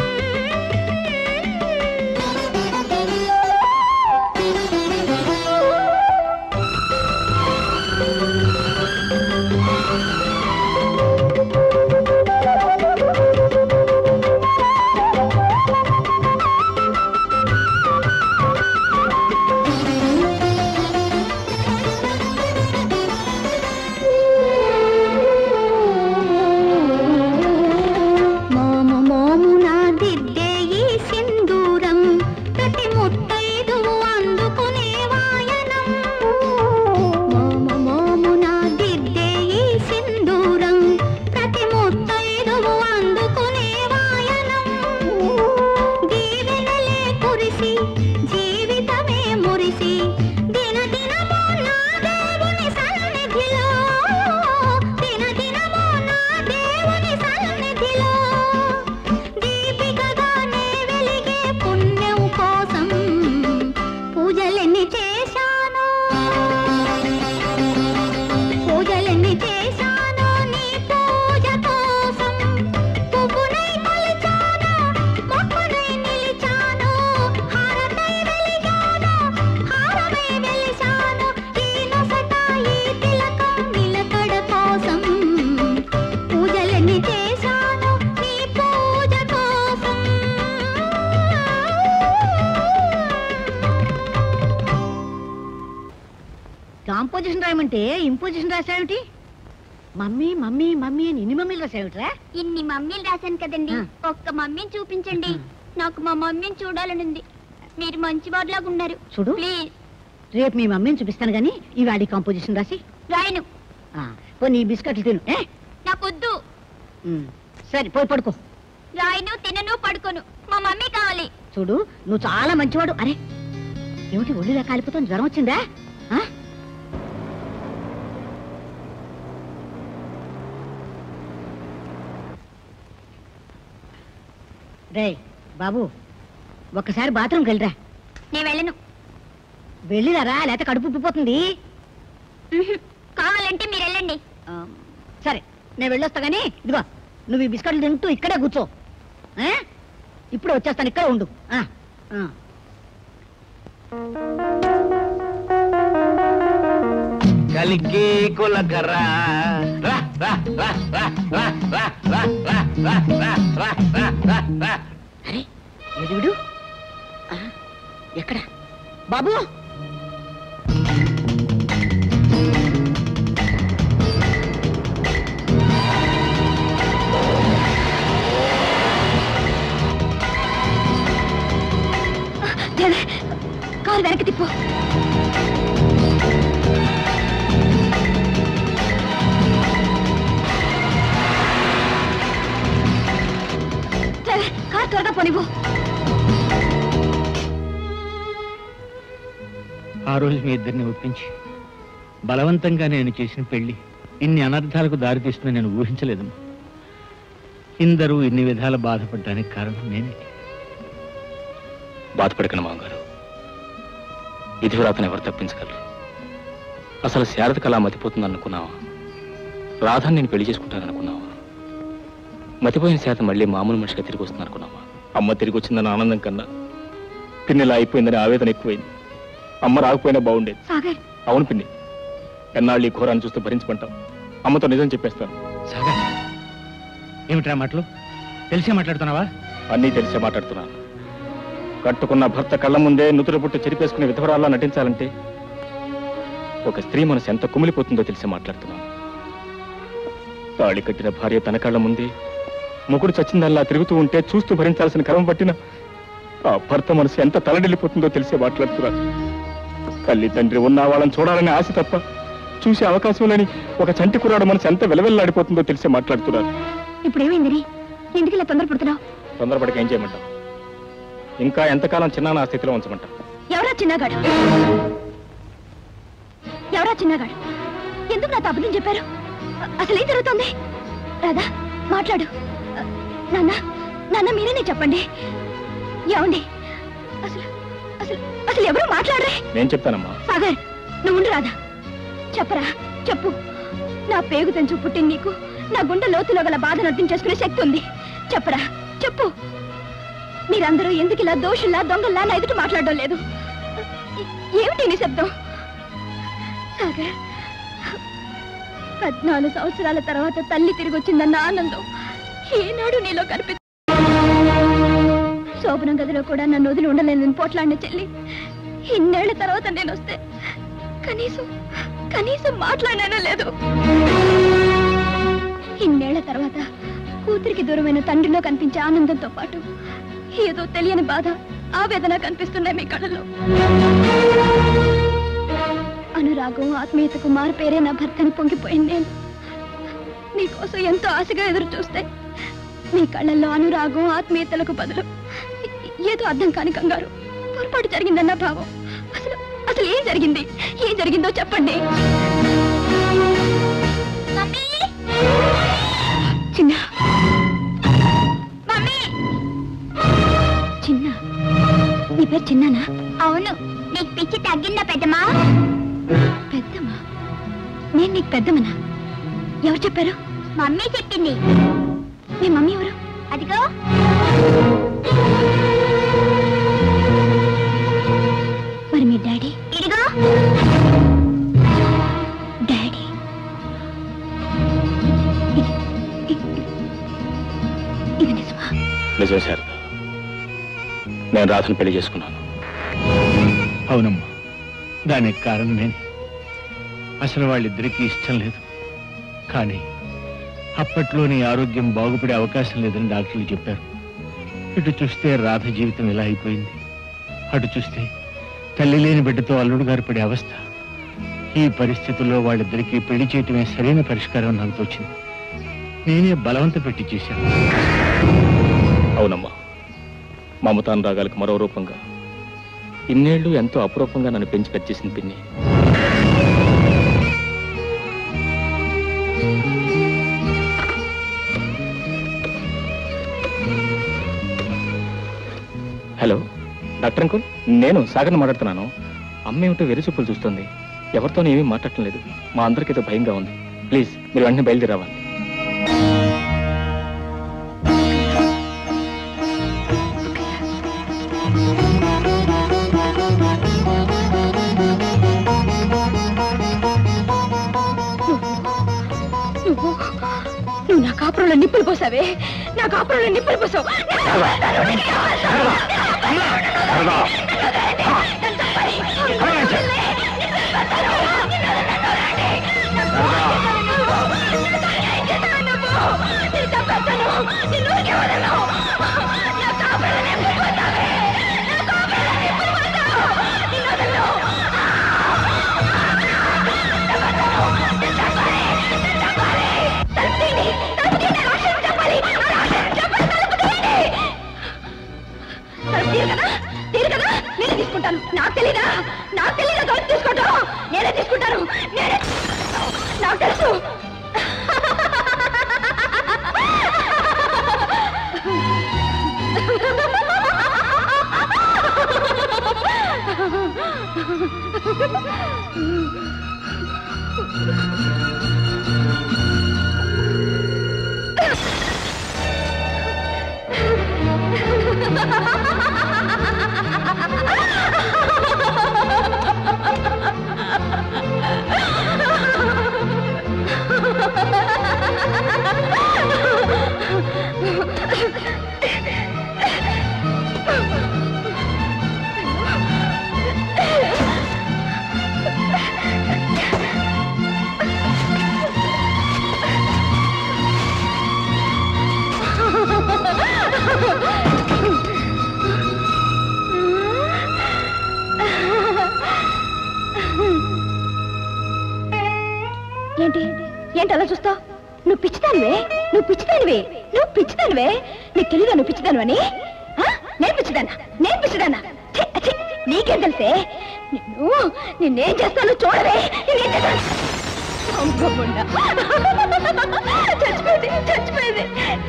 మోము మోము నా దిద్దే ఈ సింధూరం ప్రతి ముత్తైదు అందుకునే వాయనం మోము మోము నా దిద్దే ఈ సింధూరం ప్రతి ముత్తైదు అందుకునే వాయనం దీవెనలే కురిసి జీవితమే మురిసి దిన దినము నా దేవుని సన్నిధిలో దిన దినము నా దేవుని సన్నిధిలో దీపికగానే వెలిగే పుణ్యం కోసం పూజలెన్ని చేశాను పూజలెన్ని చేశాను నీ పూజ కోసం పువ్వునై కొలిచాను మొక్కునై నిలిచాను హారతై వెలిగాను హారమై వెలిశాను ఈ నొసట ఈ తిలకం నిలకడ కోసం పూజలెన్ని చేశాను నీ పూజ కోసం కాంపోజిషన్ రాయమంటే ఇంపోజిషన్ రాసావేమిటి మమ్మీ మమ్మీ మమ్మీ అని ఇన్ని మమ్మీలు రాసావేమిట్రా ఇన్ని మమ్మీలు రాశాను కదండి ఆ. ఒక్క మమ్మీని చూపించండి నాకు మా మమ్మీని చూడాలనుంది మీరు మంచి వాడిలాగా ఉన్నారు చూడు. ప్లీజ్ రేపు మీ మమ్మీని చూపిస్తాను కానీ ఇవాడి కాంపోజిషన్ రాసి రాయను ఆ, పోనీ ఈ బిస్కెట్లు తిను ఏ నాకొద్దు ఉమ్, సరే పోయి పడుకో రాయను తినను పడుకోను మా మమ్మీ కావాలి చూడు నువ్వు చాలా మంచివాడు అరే ఏమిటి ఒళ్ళులా కాలిపోతాం జ్వరం వచ్చిందా ఆ? రేయ్ బాబు ఒక్కసారి బాత్రూమ్కి వెళ్ళరా నేను వెళ్ళను వెళ్ళిరారా లేకపోతే కడుపు ఉబ్బిపోతుంది ఉహుం. కావాలంటే మీరు వెళ్ళండి ఆ, సరే నేను వెళ్ళొస్తా కానీ ఇదిగో నువ్వు ఈ బిస్కెట్లు తింటూ ఇక్కడే కూర్చో ఆ? ఇప్పుడు వచ్చేస్తాను ఇక్కడ ఉండు ఆ, ఆ. కలికి కులకరా రా రా రా రా రా రా రా రా రా రా రా రా రా రా అరే ఎదుడు ఎక్కడ బాబు దేవే, కారు వెనక్కి తిప్పు దేవే, కారు త్వరగా పోనివ్వు ఆ రోజు మీ ఇద్దరిని ఒప్పించి బలవంతంగా నేను చేసిన పెళ్లి ఇన్ని అనర్థాలకు దారితీస్తుందని నేను ఊహించలేదమ్మా ఇందరూ ఇన్ని విధాల బాధపడడానికి కారణం నేనే బాధపడకండి మామగారు విధివ్రాతను ఎవరు తప్పించగలరు అసలు శారద కళ మతిపోతుంది అనుకున్నావా రాధాని నేను పెళ్లి చేసుకుంటాననుకున్నావా మతిపోయిన శారద మళ్ళీ మామూలు మనిషిగా తిరిగి వస్తుంది అనుకున్నావా అమ్మ తిరిగి వచ్చిందన్న ఆనందం కన్నా పిన్నిలా అయిపోయిందని ఆవేదన ఎక్కువైంది అమ్మ రాకపోయినా బాగుండేది సాగర్ అవును పిన్ని ఎన్నాళ్ళు ఈ ఘోరాన్ని చూస్తూ భరించమంటాం అమ్మతో నిజం చెప్పేస్తాను సాగర్ ఏమిట్రా మాటలు తెలిసే మాట్లాడుతున్నావా అన్నీ తెలిసే మాట్లాడుతున్నాను కట్టుకున్న భర్త కళ్ళ ముందే నుతురు పుట్టి చెరిపేసుకునే విధవరాల్లా నటించాలంటే ఒక స్త్రీ మనసు ఎంత కుమిలిపోతుందో తెలిసి మాట్లాడుతున్నాను తాళి కట్టిన భార్య తన కళ్ళ ముందే ముగుడు చచ్చిందల్లా తిరుగుతూ ఉంటే చూస్తూ భరించాల్సిన క్రమం పట్టిన ఆ భర్త మనసు ఎంత తలడిల్లిపోతుందో తెలిసే మాట్లాడుతున్నాను తల్లి తండ్రి ఉన్న వాళ్ళని చూడాలనే ఆశ తప్ప చూసే అవకాశం లేని ఒక చంటి కుర్రాడు మనసు ఎంత వెలవెల్లాడిపోతుందో తెలిసే మాట్లాడుతున్నారు ఇప్పుడు ఏమైంది ఎందుకు ఇలా తొందరపడుతున్నావు తొందరపడికి ఏం చేయమంటావు ఇంకా ఎంతకాలం చిన్న నా స్థితిలో ఉంచమంటావు ఎవరా చిన్నగాడు ఎవరా చిన్నగాడు ఎందుకు నాతో అబద్ధం చెప్పారు అ- అసలు ఏం జరుగుతుంది రాధా మాట్లాడు అ, నాన్న నాన్న మీరేనే చెప్పండి ఏమండి అసలు అసలు అసలు ఎవరు మాట్లాడరే నేను చెప్తానమ్మా సాగర్ నువ్వు ఉండు రాధా చెప్పరా చెప్పు నా పేగు తెంచు పుట్టింది నీకు నా గుండె లోతులో గల బాధను అర్థం చేసుకునే శక్తి ఉంది చెప్పరా చెప్పు మీరందరూ ఎందుకు ఇలా దోషుల్లా దొంగల్లా నా ఎదుట మాట్లాడడం లేదు ఏ- ఏమిటి నీ శబ్దం సాగర్ పద్నాలుగు సంవత్సరాల తర్వాత తల్లి తిరిగి వచ్చిందన్న ఆనందం ఏనాడు నీలో కనిపి శోభనం గదిలో కూడా నన్ను వదిలి ఉండలేదని పోట్లాడిన చెల్లి ఇన్నేళ్ల తర్వాత నేను వస్తే కనీసం కనీసం మాట్లాడానో లేదు ఇన్నేళ్ల తర్వాత కూతురికి దూరమైన తండ్రిలో కనిపించే ఆనందంతో పాటు ఏదో తెలియని బాధ ఆవేదన కనిపిస్తున్నాయి మీ కళ్ళలో అనురాగం ఆత్మీయతకు మారు పేరే నా భర్తని పొంగిపోయింది నేను నీకోసం ఎంతో ఆశగా ఎదురు చూస్తే మీ కళ్ళల్లో అనురాగం ఆత్మీయతలకు బదులు ఏదో అర్థం కాని కంగారు పొరపాటు జరిగిందన్న భావం అసలు అసలు ఏం జరిగింది ఏం జరిగిందో చెప్పండి చిన్న చిన్న నీ పేరు చిన్ననా అవును నీకు పిచ్చి తగ్గిందా పెద్దమా పెద్దమ్మా నేను నీకు పెద్దమ్మనా ఎవరు చెప్పారు మమ్మీ చెప్పింది మీ మమ్మీ ఎవరు అదిగో మరి మీ డాడీ ఇదిగో డాడీ ఇది- ఇది- ఇది నిజమా నిజం శారద నేను రాధను పెళ్లి చేసుకున్నాను అవునమ్మా దానికి కారణం నేను అసలు వాళ్ళిద్దరికీ ఇష్టం లేదు కానీ అప్పట్లో నీ ఆరోగ్యం బాగుపడే అవకాశం లేదని డాక్టర్లు చెప్పారు ఇటు చూస్తే రాధ జీవితం ఇలా అయిపోయింది అటు చూస్తే తల్లి లేని బిడ్డతో అల్లుడు గారు పడే అవస్థ ఈ పరిస్థితుల్లో వాళ్ళిద్దరికీ పెళ్లి చేయటమే సరైన పరిష్కారం నాకు తోచింది నేనే బలవంత పెట్టి చేశాను అవునమ్మా మమతానురాగాలకు మరో రూపంగా ఇన్నేళ్లు ఎంతో అపురూపంగా నన్ను పెంచి పెద్ద చేసింది పిన్ని హలో డాక్టర్ అంకుల్ నేను సాగర్ని మాట్లాడుతున్నాను అమ్మ ఏమిటో వెరి చూపులు చూస్తుంది ఎవరితోనూ ఏమీ మాట్లాడటం లేదు మా అందరికీ ఏదో భయంగా ఉంది ప్లీజ్ మీరు వెంటనే బయలుదేరి రావాలి నువ్వు నువ్వు నా కాపురంలో నిప్పులు పోసావే నా కాపురంలో నిప్పులు పోసావు తీరు కదా తీరు కదా నేనే తీసుకుంటాను నాకు తెలీదా నాకు తెలీదా తోటి తీసుకుంటాను నేనే తీసుకుంటాను నేనే నాకు తెలుసు ఏంటి ఏంటి అలా చూస్తావు నువ్వు పిచ్చిదానివే నువ్వు పిచ్చిదానివే నువ్వు పిచ్చిదానివే నీకు తెలీదా నువ్వు పిచ్చిదానివని ఆ? నేను పిచ్చిదానా నేను పిచ్చిదానా ఛీ, ఛీ, నీకేం తెలిసే నిన్ను నిన్నేం చేస్తానో చూడవే నేనేం చేస్తాను అమ్మమ్మ. చచ్చిపోయింది చచ్చిపోయింది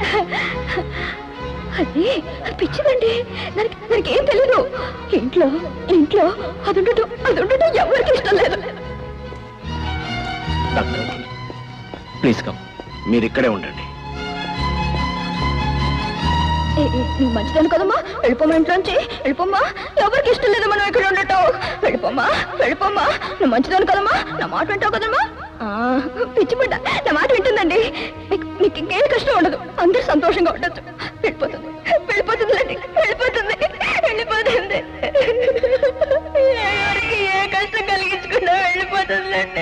అది అది పిచ్చిదండి దానికి దానికి ఏం తెలీదు ఇంట్లో ఇంట్లో అది ఉండటం అది ఉండటం ఎవరికి ఇష్టం లేదు డాక్టర్ ప్లీజ్ కమ్ మీరు ఇక్కడే ఉండండి ఏ, ఏ, నువ్వు మంచిదాను కదమ్మా వెళ్ళిపోమ్మా ఇంట్లోంచి వెళ్ళిపోమ్మా ఎవరికి ఇష్టం లేదు మనం ఇక్కడ ఉండటం వెళ్ళిపోమ్మా వెళ్ళిపోమ్మా నువ్వు మంచిదాను కదమ్మా నా మాట వింటావు కదమ్మా ఆ, పిచ్చి బిడ్డ నా మాట వింటుందండి మీకు మీకు ఇంకేం కష్టం ఉండదు అందరూ సంతోషంగా ఉండొచ్చు వెళ్ళిపోతుంది వెళ్ళిపోతుందిలేండి వెళ్ళిపోతుంది వెళ్ళిపోతుంది ఎవరికి ఏ కష్టం కలిగించుకున్నా వెళ్ళిపోతుందిలేండి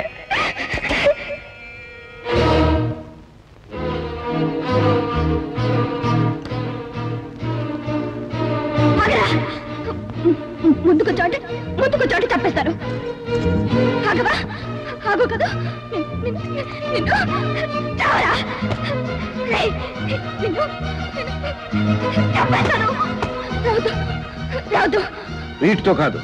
ఆగరా. ముందుకు చోటి ముందుకు చోటి చంపేస్తాను ఆగవా ఆగు కదా నిన్ను నిన్ను చావరా రేయ్, నిన్ను నిన్ను చంపేస్తాను రావద్దు రావద్దు వీటితో కాదు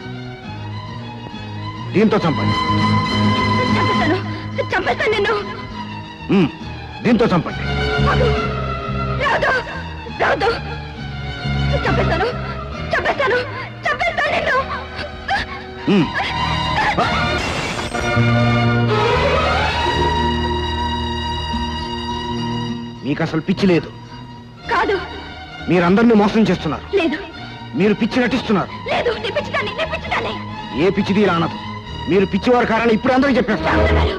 దీంతో చంపండి చంపేస్తాను చంపేస్తాను నిన్ను మ్మ్. దీంతో చంపండి ఆగు రావద్దు రావద్దు చంపేస్తాను చంపేస్తాను చంపేస్తాను నిన్ను మ్మ్. మీకు అసలు పిచ్చి లేదు కాదు మీరందరినీ మోసం చేస్తున్నారు లేదు మీరు పిచ్చి నటిస్తున్నారు లేదు నీ పిచ్చిదాన్ని నీ పిచ్చిదాన్ని ఏ పిచ్చిది ఇలా అనదు మీరు పిచ్చివారు కారణం ఇప్పుడు అందరికీ చెప్పేస్తారు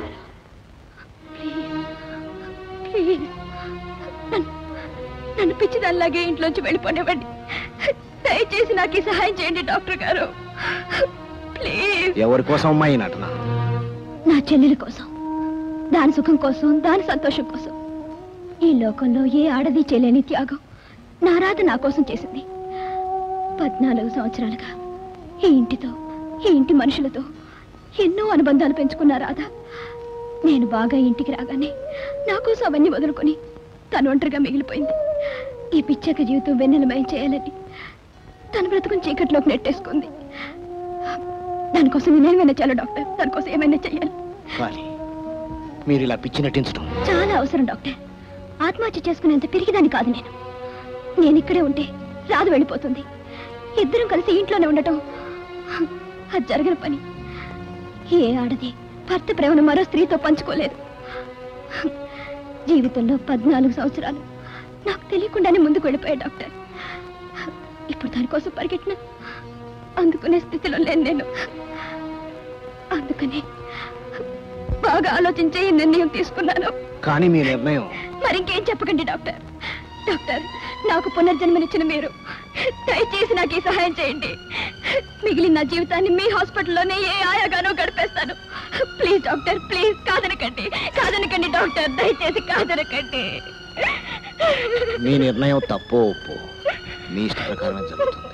ప్లీజ్ నన్ను నన్ను పిచ్చిదానిలాగే ఇంట్లోంచి వెళ్ళిపోనివ్వండి దయచేసి నాకు ఈ సహాయం చేయండి డాక్టర్ గారు ప్లీజ్ ఎవరి కోసం అమ్మాయి నటన నా చెల్లెల కోసం దాని సుఖం కోసం దాని సంతోషం కోసం ఈ లోకంలో ఏ ఆడది చేయలేని త్యాగం నా రాత నా కోసం చేసింది పద్నాలుగు సంవత్సరాలుగా ఈ ఇంటితో ఈ ఇంటి మనుషులతో ఎన్నో అనుబంధాలు పెంచుకున్న రాధ నేను బాగా ఇంటికి రాగానే నా కోసం అవన్నీ వదులుకొని తను ఒంటరిగా మిగిలిపోయింది ఈ పిచ్చక జీవితం వెన్నెలమయం చేయాలని తన బ్రతుకుని చీకట్లోకి నెట్టేసుకుంది దానికోసం నేనేమైనా చేయాలి డాక్టర్ దానికోసం ఏమైనా చెయ్యాలి కానీ మీరు ఇలా పిచ్చి నటించడం చాలా అవసరం డాక్టర్ ఆత్మహత్య చేసుకునేంత పిరిగిదాన్ని కాదు నేను నేను ఇక్కడే ఉంటే రాదు వెళ్ళిపోతుంది ఇద్దరం కలిసి ఇంట్లోనే ఉండటం అది జరగని పని ఏ ఆడది భర్త ప్రేమను మరో స్త్రీతో పంచుకోలేదు జీవితంలో పద్నాలుగు సంవత్సరాలు నాకు తెలియకుండానే ముందుకు వెళ్ళిపోయా డాక్టర్ ఇప్పుడు దానికోసం పరిగెట్టిన అందుకునే స్థితిలో లేను నేను అందుకని బాగా ఆలోచించే ఈ నిర్ణయం తీసుకున్నాను కానీ మీ నిర్ణయం మరింకేం చెప్పకండి డాక్టర్ డాక్టర్ నాకు పునర్జన్మనిచ్చిన మీరు దయచేసి నాకు ఈ సహాయం చేయండి మిగిలిన నా జీవితాన్ని మీ హాస్పిటల్లోనే ఏ ఆయాగానో గడిపేస్తాను ప్లీజ్ డాక్టర్ ప్లీజ్ కాదనకండి కాదనకండి డాక్టర్ దయచేసి కాదనకండి మీ నిర్ణయం తప్పో ఒప్పో మీ ఇష్ట ప్రకారమే జరుగుతుంది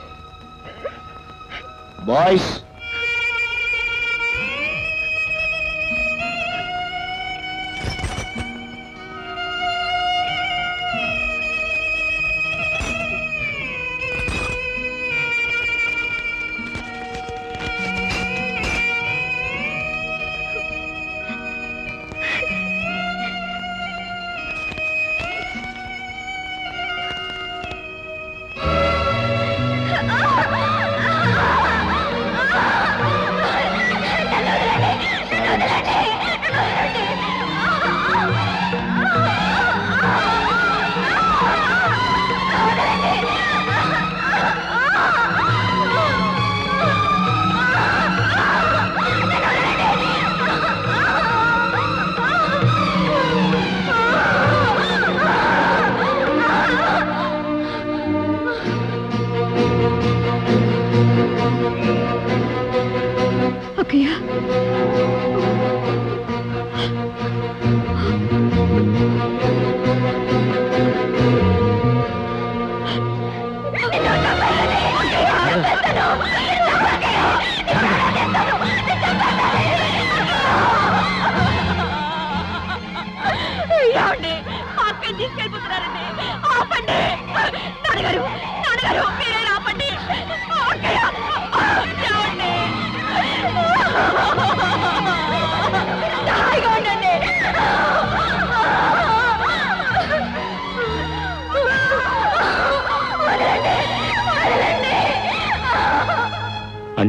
బాయ్స్ ఓకే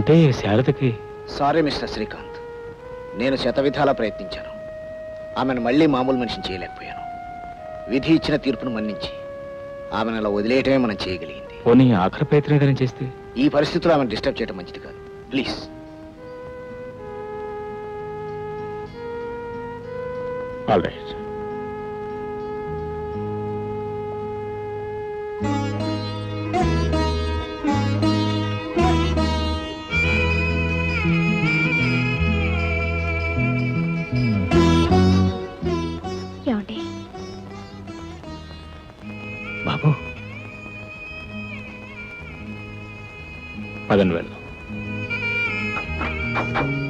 అంటే శారదకి సారీ మిస్టర్ శ్రీకాంత్ నేను శతవిధాలా ప్రయత్నించాను ఆమెను మళ్ళీ మామూలు మనిషిని చేయలేకపోయాను విధి ఇచ్చిన తీర్పును మన్నించి ఆమెను అలా వదిలేయటమే మనం చేయగలిగింది పోనీ ఆఖరి ప్రయత్నం ఏదైనా చేస్తే ఈ పరిస్థితుల్లో ఆమెను డిస్టర్బ్ చేయడం మంచిది కాదు ప్లీజ్ ఆల్ రైట్ ఏమండి బాబు పదండి వెళ్దాం